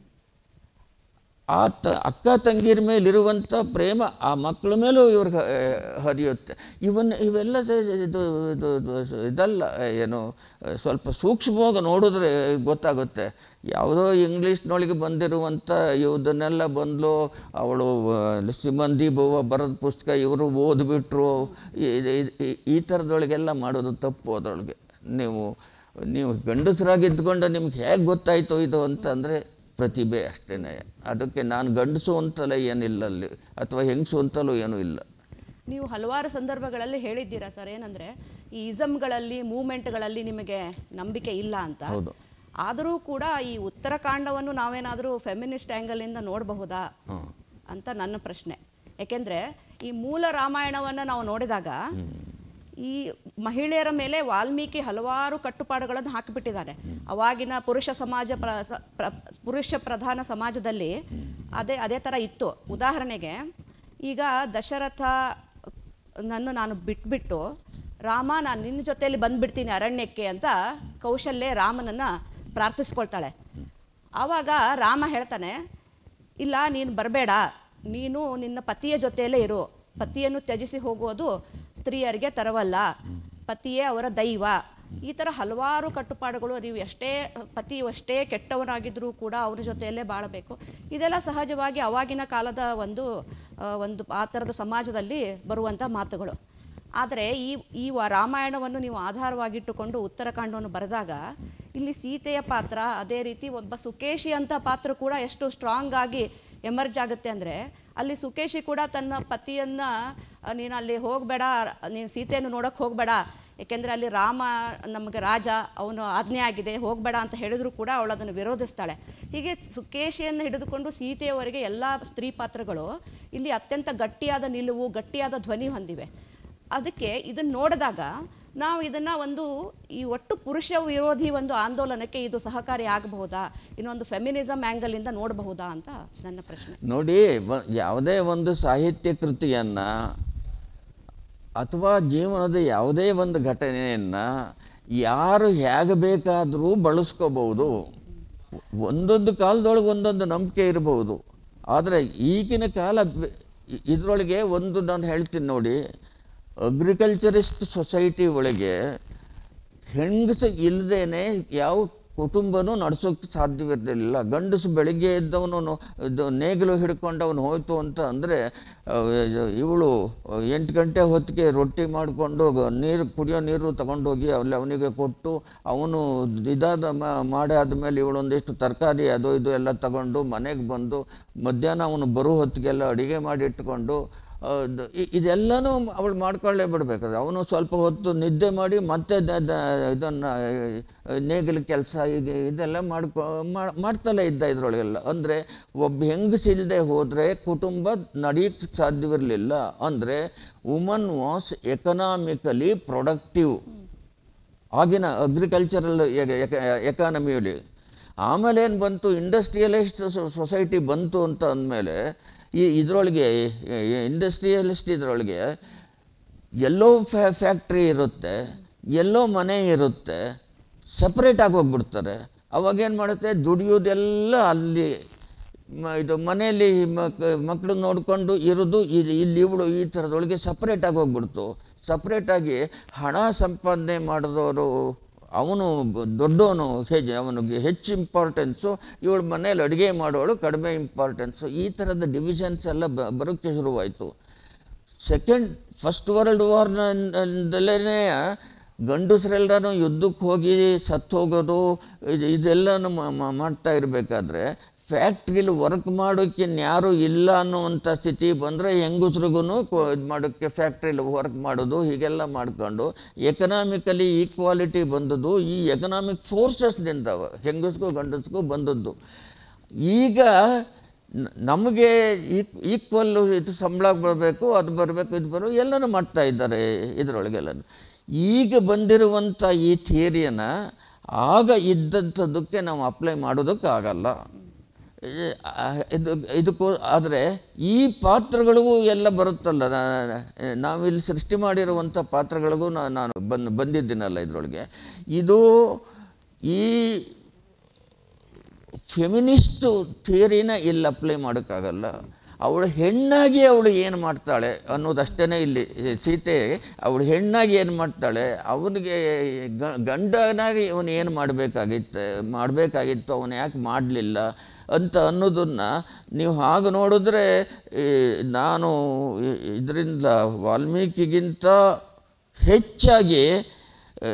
ಆ ತ ಅಕ್ಕ ತಂಗಿರ ಮೇಲಿರುವಂಥ ಪ್ರೇಮ ಆ ಮಕ್ಕಳ ಮೇಲೂ ಇವ್ರಿಗೆ ಹ- ಹರಿಯುತ್ತೆ ಇವನ್ ಇವೆಲ್ಲ ಸ- ಇದು ಇದು ಇದು ಇದಲ್ಲ ಏನು ಸ್ವಲ್ಪ ಸೂಕ್ಷ್ಮವಾಗಿ ನೋಡಿದ್ರೆ ಗೊತ್ತಾಗುತ್ತೆ ಯಾವುದೋ ಇಂಗ್ಲೀಷ್ನೊಳಗೆ ಬಂದಿರುವಂಥ ಇವದನ್ನೆಲ್ಲ ಬಂದ್ಲು ಅವಳು ಸಿಮಂದಿ ಬವ್ವ ಬರೆದ ಪುಸ್ತಕ ಇವರು ಓದ್ಬಿಟ್ರು ಈ- ಈ- ಈ- ಈ ಥರದೊಳಗೆಲ್ಲ ಮಾಡೋದು ತಪ್ಪು ಅದರೊಳಗೆ ನೀವು ನೀವು ಗಂಡಸರಾಗಿ ಇದ್ಕೊಂಡು ನಿಮ್ಗೆ ಹೇಗೆ ಗೊತ್ತಾಯಿತು ಇದು ಅಂತಂದರೆ ಪ್ರತಿಭೆ ಅಷ್ಟೇ ಅದಕ್ಕೆ ನಾನು ಗಂಡಸು ಅಂತಲೇ ಏನಿಲ್ಲ ಅಲ್ಲಿ ಅಥವಾ ಹೆಂಗಸು ಅಂತಲೂ ಏನೂ ಇಲ್ಲ ನೀವು ಹಲವಾರು ಸಂದರ್ಭಗಳಲ್ಲಿ ಹೇಳಿದ್ದೀರಾ ಸರ್ ಏನಂದ್ರೆ ಈ ಇಸಮ್ಗಳಲ್ಲಿ ಮೂವ್ಮೆಂಟ್ಗಳಲ್ಲಿ ನಿಮಗೆ ನಂಬಿಕೆ ಇಲ್ಲ ಅಂತ ಹೌದು. ಆದರೂ ಕೂಡ ಈ ಉತ್ತರಾಖಂಡವನ್ನು ನಾವೇನಾದರೂ ಫೆಮಿನಿಸ್ಟ್ ಆ್ಯಂಗಲಿಂದ ನೋಡಬಹುದಾ ಹಾಂ ಅಂತ ನನ್ನ ಪ್ರಶ್ನೆ ಯಾಕೆಂದ್ರೆ ಈ ಮೂಲ ರಾಮಾಯಣವನ್ನು ನಾವು ನೋಡಿದಾಗ ಈ ಮಹಿಳೆಯರ ಮೇಲೆ ವಾಲ್ಮೀಕಿ ಹಲವಾರು ಕಟ್ಟುಪಾಡುಗಳನ್ನು ಹಾಕಿಬಿಟ್ಟಿದ್ದಾರೆ ಅವಾಗಿನ ಪುರುಷ ಸಮಾಜ ಪ್ರ ಸ- ಪ್ರ- ಪುರುಷ ಪ್ರಧಾನ ಸಮಾಜದಲ್ಲಿ ಅದೇ ಅದೇ ಥರ ಇತ್ತು ಉದಾಹರಣೆಗೆ ಈಗ ದಶರಥ ನನ್ನ ನಾನು ಬಿಟ್ಬಿಟ್ಟು ರಾಮ ನಾನು ನಿನ್ನ ಜೊತೆಯಲ್ಲಿ ಬಂದ್ಬಿಡ್ತೀನಿ ಅರಣ್ಯಕ್ಕೆ ಅಂತ ಕೌಶಲ್ಯ ರಾಮನನ್ನ ಪ್ರಾರ್ಥಿಸ್ಕೊಳ್ತಾಳೆ ಆವಾಗ ರಾಮ ಹೇಳ್ತಾನೆ ಇಲ್ಲ ನೀನು ಬರಬೇಡ ನೀನು ನಿನ್ನ ಪತಿಯ ಜೊತೆಯಲ್ಲೇ ಇರು ಪತಿಯನ್ನು ತ್ಯಜಿಸಿ ಹೋಗೋದು ಸ್ತ್ರೀಯರಿಗೆ ತರವಲ್ಲ ಪತಿಯೇ ಅವರ ದೈವ ಈ ಥರ ಹಲವಾರು ಕಟ್ಟುಪಾಡುಗಳು ನೀವು ಎಷ್ಟೇ ಪತಿ ಎಷ್ಟೇ ಕೆಟ್ಟವನಾಗಿದ್ದರೂ ಕೂಡ ಅವನ ಜೊತೆಯಲ್ಲೇ ಬಾಳಬೇಕು ಇದೆಲ್ಲ ಸಹಜವಾಗಿ ಅವಾಗಿನ ಕಾಲದ ಒಂದು ಆ, ಒಂದು ಆ ಥರದ ಸಮಾಜದಲ್ಲಿ ಬರುವಂಥ ಮಾತುಗಳು ಆದರೆ ಈ ಈ ವ- ರಾಮಾಯಣವನ್ನು ನೀವು ಆಧಾರವಾಗಿಟ್ಟುಕೊಂಡು ಉತ್ತರಾಖಂಡವನ್ನು ಬರೆದಾಗ ಇಲ್ಲಿ ಸೀತೆಯ ಪಾತ್ರ ಅದೇ ರೀತಿ ಒಬ್ಬ ಸುಕೇಶಿ ಅಂತ ಪಾತ್ರ ಕೂಡ ಎಷ್ಟು ಸ್ಟ್ರಾಂಗ್ ಆಗಿ ಎಮರ್ಜ್ ಆಗುತ್ತೆ ಅಂದರೆ ಅಲ್ಲಿ ಸುಕೇಶಿ ಕೂಡ ತನ್ನ ಪತಿಯನ್ನ ಆ, ನೀನು ಅಲ್ಲಿ ಹೋಗಬೇಡ ನೀನು ಸೀತೆಯನ್ನು ನೋಡೋಕೆ ಹೋಗಬೇಡ ಯಾಕೆಂದರೆ ಅಲ್ಲಿ ರಾಮ ನಮಗೆ ರಾಜ ಅವನು ಆಜ್ಞೆ ಆಗಿದೆ ಹೋಗಬೇಡ ಅಂತ ಹೇಳಿದ್ರು ಕೂಡ ಅವಳು ಅದನ್ನು ವಿರೋಧಿಸ್ತಾಳೆ ಹೀಗೆ ಸುಕೇಶಿಯನ್ನು ಹಿಡಿದುಕೊಂಡು ಸೀತೆಯವರೆಗೆ ಎಲ್ಲ ಸ್ತ್ರೀ ಪಾತ್ರಗಳು ಇಲ್ಲಿ ಅತ್ಯಂತ ಗಟ್ಟಿಯಾದ ನಿಲುವು ಗಟ್ಟಿಯಾದ ಧ್ವನಿ ಹೊಂದಿವೆ ಅದಕ್ಕೆ ಇದನ್ನು ನೋಡಿದಾಗ ನಾವು ಇದನ್ನು ಒಂದು ಈ ಒಟ್ಟು ಪುರುಷ ವಿರೋಧಿ ಒಂದು ಆಂದೋಲನಕ್ಕೆ ಇದು ಸಹಕಾರಿ ಆಗಬಹುದಾ ಇನ್ನೊಂದು ಫೆಮಿನಿಸಮ್ ಆ್ಯಂಗಲಿಂದ ನೋಡಬಹುದಾ ಅಂತ ನನ್ನ ಪ್ರಶ್ನೆ ನೋಡಿ ವ- ಯಾವುದೇ ಒಂದು ಸಾಹಿತ್ಯ ಕೃತಿಯನ್ನು ಅಥವಾ ಜೀವನದ ಯಾವುದೇ ಒಂದು ಘಟನೆಯನ್ನು ಯಾರು ಹೇಗೆ ಬೇಕಾದರೂ ಬಳಸ್ಕೋಬಹುದು ಒಂದೊಂದು ಕಾಲದೊಳಗೆ ಒಂದೊಂದು ನಂಬಿಕೆ ಇರಬಹುದು ಆದರೆ ಈಗಿನ ಕಾಲ ಬೆ- ಇ- ಇದರೊಳಗೆ ಒಂದು ನಾನು ಹೇಳ್ತೀನಿ ನೋಡಿ ಅಗ್ರಿಕಲ್ಚರಿಸ್ಟ್ ಸೊಸೈಟಿ ಒಳಗೆ ಹೆಂಗಸ ಇಲ್ಲದೇನೆ ಯಾವ ಕುಟುಂಬನೂ ನಡೆಸೋಕ್ಕೆ ಸಾಧ್ಯವಿರಲಿಲ್ಲ ಗಂಡಸು ಬೆಳಿಗ್ಗೆ ಎದ್ದವನು ಇದು ನೇಗಿಲು ಹಿಡ್ಕೊಂಡು ಅವನು ಹೋಯ್ತು ಅಂತ ಅಂದರೆ ಇವಳು ಎಂಟು ಗಂಟೆ ಹೊತ್ತಿಗೆ ರೊಟ್ಟಿ ಮಾಡಿಕೊಂಡು ನೀರು ಕುಡಿಯೋ ನೀರು ತಗೊಂಡೋಗಿ ಅಲ್ಲಿ ಅವನಿಗೆ ಕೊಟ್ಟು ಅವನು ಇದಾದ ಮಾಡಿ ಆದಮೇಲೆ ಇವಳು ಒಂದಿಷ್ಟು ತರಕಾರಿ ಅದು ಇದು ಎಲ್ಲ ತಗೊಂಡು ಮನೆಗೆ ಬಂದು ಮಧ್ಯಾಹ್ನ ಅವನು ಬರೋ ಹೊತ್ತಿಗೆಲ್ಲ ಅಡುಗೆ ಮಾಡಿ ಇಟ್ಕೊಂಡು ಆ, ದ- ಇ- ಇದೆಲ್ಲನೂ ಅವಳು ಮಾಡ್ಕೊಳ್ಳೇ ಬಿಡ್ಬೇಕಾದ್ರೆ ಅವನು ಸ್ವಲ್ಪ ಹೊತ್ತು ನಿದ್ದೆ ಮಾಡಿ ಮತ್ತೆ ದ- ದ- ಇದನ್ನ ಆ, ನೇಗಿಲ ಕೆಲಸ ಈಗ ಇದೆಲ್ಲ ಮಾಡ್ಕೊ ಮಾ- ಮಾಡ್ತಲೇ ಇದ್ದ ಇದ್ರೊಳಗೆಲ್ಲ ಅಂದರೆ ಒಬ್ಬ ಹೆಂಗಸಿಲ್ಲದೆ ಹೋದರೆ ಕುಟುಂಬ ನಡೆಯಕ್ಕೆ ಸಾಧ್ಯವಿರಲಿಲ್ಲ ಅಂದರೆ ವುಮನ್ ವಾಸ್ ಎಕನಾಮಿಕಲಿ ಪ್ರೊಡಕ್ಟಿವ್ ಆಗಿನ ಅಗ್ರಿಕಲ್ಚರಲ್ ಎಕಾನಮಿಯಲ್ಲಿ ಆಮೇಲೆ ಏನು ಬಂತು ಇಂಡಸ್ಟ್ರಿಯಲಿಸ್ಟ್ ಸೊಸೈಟಿ ಬಂತು ಅಂತ ಅಂದಮೇಲೆ ಈ ಇದರೊಳಗೆ ಇಂಡಸ್ಟ್ರಿಯಲಿಸ್ಟ್ ಇದರೊಳಗೆ ಎಲ್ಲೋ ಫ್ಯಾ ಫ್ಯಾಕ್ಟ್ರಿ ಇರುತ್ತೆ ಎಲ್ಲೋ ಮನೆ ಇರುತ್ತೆ ಸಪ್ರೇಟ್ ಆಗಿ ಹೋಗ್ಬಿಡ್ತಾರೆ ಅವಾಗೇನು ಮಾಡುತ್ತೆ ದುಡಿಯೋದೆಲ್ಲ ಅಲ್ಲಿ ಮ- ಇದು ಮನೆಯಲ್ಲಿ ಮಕ್ ಮಕ್ಕಳು ನೋಡಿಕೊಂಡು ಇರೋದು ಇಲ್ಲಿ ಇಲ್ಲಿ ಇವಳು ಈ ಥರದೊಳಗೆ ಸಪ್ರೇಟಾಗಿ ಹೋಗ್ಬಿಡ್ತು ಸಪ್ರೇಟಾಗಿ ಹಣ ಸಂಪಾದನೆ ಮಾಡಿದವರು ಅವನು ಬ- ದೊಡ್ಡವನು ಹೆಜ್ಜೆ ಅವನಿಗೆ ಹೆಚ್ಚು ಇಂಪಾರ್ಟೆನ್ಸು ಇವಳು ಮನೇಲಿ ಅಡುಗೆ ಮಾಡೋಳು ಕಡಿಮೆ ಇಂಪಾರ್ಟೆನ್ಸು ಈ ಥರದ ಡಿವಿಷನ್ಸ್ ಎಲ್ಲ ಬ ಬರೋಕ್ಕೆ ಶುರುವಾಯಿತು ಸೆಕೆಂಡ್ ಫಸ್ಟ್ ವರ್ಲ್ಡ್ ವಾರ್ನಲ್ಲೇ ಗಂಡಸರೆಲ್ಲರೂ ಯುದ್ಧಕ್ಕೆ ಹೋಗಿ ಸತ್ತು ಹೋಗೋದು ಇದು ಇದೆಲ್ಲನೂ ಮಾ- ಮಾ- ಮಾಡ್ತಾ ಇರಬೇಕಾದ್ರೆ ಫ್ಯಾಕ್ಟ್ರಿಲಿ ವರ್ಕ್ ಮಾಡೋಕ್ಕೆ ಇನ್ಯಾರೂ ಇಲ್ಲ ಅನ್ನುವಂಥ ಸ್ಥಿತಿ ಬಂದರೆ ಹೆಂಗಸ್ರಿಗೂ ಇದು ಮಾಡೋಕ್ಕೆ ಫ್ಯಾಕ್ಟ್ರಿಲಿ ವರ್ಕ್ ಮಾಡೋದು ಹೀಗೆಲ್ಲ ಮಾಡ್ಕೊಂಡು ಎಕನಾಮಿಕಲಿ ಈಕ್ವಾಲಿಟಿ ಬಂದದ್ದು ಈ ಎಕನಾಮಿಕ್ ಫೋರ್ಸಸ್ನಿಂದ ಹೆಂಗಸ್ಗೂ ಗಂಡಸ್ಗೂ ಬಂದದ್ದು ಈಗ ನ- ನಮಗೆ ಈಕ್ವಲ್ ಇದು ಸಂಬಳ ಬರಬೇಕು ಅದು ಬರಬೇಕು ಇದು ಬರಬೇಕು ಎಲ್ಲನೂ ಮಾಡ್ತಾ ಇದ್ದಾರೆ ಇದರೊಳಗೆಲ್ಲ ಈಗ ಬಂದಿರುವಂಥ ಈ ಥಿಯರಿಯನ್ನು ಆಗ ಇದ್ದಂಥದ್ದಕ್ಕೆ ನಾವು ಅಪ್ಲೈ ಮಾಡೋದಕ್ಕಾಗಲ್ಲ ಈ- ಆ, ಇದು ಇದಕ್ಕೂ ಆದರೆ ಈ ಪಾತ್ರಗಳಿಗೂ ಎಲ್ಲ ಬರುತ್ತಲ್ಲ ನಾ- ನಾವಿಲ್ಲಿ ಸೃಷ್ಟಿ ಮಾಡಿರುವಂಥ ಪಾತ್ರಗಳಿಗೂ ನಾ- ನಾನು ಬಂದು ಬಂದಿದ್ದೀನಲ್ಲ ಇದರೊಳಗೆ ಇದು ಈ ಫೆಮಿನಿಸ್ಟು ಥಿಯರಿನ ಇಲ್ಲಿ ಅಪ್ಲೈ ಮಾಡೋಕ್ಕಾಗಲ್ಲ ಅವಳು ಹೆಣ್ಣಾಗಿ ಅವಳು ಏನು ಮಾಡ್ತಾಳೆ ಅನ್ನೋದಷ್ಟೇ ಇಲ್ಲಿ ಸೀತೆ ಅವಳು ಹೆಣ್ಣಾಗಿ ಏನು ಮಾಡ್ತಾಳೆ ಅವನಿಗೆ ಗ- ಗಂಡನಾಗಿ ಇವನು ಏನು ಮಾಡಬೇಕಾಗಿತ್ತು ಮಾಡಬೇಕಾಗಿತ್ತು ಅವನು ಯಾಕೆ ಮಾಡಲಿಲ್ಲ ಅಂತ ಅನ್ನೋದನ್ನು ನೀವು ಹಾಗೆ ನೋಡಿದ್ರೆ ಈ ನಾನು ಇದರಿಂದ ವಾಲ್ಮೀಕಿಗಿಂತ ಹೆಚ್ಚಾಗಿ ಆ,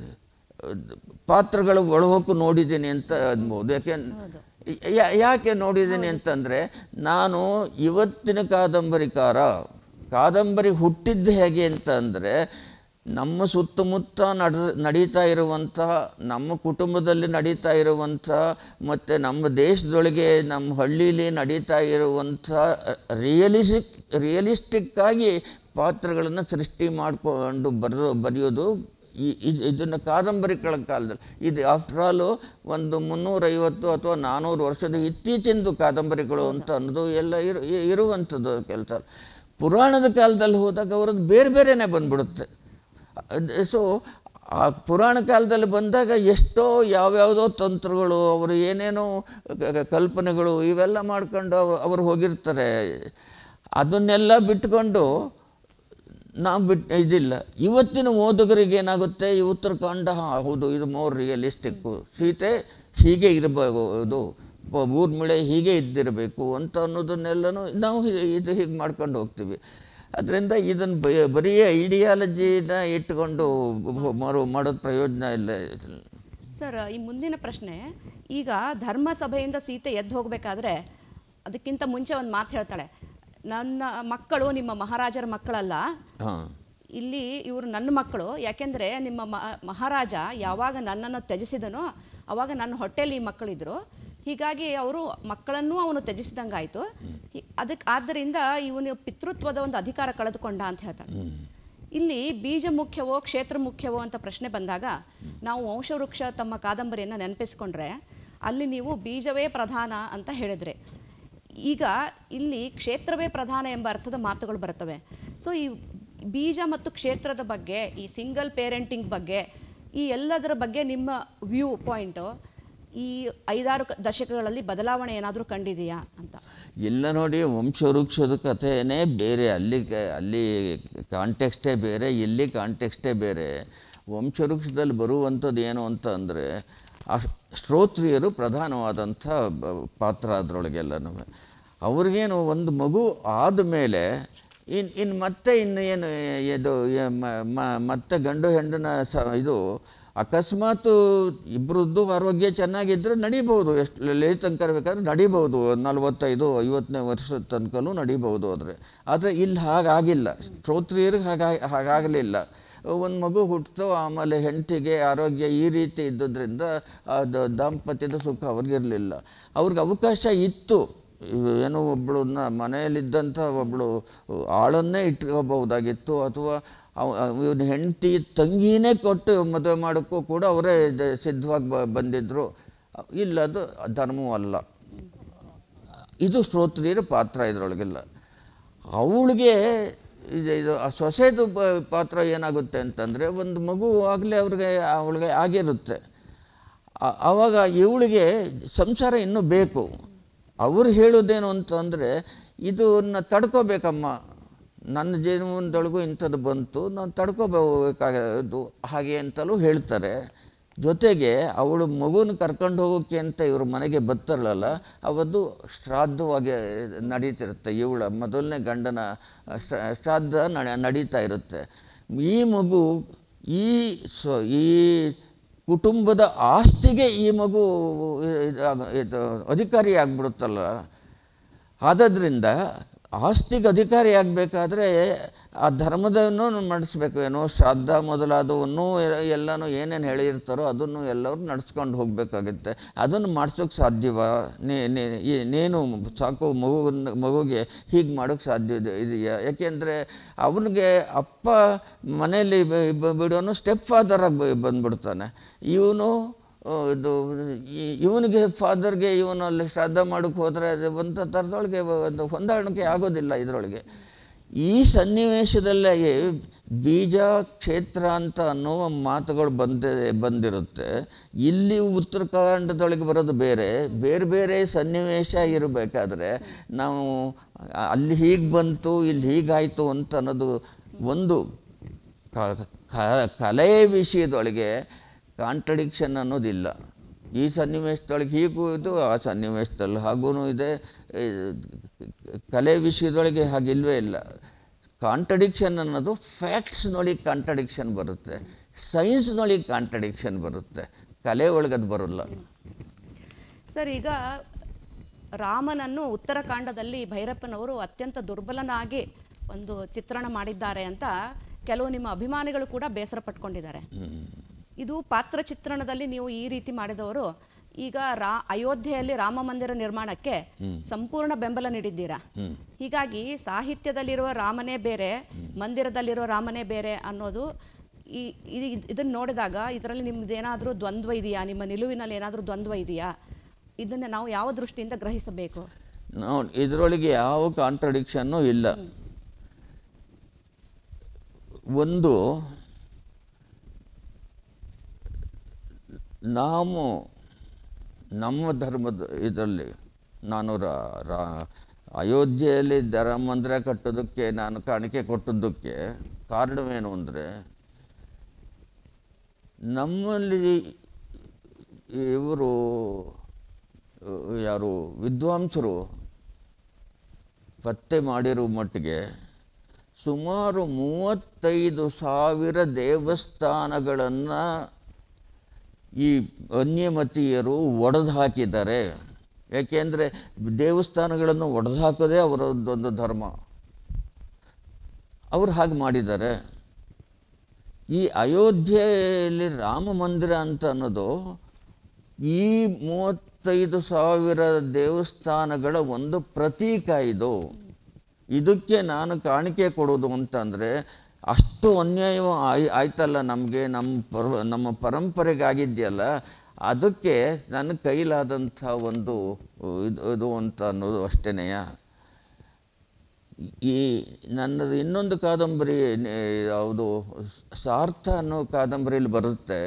ಪಾತ್ರಗಳು ಒಳಹೊಕ್ಕು ನೋಡಿದ್ದೀನಿ ಅಂತ ಅನ್ಬೋದು ಯಾಕೆ ಯಾ- ಯಾಕೆ ನೋಡಿದ್ದೀನಿ ಅಂತಂದರೆ ನಾನು ಇವತ್ತಿನ ಕಾದಂಬರಿಕಾರ ಕಾದಂಬರಿ ಹುಟ್ಟಿದ್ದು ಹೇಗೆ ಅಂತ ಅಂದರೆ ನಮ್ಮ ಸುತ್ತಮುತ್ತ ನಡ ನಡೀತಾ ಇರುವಂಥ ನಮ್ಮ ಕುಟುಂಬದಲ್ಲಿ ನಡೀತಾ ಇರುವಂಥ ಮತ್ತು ನಮ್ಮ ದೇಶದೊಳಗೆ ನಮ್ಮ ಹಳ್ಳೀಲಿ ನಡೀತಾ ಇರುವಂಥ ರಿಯಲಿಸ್ಟಿಕ್ ರಿಯಲಿಸ್ಟಿಕ್ಕಾಗಿ ಪಾತ್ರಗಳನ್ನು ಸೃಷ್ಟಿ ಮಾಡಿಕೊಂಡು ಬರೋ ಬರೆಯೋದು ಈ ಇದು ಇದನ್ನು ಕಾದಂಬರಿಗಳ ಕಾಲದಲ್ಲಿ ಇದು ಆಫ್ಟರ್ ಆಲು ಒಂದು ಮುನ್ನೂರೈವತ್ತು ಅಥವಾ ನಾನ್ನೂರು ವರ್ಷದ ಇತ್ತೀಚಿಂದು ಕಾದಂಬರಿಗಳು ಅಂತ ಅನ್ನೋದು ಎಲ್ಲ ಇರು ಇ- ಇರುವಂಥದ್ದು ಕೆಲಸ ಪುರಾಣದ ಕಾಲದಲ್ಲಿ ಹೋದಾಗ ಅವರದ್ದು ಬೇರೆ ಬೇರೆನೇ ಬಂದ್ಬಿಡುತ್ತೆ ಸೊ ಆ ಪುರಾಣ ಕಾಲದಲ್ಲಿ ಬಂದಾಗ ಎಷ್ಟೋ ಯಾವ್ಯಾವುದೋ ತಂತ್ರಗಳು ಅವರು ಏನೇನೋ ಕ- ಕ- ಕಲ್ಪನೆಗಳು ಇವೆಲ್ಲ ಮಾಡ್ಕೊಂಡು ಅವ- ಅವರು ಹೋಗಿರ್ತಾರೆ ಅದನ್ನೆಲ್ಲ ಬಿಟ್ಕೊಂಡು ನಾವು ಬಿಟ್ಟು ಇದಿಲ್ಲ ಇವತ್ತಿನ ಓದುಗರಿಗೆ ಏನಾಗುತ್ತೆ ಈ ಉತ್ತರಾಖಂಡ ಹಾ, ಹೌದು ಇದು ಮೋರ್ ರಿಯಲಿಸ್ಟಿಕ್ಕು ಸೀತೆ ಹೀಗೆ ಇರಬಹುದು ಊರ್ಮಿಳೆ ಹೀಗೆ ಇದ್ದಿರಬೇಕು ಅಂತ ಅನ್ನೋದನ್ನೆಲ್ಲನೂ ನಾವು ಹಿ- ಇದು ಹೀಗೆ ಮಾಡ್ಕೊಂಡು ಹೋಗ್ತೀವಿ ಅದರಿಂದ ಇದನ್ನು ಬರೀ ಐಡಿಯಾಲಜಿನ ಇಟ್ಕೊಂಡು ಮಾರೋ ಮಾಡೋದು ಪ್ರಯೋಜನ ಇಲ್ಲ ಸರ್ ಈ ಮುಂದಿನ ಪ್ರಶ್ನೆ ಈಗ ಧರ್ಮ ಸಭೆಯಿಂದ ಸೀತೆ ಎದ್ದು ಹೋಗಬೇಕಾದ್ರೆ ಅದಕ್ಕಿಂತ ಮುಂಚೆ ಒಂದು ಮಾತು ಹೇಳ್ತಾಳೆ ನನ್ನ ಮಕ್ಕಳು ನಿಮ್ಮ ಮಹಾರಾಜರ ಮಕ್ಕಳಲ್ಲ ಹಾಂ ಇಲ್ಲಿ ಇವರು ನನ್ನ ಮಕ್ಕಳು ಯಾಕೆಂದರೆ ನಿಮ್ಮ ಮ ಮಹಾರಾಜ ಯಾವಾಗ ನನ್ನನ್ನು ತ್ಯಜಿಸಿದನೋ ಅವಾಗ ನನ್ನ ಹೊಟ್ಟೆಯಲ್ಲಿ ಈ ಮಕ್ಕಳಿದ್ರು ಹೀಗಾಗಿ ಅವರು ಮಕ್ಕಳನ್ನೂ ಅವನು ತ್ಯಜಿಸಿದಂಗಾಯಿತು ಅದಕ್ಕೆ ಆದ್ದರಿಂದ ಇವನು ಪಿತೃತ್ವದ ಒಂದು ಅಧಿಕಾರ ಕಳೆದುಕೊಂಡ ಅಂತ ಹೇಳ್ತಾನೆ ಇಲ್ಲಿ ಬೀಜ ಮುಖ್ಯವೋ ಕ್ಷೇತ್ರ ಮುಖ್ಯವೋ ಅಂತ ಪ್ರಶ್ನೆ ಬಂದಾಗ ನಾವು ವಂಶವೃಕ್ಷ ತಮ್ಮ ಕಾದಂಬರಿಯನ್ನು ನೆನಪಿಸ್ಕೊಂಡ್ರೆ ಅಲ್ಲಿ ನೀವು ಬೀಜವೇ ಪ್ರಧಾನ ಅಂತ ಹೇಳಿದ್ರಿ ಈಗ ಇಲ್ಲಿ ಕ್ಷೇತ್ರವೇ ಪ್ರಧಾನ ಎಂಬ ಅರ್ಥದ ಮಾತುಗಳು ಬರ್ತವೆ ಸೊ ಈ ಬೀಜ ಮತ್ತು ಕ್ಷೇತ್ರದ ಬಗ್ಗೆ ಈ ಸಿಂಗಲ್ ಪೇರೆಂಟಿಂಗ್ ಬಗ್ಗೆ ಈ ಎಲ್ಲದರ ಬಗ್ಗೆ ನಿಮ್ಮ ವ್ಯೂ ಪಾಯಿಂಟು ಈ ಐದಾರು ಕ- ದಶಕಗಳಲ್ಲಿ ಬದಲಾವಣೆ ಏನಾದರೂ ಕಂಡಿದೆಯಾ ಅಂತ ಎಲ್ಲ ನೋಡಿ ವಂಶವೃಕ್ಷದ ಕಥೆನೇ ಬೇರೆ ಅಲ್ಲಿ ಕ- ಅಲ್ಲಿ ಕಾಂಟೆಕ್ಸ್ಟೇ ಬೇರೆ ಇಲ್ಲಿ ಕಾಂಟೆಕ್ಸ್ಟೇ ಬೇರೆ ವಂಶವೃಕ್ಷದಲ್ಲಿ ಬರುವಂಥದ್ದು ಏನು ಅಂತ ಅಂದರೆ ಆ ಶ್ರೋತ್ರಿಯರು ಪ್ರಧಾನವಾದಂಥ ಬ- ಪಾತ್ರ ಅದರೊಳಗೆಲ್ಲನೂ ಅವ್ರಿಗೇನು ಒಂದು ಮಗು ಆದಮೇಲೆ ಇನ್ನು ಇನ್ನು ಮತ್ತೆ ಇನ್ನು ಏನು ಇದು ಯ- ಮ- ಮ- ಮತ್ತೆ ಗಂಡು ಹೆಂಡನ ಸ ಇದು ಅಕಸ್ಮಾತ್ ಇಬ್ಬರದ್ದು ಆರೋಗ್ಯ ಚೆನ್ನಾಗಿದ್ದರೆ ನಡಿಬೋದು ಎಷ್ಟು ಲೇ ತನಕ ಬೇಕಾದ್ರೆ ನಡಿಬೋದು ನಲವತ್ತೈದು ಐವತ್ತನೇ ವರ್ಷದ ತನಕನೂ ನಡಿಬೋದು ಆದರೆ ಆದರೆ ಇಲ್ಲಿ ಹಾಗಾಗಿಲ್ಲ ಶ್ರೋತ್ರಿಯರಿಗೆ ಹಾಗಾ ಹಾಗಾಗಲಿಲ್ಲ ಒಂದು ಮಗು ಹುಟ್ಟಿತು ಆಮೇಲೆ ಹೆಂಡತಿಗೆ ಆರೋಗ್ಯ ಈ ರೀತಿ ಇದ್ದದ್ರಿಂದ ಅದು ದಾಂಪತ್ಯದ ಸುಖ ಅವ್ರಿಗಿರಲಿಲ್ಲ ಅವ್ರಿಗೆ ಅವಕಾಶ ಇತ್ತು ಇವ್ ಏನೋ ಒಬ್ಬಳನ್ನ ಮನೆಯಲ್ಲಿದ್ದಂಥ ಒಬ್ಬಳು ಆಳನ್ನೇ ಇಟ್ಕೋಬಹುದಾಗಿತ್ತು ಅಥವಾ ಇವನ ಹೆಂಡತಿ ತಂಗಿನೇ ಕೊಟ್ಟು ಮದುವೆ ಮಾಡೋಕ್ಕೂ ಕೂಡ ಅವರೇ ಇದು ಸಿದ್ಧವಾಗಿ ಬ ಬಂದಿದ್ದರು ಇಲ್ಲ ಅದು ಧರ್ಮವೂ ಅಲ್ಲ ಇದು ಶ್ರೋತ್ರಿಯರ ಪಾತ್ರ ಇದರೊಳಗೆಲ್ಲ ಅವಳಿಗೆ ಇದು ಇದು ಆ ಸೊಸೆದು ಪ- ಪಾತ್ರ ಏನಾಗುತ್ತೆ ಅಂತಂದರೆ ಒಂದು ಮಗು ಆಗಲೇ ಅವ್ರಿಗೆ ಅವಳಿಗೆ ಆಗಿರುತ್ತೆ ಆ- ಆವಾಗ ಇವಳಿಗೆ ಸಂಸಾರ ಇನ್ನೂ ಬೇಕು ಅವ್ರು ಹೇಳೋದೇನು ಅಂತಂದರೆ ಇದನ್ನ ತಡ್ಕೋಬೇಕಮ್ಮ ನನ್ನ ಜೀವನದೊಳಗೂ ಇಂಥದ್ದು ಬಂತು ನಾನು ತಡ್ಕೋಬೇಕಾಗದು ಹಾಗೆ ಅಂತಲೂ ಹೇಳ್ತಾರೆ ಜೊತೆಗೆ ಅವಳು ಮಗುನ ಕರ್ಕೊಂಡು ಹೋಗೋಕ್ಕೆ ಅಂತ ಇವ್ರ ಮನೆಗೆ ಬರ್ತಾರಲ್ಲ ಅವತ್ತು ಶ್ರಾದ್ದವಾಗಿ ನಡೀತಿರುತ್ತೆ ಇವಳ ಮೊದಲನೇ ಗಂಡನ ಶ್ರ- ಶ್ರಾದ್ದ ನಡ ನಡೀತಾ ಇರುತ್ತೆ ಈ ಮಗು ಈ ಸೊ ಈ ಕುಟುಂಬದ ಆಸ್ತಿಗೆ ಈ ಮಗು ಇದಾಗ- ಇದು ಅಧಿಕಾರಿ ಆಗ್ಬಿಡುತ್ತಲ್ಲ ಆದದ್ರಿಂದ ಆಸ್ತಿಗೆ ಅಧಿಕಾರಿ ಆಗಬೇಕಾದ್ರೆ ಆ ಧರ್ಮದನ್ನು ನಡೆಸಬೇಕು ಏನೋ ಶ್ರಾದ್ದ ಮೊದಲಾದವನ್ನು ಎ- ಎಲ್ಲನೂ ಏನೇನು ಹೇಳಿರ್ತಾರೋ ಅದನ್ನು ಎಲ್ಲರೂ ನಡ್ಸ್ಕೊಂಡು ಹೋಗಬೇಕಾಗುತ್ತೆ ಅದನ್ನು ಮಾಡ್ಸೋಕ್ಕೆ ಸಾಧ್ಯವ ನೀ ನೀ- ಈ- ನೀನು ಸಾಕು ಮಗು ಮಗುಗೆ ಹೀಗೆ ಮಾಡೋಕ್ಕೆ ಸಾಧ್ಯ ಇದೆ ಇದೆಯಾ ಯಾಕೆಂದರೆ ಅವನಿಗೆ ಅಪ್ಪ ಮನೆಯಲ್ಲಿ ಬ- ಬ- ಬಿಡೋನು ಸ್ಟೆಪ್ ಫಾದರಾಗಿ ಬಂದ್ಬಿಡ್ತಾನೆ ಇವನು ಆ, ಇದು ಈ- ಇವನಿಗೆ ಫಾದರ್ಗೆ ಇವನು ಅಲ್ಲಿ ಶ್ರಾದ್ದ ಮಾಡೋಕ್ಕೆ ಹೋದರೆ ಅದು ಒಂದು ಥರದೊಳಗೆ ಒಂದು ಹೊಂದಾಣಿಕೆ ಆಗೋದಿಲ್ಲ ಇದರೊಳಗೆ ಈ ಸನ್ನಿವೇಶದಲ್ಲೇ ಬೀಜ ಕ್ಷೇತ್ರ ಅಂತ ಅನ್ನುವ ಮಾತುಗಳು ಬಂದ ಬಂದಿರುತ್ತೆ ಇಲ್ಲಿ ಉತ್ತರಾಖಂಡದೊಳಗೆ ಬರೋದು ಬೇರೆ ಬೇರೆ ಬೇರೆ ಸನ್ನಿವೇಶ ಇರಬೇಕಾದ್ರೆ ನಾವು ಅಲ್ಲಿ ಹೀಗೆ ಬಂತು ಇಲ್ಲಿ ಹೀಗಾಯಿತು ಅಂತ ಅನ್ನೋದು ಒಂದು ಕ- ಕ- ಕಲೆಯ ವಿಷಯದೊಳಗೆ ಕಾಂಟ್ರಡಿಕ್ಷನ್ ಅನ್ನೋದಿಲ್ಲ ಈ ಸನ್ನಿವೇಶದೊಳಗೆ ಹೀಗೂ ಇದು ಆ ಸನ್ನಿವೇಶದಲ್ಲಿ ಹಾಗೂ ಇದೆ ಈ ಕಲೆ ವಿಷಯದೊಳಗೆ ಹಾಗಿಲ್ವೇ ಇಲ್ಲ ಕಾಂಟ್ರಡಿಕ್ಷನ್ ಅನ್ನೋದು ಫ್ಯಾಕ್ಟ್ಸ್ನೊಳಗೆ ಕಾಂಟ್ರಡಿಕ್ಷನ್ ಬರುತ್ತೆ ಸೈನ್ಸ್ನೊಳಗೆ ಕಾಂಟ್ರಡಿಕ್ಷನ್ ಬರುತ್ತೆ ಕಲೆ ಒಳಗೆ ಅದು ಬರೋಲ್ಲ ಸರ್ ಈಗ ರಾಮನನ್ನು ಉತ್ತರಾಖಂಡದಲ್ಲಿ ಭೈರಪ್ಪನವರು ಅತ್ಯಂತ ದುರ್ಬಲನಾಗಿ ಒಂದು ಚಿತ್ರಣ ಮಾಡಿದ್ದಾರೆ ಅಂತ ಕೆಲವು ನಿಮ್ಮ ಅಭಿಮಾನಿಗಳು ಕೂಡ ಬೇಸರ ಪಟ್ಕೊಂಡಿದ್ದಾರೆ ಇದು ಪಾತ್ರ ಚಿತ್ರಣದಲ್ಲಿ ನೀವು ಈ ರೀತಿ ಮಾಡಿದವರು ಈಗ ರಾ ಅಯೋಧ್ಯೆಯಲ್ಲಿ ರಾಮ ಮಂದಿರ ನಿರ್ಮಾಣಕ್ಕೆ ಸಂಪೂರ್ಣ ಬೆಂಬಲ ನೀಡಿದ್ದೀರಾ ಹೀಗಾಗಿ ಸಾಹಿತ್ಯದಲ್ಲಿರುವ ರಾಮನೇ ಬೇರೆ ಮಂದಿರದಲ್ಲಿರುವ ರಾಮನೇ ಬೇರೆ ಅನ್ನೋದು ಈ ಇದು- ಇದನ್ನ ನೋಡಿದಾಗ ಇದರಲ್ಲಿ ನಿಮ್ದು ಏನಾದರೂ ದ್ವಂದ್ವ ಇದೆಯಾ ನಿಮ್ಮ ನಿಲುವಿನಲ್ಲಿ ಏನಾದರೂ ದ್ವಂದ್ವ ಇದೆಯಾ ಇದನ್ನ ನಾವು ಯಾವ ದೃಷ್ಟಿಯಿಂದ ಗ್ರಹಿಸಬೇಕು ನಾವು ಇದರೊಳಗೆ ಯಾವ ಕಾಂಟ್ರಡಿಕ್ಷನ್ನು ಇಲ್ಲ ಒಂದು ನಾವು ನಮ್ಮ ಧರ್ಮದ ಇದರಲ್ಲಿ ನಾನು ರಾ ರಾ ಅಯೋಧ್ಯೆಯಲ್ಲಿ ದರ ಮಂದಿರ ಕಟ್ಟೋದಕ್ಕೆ ನಾನು ಕಾಣಿಕೆ ಕೊಟ್ಟದ್ದಕ್ಕೆ ಕಾರಣವೇನು ಅಂದರೆ ನಮ್ಮಲ್ಲಿ ಇವರು ಯಾರು ವಿದ್ವಾಂಸರು ಪತ್ತೆ ಮಾಡಿರೋ ಮಟ್ಟಿಗೆ ಸುಮಾರು ಮೂವತ್ತೈದು ಸಾವಿರ ದೇವಸ್ಥಾನಗಳನ್ನು ಈ ಅನ್ಯಮತೀಯರು ಒಡೆದು ಹಾಕಿದ್ದಾರೆ ಯಾಕೆಂದರೆ ದೇವಸ್ಥಾನಗಳನ್ನು ಒಡೆದು ಹಾಕೋದೇ ಅವರದ್ದೊಂದು ಧರ್ಮ ಅವರು ಹಾಗೆ ಮಾಡಿದ್ದಾರೆ ಈ ಅಯೋಧ್ಯೆಯಲ್ಲಿ ರಾಮ ಮಂದಿರ ಅಂತ ಅನ್ನೋದು ಈ ಮೂವತ್ತೈದು ಸಾವಿರ ದೇವಸ್ಥಾನಗಳ ಒಂದು ಪ್ರತೀಕ ಇದು ಇದಕ್ಕೆ ನಾನು ಕಾಣಿಕೆ ಕೊಡೋದು ಅಂತಂದರೆ ಅಷ್ಟು ಅನ್ಯಾಯ ಆಯ್ ಆಯ್ತಲ್ಲ ನಮಗೆ ನಮ್ಮ ಪರ ನಮ್ಮ ಪರಂಪರೆಗಾಗಿದೆಯಲ್ಲ ಅದಕ್ಕೆ ನನ್ನ ಕೈಲಾದಂಥ ಒಂದು ಇದು ಇದು ಅಂತ ಅನ್ನೋದು ಅಷ್ಟೇನೆಯ ಈ ನನ್ನದು ಇನ್ನೊಂದು ಕಾದಂಬರಿ ನೆ- ಯಾವುದು ಸಾರ್ಥ ಅನ್ನೋ ಕಾದಂಬರಿಯಲ್ಲಿ ಬರುತ್ತೆ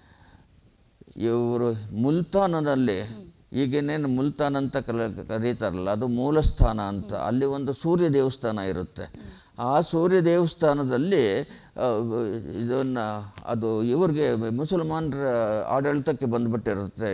ಇವರು ಮುಲ್ತಾನದಲ್ಲಿ ಈಗೇನೇನು ಮುಲ್ತಾನ್ ಅಂತ ಕಲ ಕರೀತಾರಲ್ಲ ಅದು ಮೂಲಸ್ಥಾನ ಅಂತ ಅಲ್ಲಿ ಒಂದು ಸೂರ್ಯ ದೇವಸ್ಥಾನ ಇರುತ್ತೆ ಆ ಸೂರ್ಯ ದೇವಸ್ಥಾನದಲ್ಲಿ ಇದನ್ನು ಅದು ಇವ್ರಿಗೆ ಮುಸಲ್ಮಾನರ ಆಡಳಿತಕ್ಕೆ ಬಂದುಬಿಟ್ಟಿರುತ್ತೆ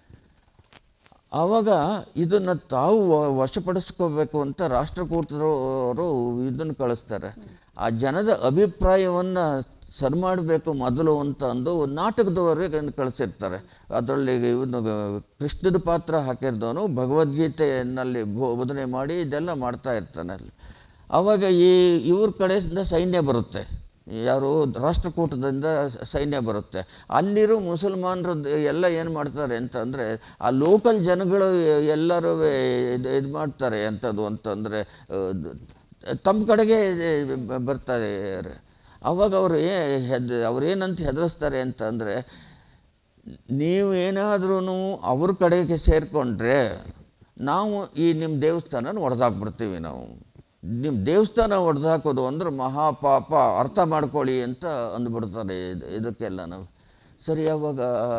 ಆವಾಗ ಇದನ್ನು ತಾವು ವ- ವಶಪಡಿಸ್ಕೋಬೇಕು ಅಂತ ರಾಷ್ಟ್ರಕೂಟರು ಇದನ್ನು ಕಳಿಸ್ತಾರೆ ಆ ಜನದ ಅಭಿಪ್ರಾಯವನ್ನು ಸರಿ ಮಾಡಬೇಕು ಮೊದಲು ಅಂತ ಅಂದು ನಾಟಕದವರೆಗೆ ಕಳಿಸಿರ್ತಾರೆ ಅದರಲ್ಲಿ ಇವನು ಕೃಷ್ಣದ ಪಾತ್ರ ಹಾಕಿರ್ದವನು ಭಗವದ್ಗೀತೆಯಲ್ಲಿ ಬೋಧನೆ ಮಾಡಿ ಇದೆಲ್ಲ ಮಾಡ್ತಾ ಇರ್ತಾನೆ ಅಲ್ಲಿ ಆವಾಗ ಈ ಇವ್ರ ಕಡೆಯಿಂದ ಸೈನ್ಯ ಬರುತ್ತೆ ಯಾರು ರಾಷ್ಟ್ರಕೂಟದಿಂದ ಸೈನ್ಯ ಬರುತ್ತೆ ಅಲ್ಲಿರೋ ಮುಸಲ್ಮಾನರು ಎಲ್ಲ ಏನು ಮಾಡ್ತಾರೆ ಅಂತಂದರೆ ಆ ಲೋಕಲ್ ಜನಗಳು ಎಲ್ಲರೂ ಇದು ಇದು ಮಾಡ್ತಾರೆ ಎಂಥದ್ದು ಅಂತಂದರೆ ತಮ್ಮ ಕಡೆಗೆ ಬ- ಬರ್ತಾರೆ ಅವಾಗ ಅವರು ಏ ಹೆದ್ ಅವ್ರು ಏನಂತ ಹೆದರಿಸ್ತಾರೆ ಅಂತಂದರೆ ನೀವು ಏನಾದ್ರೂ ಅವ್ರ ಕಡೆಗೆ ಸೇರಿಕೊಂಡ್ರೆ ನಾವು ಈ ನಿಮ್ಮ ದೇವಸ್ಥಾನನ ಒಡೆದಾಕ್ಬಿಡ್ತೀವಿ ನಾವು ನಿಮ್ಮ ದೇವಸ್ಥಾನ ಒಡೆದಾಕೋದು ಅಂದ್ರೆ ಮಹಾಪಾಪ ಅರ್ಥ ಮಾಡ್ಕೊಳ್ಳಿ ಅಂತ ಅಂದ್ಬಿಡ್ತಾರೆ ಇದು ಇದಕ್ಕೆಲ್ಲ ನಾವು ಸರಿ ಅವಾಗ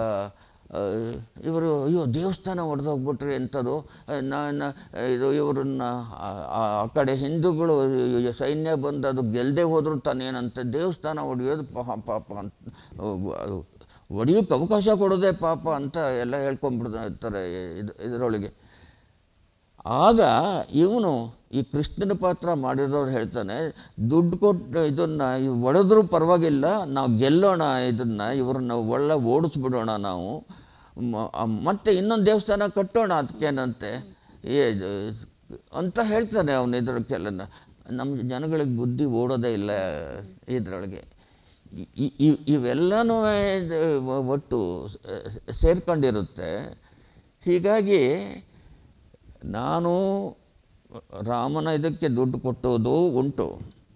ಇವರು ಅಯ್ಯೋ ದೇವಸ್ಥಾನ ಒಡೆದೋಗ್ಬಿಟ್ರಿ ಎಂಥದ್ದು ನಾನು ಇದು ಇವ್ರನ್ನ ಆ- ಆ ಆ ಕಡೆ ಹಿಂದೂಗಳು ಈ ಸೈನ್ಯ ಬಂದು ಅದು ಗೆಲ್ಲದೆ ಹೋದ್ರು ತಾನೇನಂತೆ ದೇವಸ್ಥಾನ ಒಡೆಯೋದು ಪಾಪ ಪಾಪ ಅಂತ ಅದು ಒಡೆಯೋಕ್ಕೆ ಅವಕಾಶ ಕೊಡೋದೇ ಪಾಪ ಅಂತ ಎಲ್ಲ ಹೇಳ್ಕೊಂಡ್ಬಿಡ್ತಾರೆ ಇದು ಇದರೊಳಗೆ ಆಗ ಇವನು ಈ ಕೃಷ್ಣನ ಪಾತ್ರ ಮಾಡಿರೋರು ಹೇಳ್ತಾನೆ ದುಡ್ಡು ಕೊಟ್ಟು ಇದನ್ನು ಒಡೆದ್ರೂ ಪರವಾಗಿಲ್ಲ ನಾವು ಗೆಲ್ಲೋಣ ಇದನ್ನು ಇವ್ರನ್ನ ಒಳ್ಳೆ ಓಡಿಸ್ಬಿಡೋಣ ನಾವು ಮ- ಆ, ಮತ್ತೆ ಇನ್ನೊಂದು ದೇವಸ್ಥಾನ ಕಟ್ಟೋಣ ಅದಕ್ಕೇನಂತೆ ಏ ಇದು ಅಂತ ಹೇಳ್ತಾನೆ ಅವನು ಇದ್ರಕ್ಕೆಲ್ಲ ನಮ್ಮ ಜನಗಳಿಗೆ ಬುದ್ಧಿ ಓಡೋದೇ ಇಲ್ಲ ಇದರೊಳಗೆ ಇ- ಇ- ಇವೆಲ್ಲನೂ ಇದು ಒಟ್ಟು ಸೇರ್ಕೊಂಡಿರುತ್ತೆ ಹೀಗಾಗಿ ನಾನು ರಾಮನ ಇದಕ್ಕೆ ದುಡ್ಡು ಕೊಟ್ಟೋದು ಉಂಟು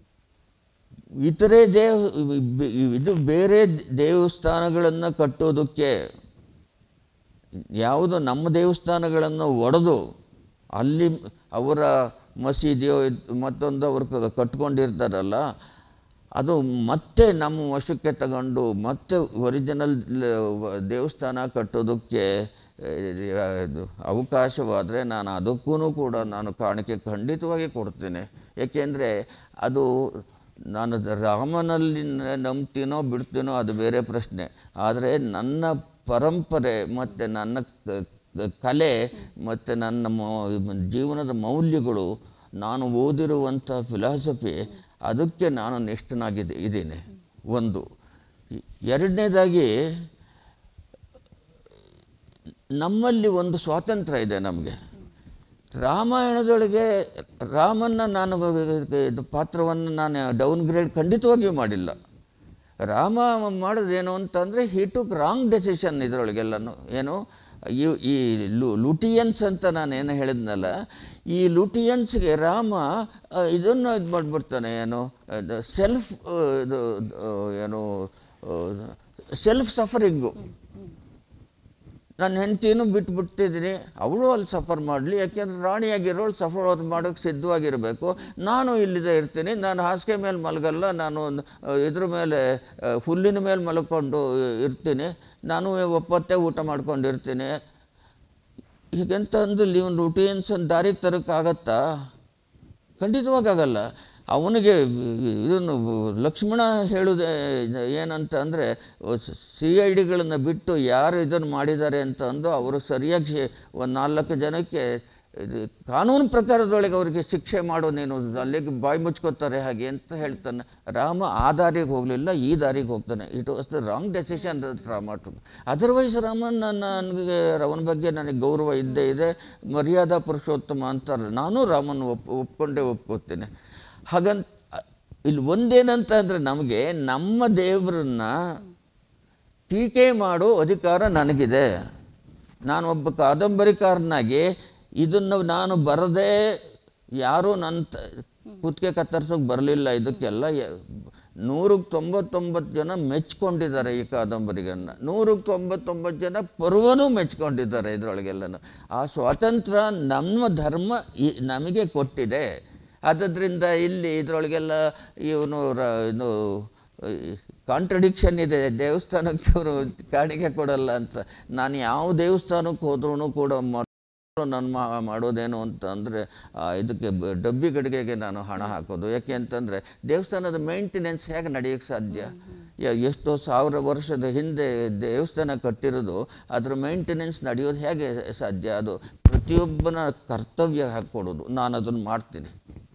ಇತರೆ ದೇವ ಇದು ಬೇರೆ ದೇವಸ್ಥಾನಗಳನ್ನು ಕಟ್ಟೋದಕ್ಕೆ ಯಾವುದು ನಮ್ಮ ದೇವಸ್ಥಾನಗಳನ್ನು ಒಡೆದು ಅಲ್ಲಿ ಅವರ ಮಸೀದಿಯೋ ಇದ್- ಮತ್ತೊಂದು ಅವರು ಕ- ಕಟ್ಕೊಂಡಿರ್ತಾರಲ್ಲ ಅದು ಮತ್ತೆ ನಮ್ಮ ವಶಕ್ಕೆ ತಗೊಂಡು ಮತ್ತೆ ಒರಿಜಿನಲ್ ದೇವಸ್ಥಾನ ಕಟ್ಟೋದಕ್ಕೆ ಆ, ಇದು ಅವಕಾಶವಾದರೆ ನಾನು ಅದಕ್ಕೂ ಕೂಡ ನಾನು ಕಾಣಿಕೆ ಖಂಡಿತವಾಗಿ ಕೊಡ್ತೀನಿ ಏಕೆಂದರೆ ಅದು ನಾನು ದ- ರಾಮನಲ್ಲಿ ನ- ನಂಬ್ತೀನೋ ಬಿಡ್ತೀನೋ ಅದು ಬೇರೆ ಪ್ರಶ್ನೆ ಆದರೆ ನನ್ನ ಪರಂಪರೆ ಮತ್ತು ನನ್ನ ಕ- ಕ- ಕಲೆ ಮತ್ತು ನನ್ನ ಮೌ- ಜೀವನದ ಮೌಲ್ಯಗಳು ನಾನು ಓದಿರುವಂಥ ಫಿಲಾಸಫಿ ಅದಕ್ಕೆ ನಾನು ನಿಷ್ಠನಾಗಿದ್ದೆ ಇದ್ದೀನಿ ಒಂದು ಎರಡನೇದಾಗಿ ನಮ್ಮಲ್ಲಿ ಒಂದು ಸ್ವಾತಂತ್ರ್ಯ ಇದೆ ನಮಗೆ ರಾಮಾಯಣದೊಳಗೆ ರಾಮನ್ನ ನಾನು ಇದು ಪಾತ್ರವನ್ನು ನಾನು ಡೌನ್ ಗ್ರೇಡ್ ಖಂಡಿತವಾಗಿಯೂ ಮಾಡಿಲ್ಲ ರಾಮ ಮಾಡೋದೇನು ಅಂತಂದರೆ ಹಿ ಟುಕ್ ರಾಂಗ್ ಡೆಸಿಷನ್ ಇದರೊಳಗೆಲ್ಲನೂ ಏನು ಈ ಈ ಲು ಲುಟಿಯನ್ಸ್ ಅಂತ ನಾನು ಏನು ಹೇಳಿದ್ನಲ್ಲ ಈ ಲುಟಿಯನ್ಸ್ಗೆ ರಾಮ ಆ, ಇದನ್ನು ಇದು ಮಾಡಿಬಿಡ್ತಾನೆ ಏನು ಸೆಲ್ಫ್ ಇದು ಆ, ಏನು ಸೆಲ್ಫ್ ಸಫರಿಂಗು ನನ್ನ ಹೆಂಡತಿನೂ ಬಿಟ್ಬಿಟ್ಟಿದ್ದೀನಿ ಅವಳು ಅಲ್ಲಿ ಸಫರ್ ಮಾಡಲಿ ಯಾಕೆಂದ್ರೆ ರಾಣಿಯಾಗಿರೋಳು ಸಫರ್ ಮಾಡೋಕ್ಕೆ ಸಿದ್ಧವಾಗಿರಬೇಕು ನಾನು ಇಲ್ಲಿದೆ ಇರ್ತೀನಿ ನಾನು ಹಾಸಿಗೆ ಮೇಲೆ ಮಲಗಲ್ಲ ನಾನು ಒಂದು, ಆ, ಇದ್ರ ಮೇಲೆ ಆ, ಹುಲ್ಲಿನ ಮೇಲೆ ಮಲ್ಕೊಂಡು ಇರ್ತೀನಿ ನಾನು ಒಪ್ಪತ್ತೆ ಊಟ ಮಾಡ್ಕೊಂಡಿರ್ತೀನಿ ಹೀಗಂತ ಅಂದು ನೀವು ರುಟೀನ್ಸ್ ದಾರಿಗೆ ತರೋಕ್ಕಾಗತ್ತಾ ಖಂಡಿತವಾಗಲ್ಲ ಅವನಿಗೆ ಇದನ್ನು ಲಕ್ಷ್ಮಣ ಹೇಳುವುದೇ ಏನಂತ ಅಂದರೆ ಸಿ ಐ ಡಿಗಳನ್ನು ಬಿಟ್ಟು ಯಾರು ಇದನ್ನು ಮಾಡಿದ್ದಾರೆ ಅಂತ ಅಂದು ಅವರು ಸರಿಯಾಗಿ ಶಿ- ಒಂದು ನಾಲ್ಕು ಜನಕ್ಕೆ ಇದು ಕಾನೂನು ಪ್ರಕಾರದೊಳಗೆ ಅವರಿಗೆ ಶಿಕ್ಷೆ ಮಾಡು ನೀನು ಅಲ್ಲಿಗೆ ಬಾಯಿ ಮುಚ್ಕೋತಾರೆ ಹಾಗೆ ಅಂತ ಹೇಳ್ತಾನೆ ರಾಮ ಆ ದಾರಿಗೆ ಹೋಗಲಿಲ್ಲ ಈ ದಾರಿಗೆ ಹೋಗ್ತಾನೆ it was the wrong decision Rama to otherwise ರಾಮನ್ ನನ್ನ ನನಗೆ ಅವನ ಬಗ್ಗೆ ನನಗೆ ಗೌರವ ಇದ್ದೇ ಇದೆ ಮರ್ಯಾದಾ ಪುರುಷೋತ್ತಮ ಅಂತಾರೆ ನಾನು ರಾಮನ್ ಒಪ್ ಒಪ್ಕೊಂಡೇ ಒಪ್ಕೋತೀನಿ ಹಾಗಂತ ಇಲ್ಲಿ ಒಂದೇನಂತ ಅಂದರೆ ನಮಗೆ ನಮ್ಮ ದೇವರನ್ನ ಟೀಕೆ ಮಾಡೋ ಅಧಿಕಾರ ನನಗಿದೆ ನಾನು ಒಬ್ಬ ಕಾದಂಬರಿಕಾರನಾಗಿ ಇದನ್ನು ನಾನು ಬರದೇ ಯಾರೂ ನನ್ನ ತ- ಕುತ್ತಿಗೆ ಕತ್ತರಿಸೋಕೆ ಬರಲಿಲ್ಲ ಇದಕ್ಕೆಲ್ಲ ಯ- ನೂರಕ್ಕೆ ತೊಂಬತ್ತೊಂಬತ್ತು ಜನ ಮೆಚ್ಕೊಂಡಿದ್ದಾರೆ ಈ ಕಾದಂಬರಿಗನ್ನು ನೂರಕ್ಕೆ ತೊಂಬತ್ತೊಂಬತ್ತು ಜನ ಪರ್ವನೂ ಮೆಚ್ಕೊಂಡಿದ್ದಾರೆ ಇದರೊಳಗೆಲ್ಲನೂ ಆ ಸ್ವಾತಂತ್ರ್ಯ ನಮ್ಮ ಧರ್ಮ ಈ ನಮಗೆ ಕೊಟ್ಟಿದೆ ಆದ್ದರಿಂದ ಇಲ್ಲಿ ಇದರೊಳಗೆಲ್ಲ ಇವನು ರ ಇದು ಕಾಂಟ್ರಡಿಕ್ಷನ್ ಇದೆ ದೇವಸ್ಥಾನಕ್ಕೆ ಇವರು ಕಾಣಿಕೆ ಕೊಡಲ್ಲ ಅಂತ ನಾನು ಯಾವ ದೇವಸ್ಥಾನಕ್ಕೆ ಹೋದ್ರೂ ಕೂಡ ನಾನು ಮಾ ಮಾಡೋದೇನು ಅಂತ ಅಂದರೆ ಇದಕ್ಕೆ ಬ- ಡಬ್ಬಿ ಗಡಿಗೆಗೆ ನಾನು ಹಣ ಹಾಕೋದು ಯಾಕೆ ಅಂತಂದರೆ ದೇವಸ್ಥಾನದ ಮೇಂಟೆನೆನ್ಸ್ ಹೇಗೆ ನಡೆಯೋಕ್ಕೆ ಸಾಧ್ಯ ಯ- ಎಷ್ಟೋ ಸಾವಿರ ವರ್ಷದ ಹಿಂದೆ ದೇವಸ್ಥಾನ ಕಟ್ಟಿರೋದು ಅದರ ಮೇಂಟೆನೆನ್ಸ್ ನಡೆಯೋದು ಹೇಗೆ ಸಾಧ್ಯ ಅದು ಪ್ರತಿಯೊಬ್ಬನ ಕರ್ತವ್ಯ ಹಾಕ್ಕೊಡೋದು ನಾನು ಅದನ್ನು ಮಾಡ್ತೀನಿ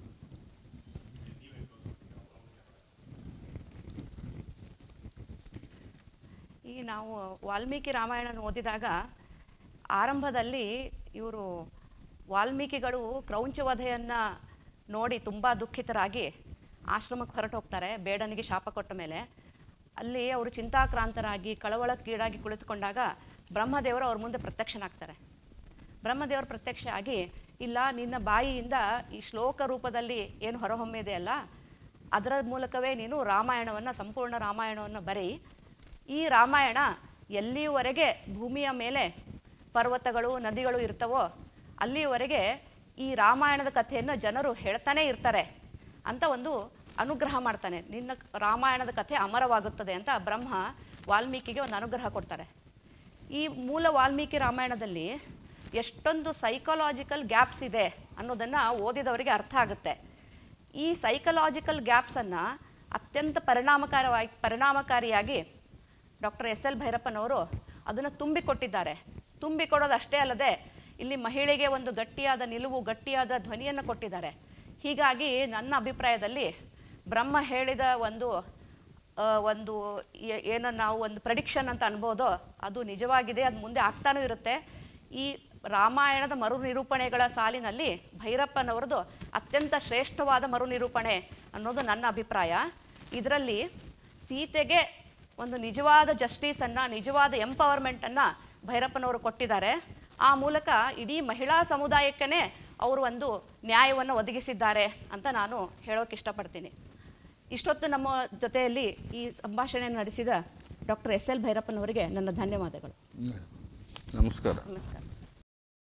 ಈ ನಾವು ವಾಲ್ಮೀಕಿ ರಾಮಾಯಣ ಓದಿದಾಗ ಆರಂಭದಲ್ಲಿ ಇವರು ವಾಲ್ಮೀಕಿಗಳು ಕ್ರೌಂಚವಧೆಯನ್ನು ನೋಡಿ ತುಂಬ ದುಃಖಿತರಾಗಿ ಆಶ್ರಮಕ್ಕೆ ಹೊರಟು ಹೋಗ್ತಾರೆ ಬೇಡನಿಗೆ ಶಾಪ ಕೊಟ್ಟ ಮೇಲೆ ಅಲ್ಲಿ ಅವರು ಚಿಂತಾಕ್ರಾಂತರಾಗಿ ಕಳವಳಕ್ಕೀಡಾಗಿ ಕುಳಿತುಕೊಂಡಾಗ ಬ್ರಹ್ಮದೇವರು ಅವ್ರ ಮುಂದೆ ಪ್ರತ್ಯಕ್ಷನಾಗ್ತಾರೆ ಬ್ರಹ್ಮದೇವರು ಪ್ರತ್ಯಕ್ಷ ಆಗಿ ಇಲ್ಲ ನಿನ್ನ ಬಾಯಿಯಿಂದ ಈ ಶ್ಲೋಕ ರೂಪದಲ್ಲಿ ಏನು ಹೊರಹೊಮ್ಮಿದೆ ಅಲ್ಲ ಅದರ ಮೂಲಕವೇ ನೀನು ರಾಮಾಯಣವನ್ನು ಸಂಪೂರ್ಣ ರಾಮಾಯಣವನ್ನು ಬರೀ ಈ ರಾಮಾಯಣ ಎಲ್ಲಿಯವರೆಗೆ ಭೂಮಿಯ ಮೇಲೆ ಪರ್ವತಗಳು ನದಿಗಳು ಇರ್ತವೋ ಅಲ್ಲಿಯವರೆಗೆ ಈ ರಾಮಾಯಣದ ಕಥೆಯನ್ನು ಜನರು ಹೇಳ್ತಾನೆ ಇರ್ತಾರೆ ಅಂತ ಒಂದು ಅನುಗ್ರಹ ಮಾಡ್ತಾನೆ ನಿನ್ನ ರಾಮಾಯಣದ ಕಥೆ ಅಮರವಾಗುತ್ತದೆ ಅಂತ ಬ್ರಹ್ಮ ವಾಲ್ಮೀಕಿಗೆ ಒಂದು ಅನುಗ್ರಹ ಕೊಡ್ತಾರೆ ಈ ಮೂಲ ವಾಲ್ಮೀಕಿ ರಾಮಾಯಣದಲ್ಲಿ ಎಷ್ಟೊಂದು ಸೈಕಲಾಜಿಕಲ್ ಗ್ಯಾಪ್ಸ್ ಇದೆ ಅನ್ನೋದನ್ನು ಓದಿದವರಿಗೆ ಅರ್ಥ ಆಗುತ್ತೆ ಈ ಸೈಕಲಾಜಿಕಲ್ ಗ್ಯಾಪ್ಸನ್ನು ಅತ್ಯಂತ ಪರಿಣಾಮಕಾರವಾಗಿ ಪರಿಣಾಮಕಾರಿಯಾಗಿ ಡಾಕ್ಟರ್ ಎಸ್ ಎಲ್ ಭೈರಪ್ಪನವರು ಅದನ್ನು ತುಂಬಿಕೊಟ್ಟಿದ್ದಾರೆ ತುಂಬಿಕೊಡೋದು ಅಷ್ಟೇ ಅಲ್ಲದೆ ಇಲ್ಲಿ ಮಹಿಳೆಗೆ ಒಂದು ಗಟ್ಟಿಯಾದ ನಿಲುವು ಗಟ್ಟಿಯಾದ ಧ್ವನಿಯನ್ನು ಕೊಟ್ಟಿದ್ದಾರೆ ಹೀಗಾಗಿ ನನ್ನ ಅಭಿಪ್ರಾಯದಲ್ಲಿ ಬ್ರಹ್ಮ ಹೇಳಿದ ಒಂದು ಆ, ಒಂದು ಏ- ಏನೋ ನಾವು ಒಂದು ಪ್ರೆಡಿಕ್ಷನ್ ಅಂತ ಅನ್ಬೋದೋ ಅದು ನಿಜವಾಗಿದೆ ಅದು ಮುಂದೆ ಆಗ್ತಾನೂ ಇರುತ್ತೆ ಈ ರಾಮಾಯಣದ ಮರು ನಿರೂಪಣೆಗಳ ಸಾಲಿನಲ್ಲಿ ಭೈರಪ್ಪನವರದು ಅತ್ಯಂತ ಶ್ರೇಷ್ಠವಾದ ಮರು ನಿರೂಪಣೆ ಅನ್ನೋದು ನನ್ನ ಅಭಿಪ್ರಾಯ ಇದರಲ್ಲಿ ಸೀತೆಗೆ ಒಂದು ನಿಜವಾದ ಜಸ್ಟಿಸನ್ನು ನಿಜವಾದ ಎಂಪವರ್ಮೆಂಟನ್ನು ಭೈರಪ್ಪನವರು ಕೊಟ್ಟಿದ್ದಾರೆ ಆ ಮೂಲಕ ಇಡೀ ಮಹಿಳಾ ಸಮುದಾಯಕ್ಕೇ ಅವರು ಒಂದು ನ್ಯಾಯವನ್ನು ಒದಗಿಸಿದ್ದಾರೆ ಅಂತ ನಾನು ಹೇಳೋಕೆ ಇಷ್ಟಪಡ್ತೀನಿ ಇಷ್ಟೊತ್ತು ನಮ್ಮ ಜೊತೆಯಲ್ಲಿ ಈ ಸಂಭಾಷಣೆ ನಡೆಸಿದ ಡಾಕ್ಟರ್ ಎಸ್ ಎಲ್ ಭೈರಪ್ಪನವರಿಗೆ ನನ್ನ ಧನ್ಯವಾದಗಳು ನಮಸ್ಕಾರ ನಮಸ್ಕಾರ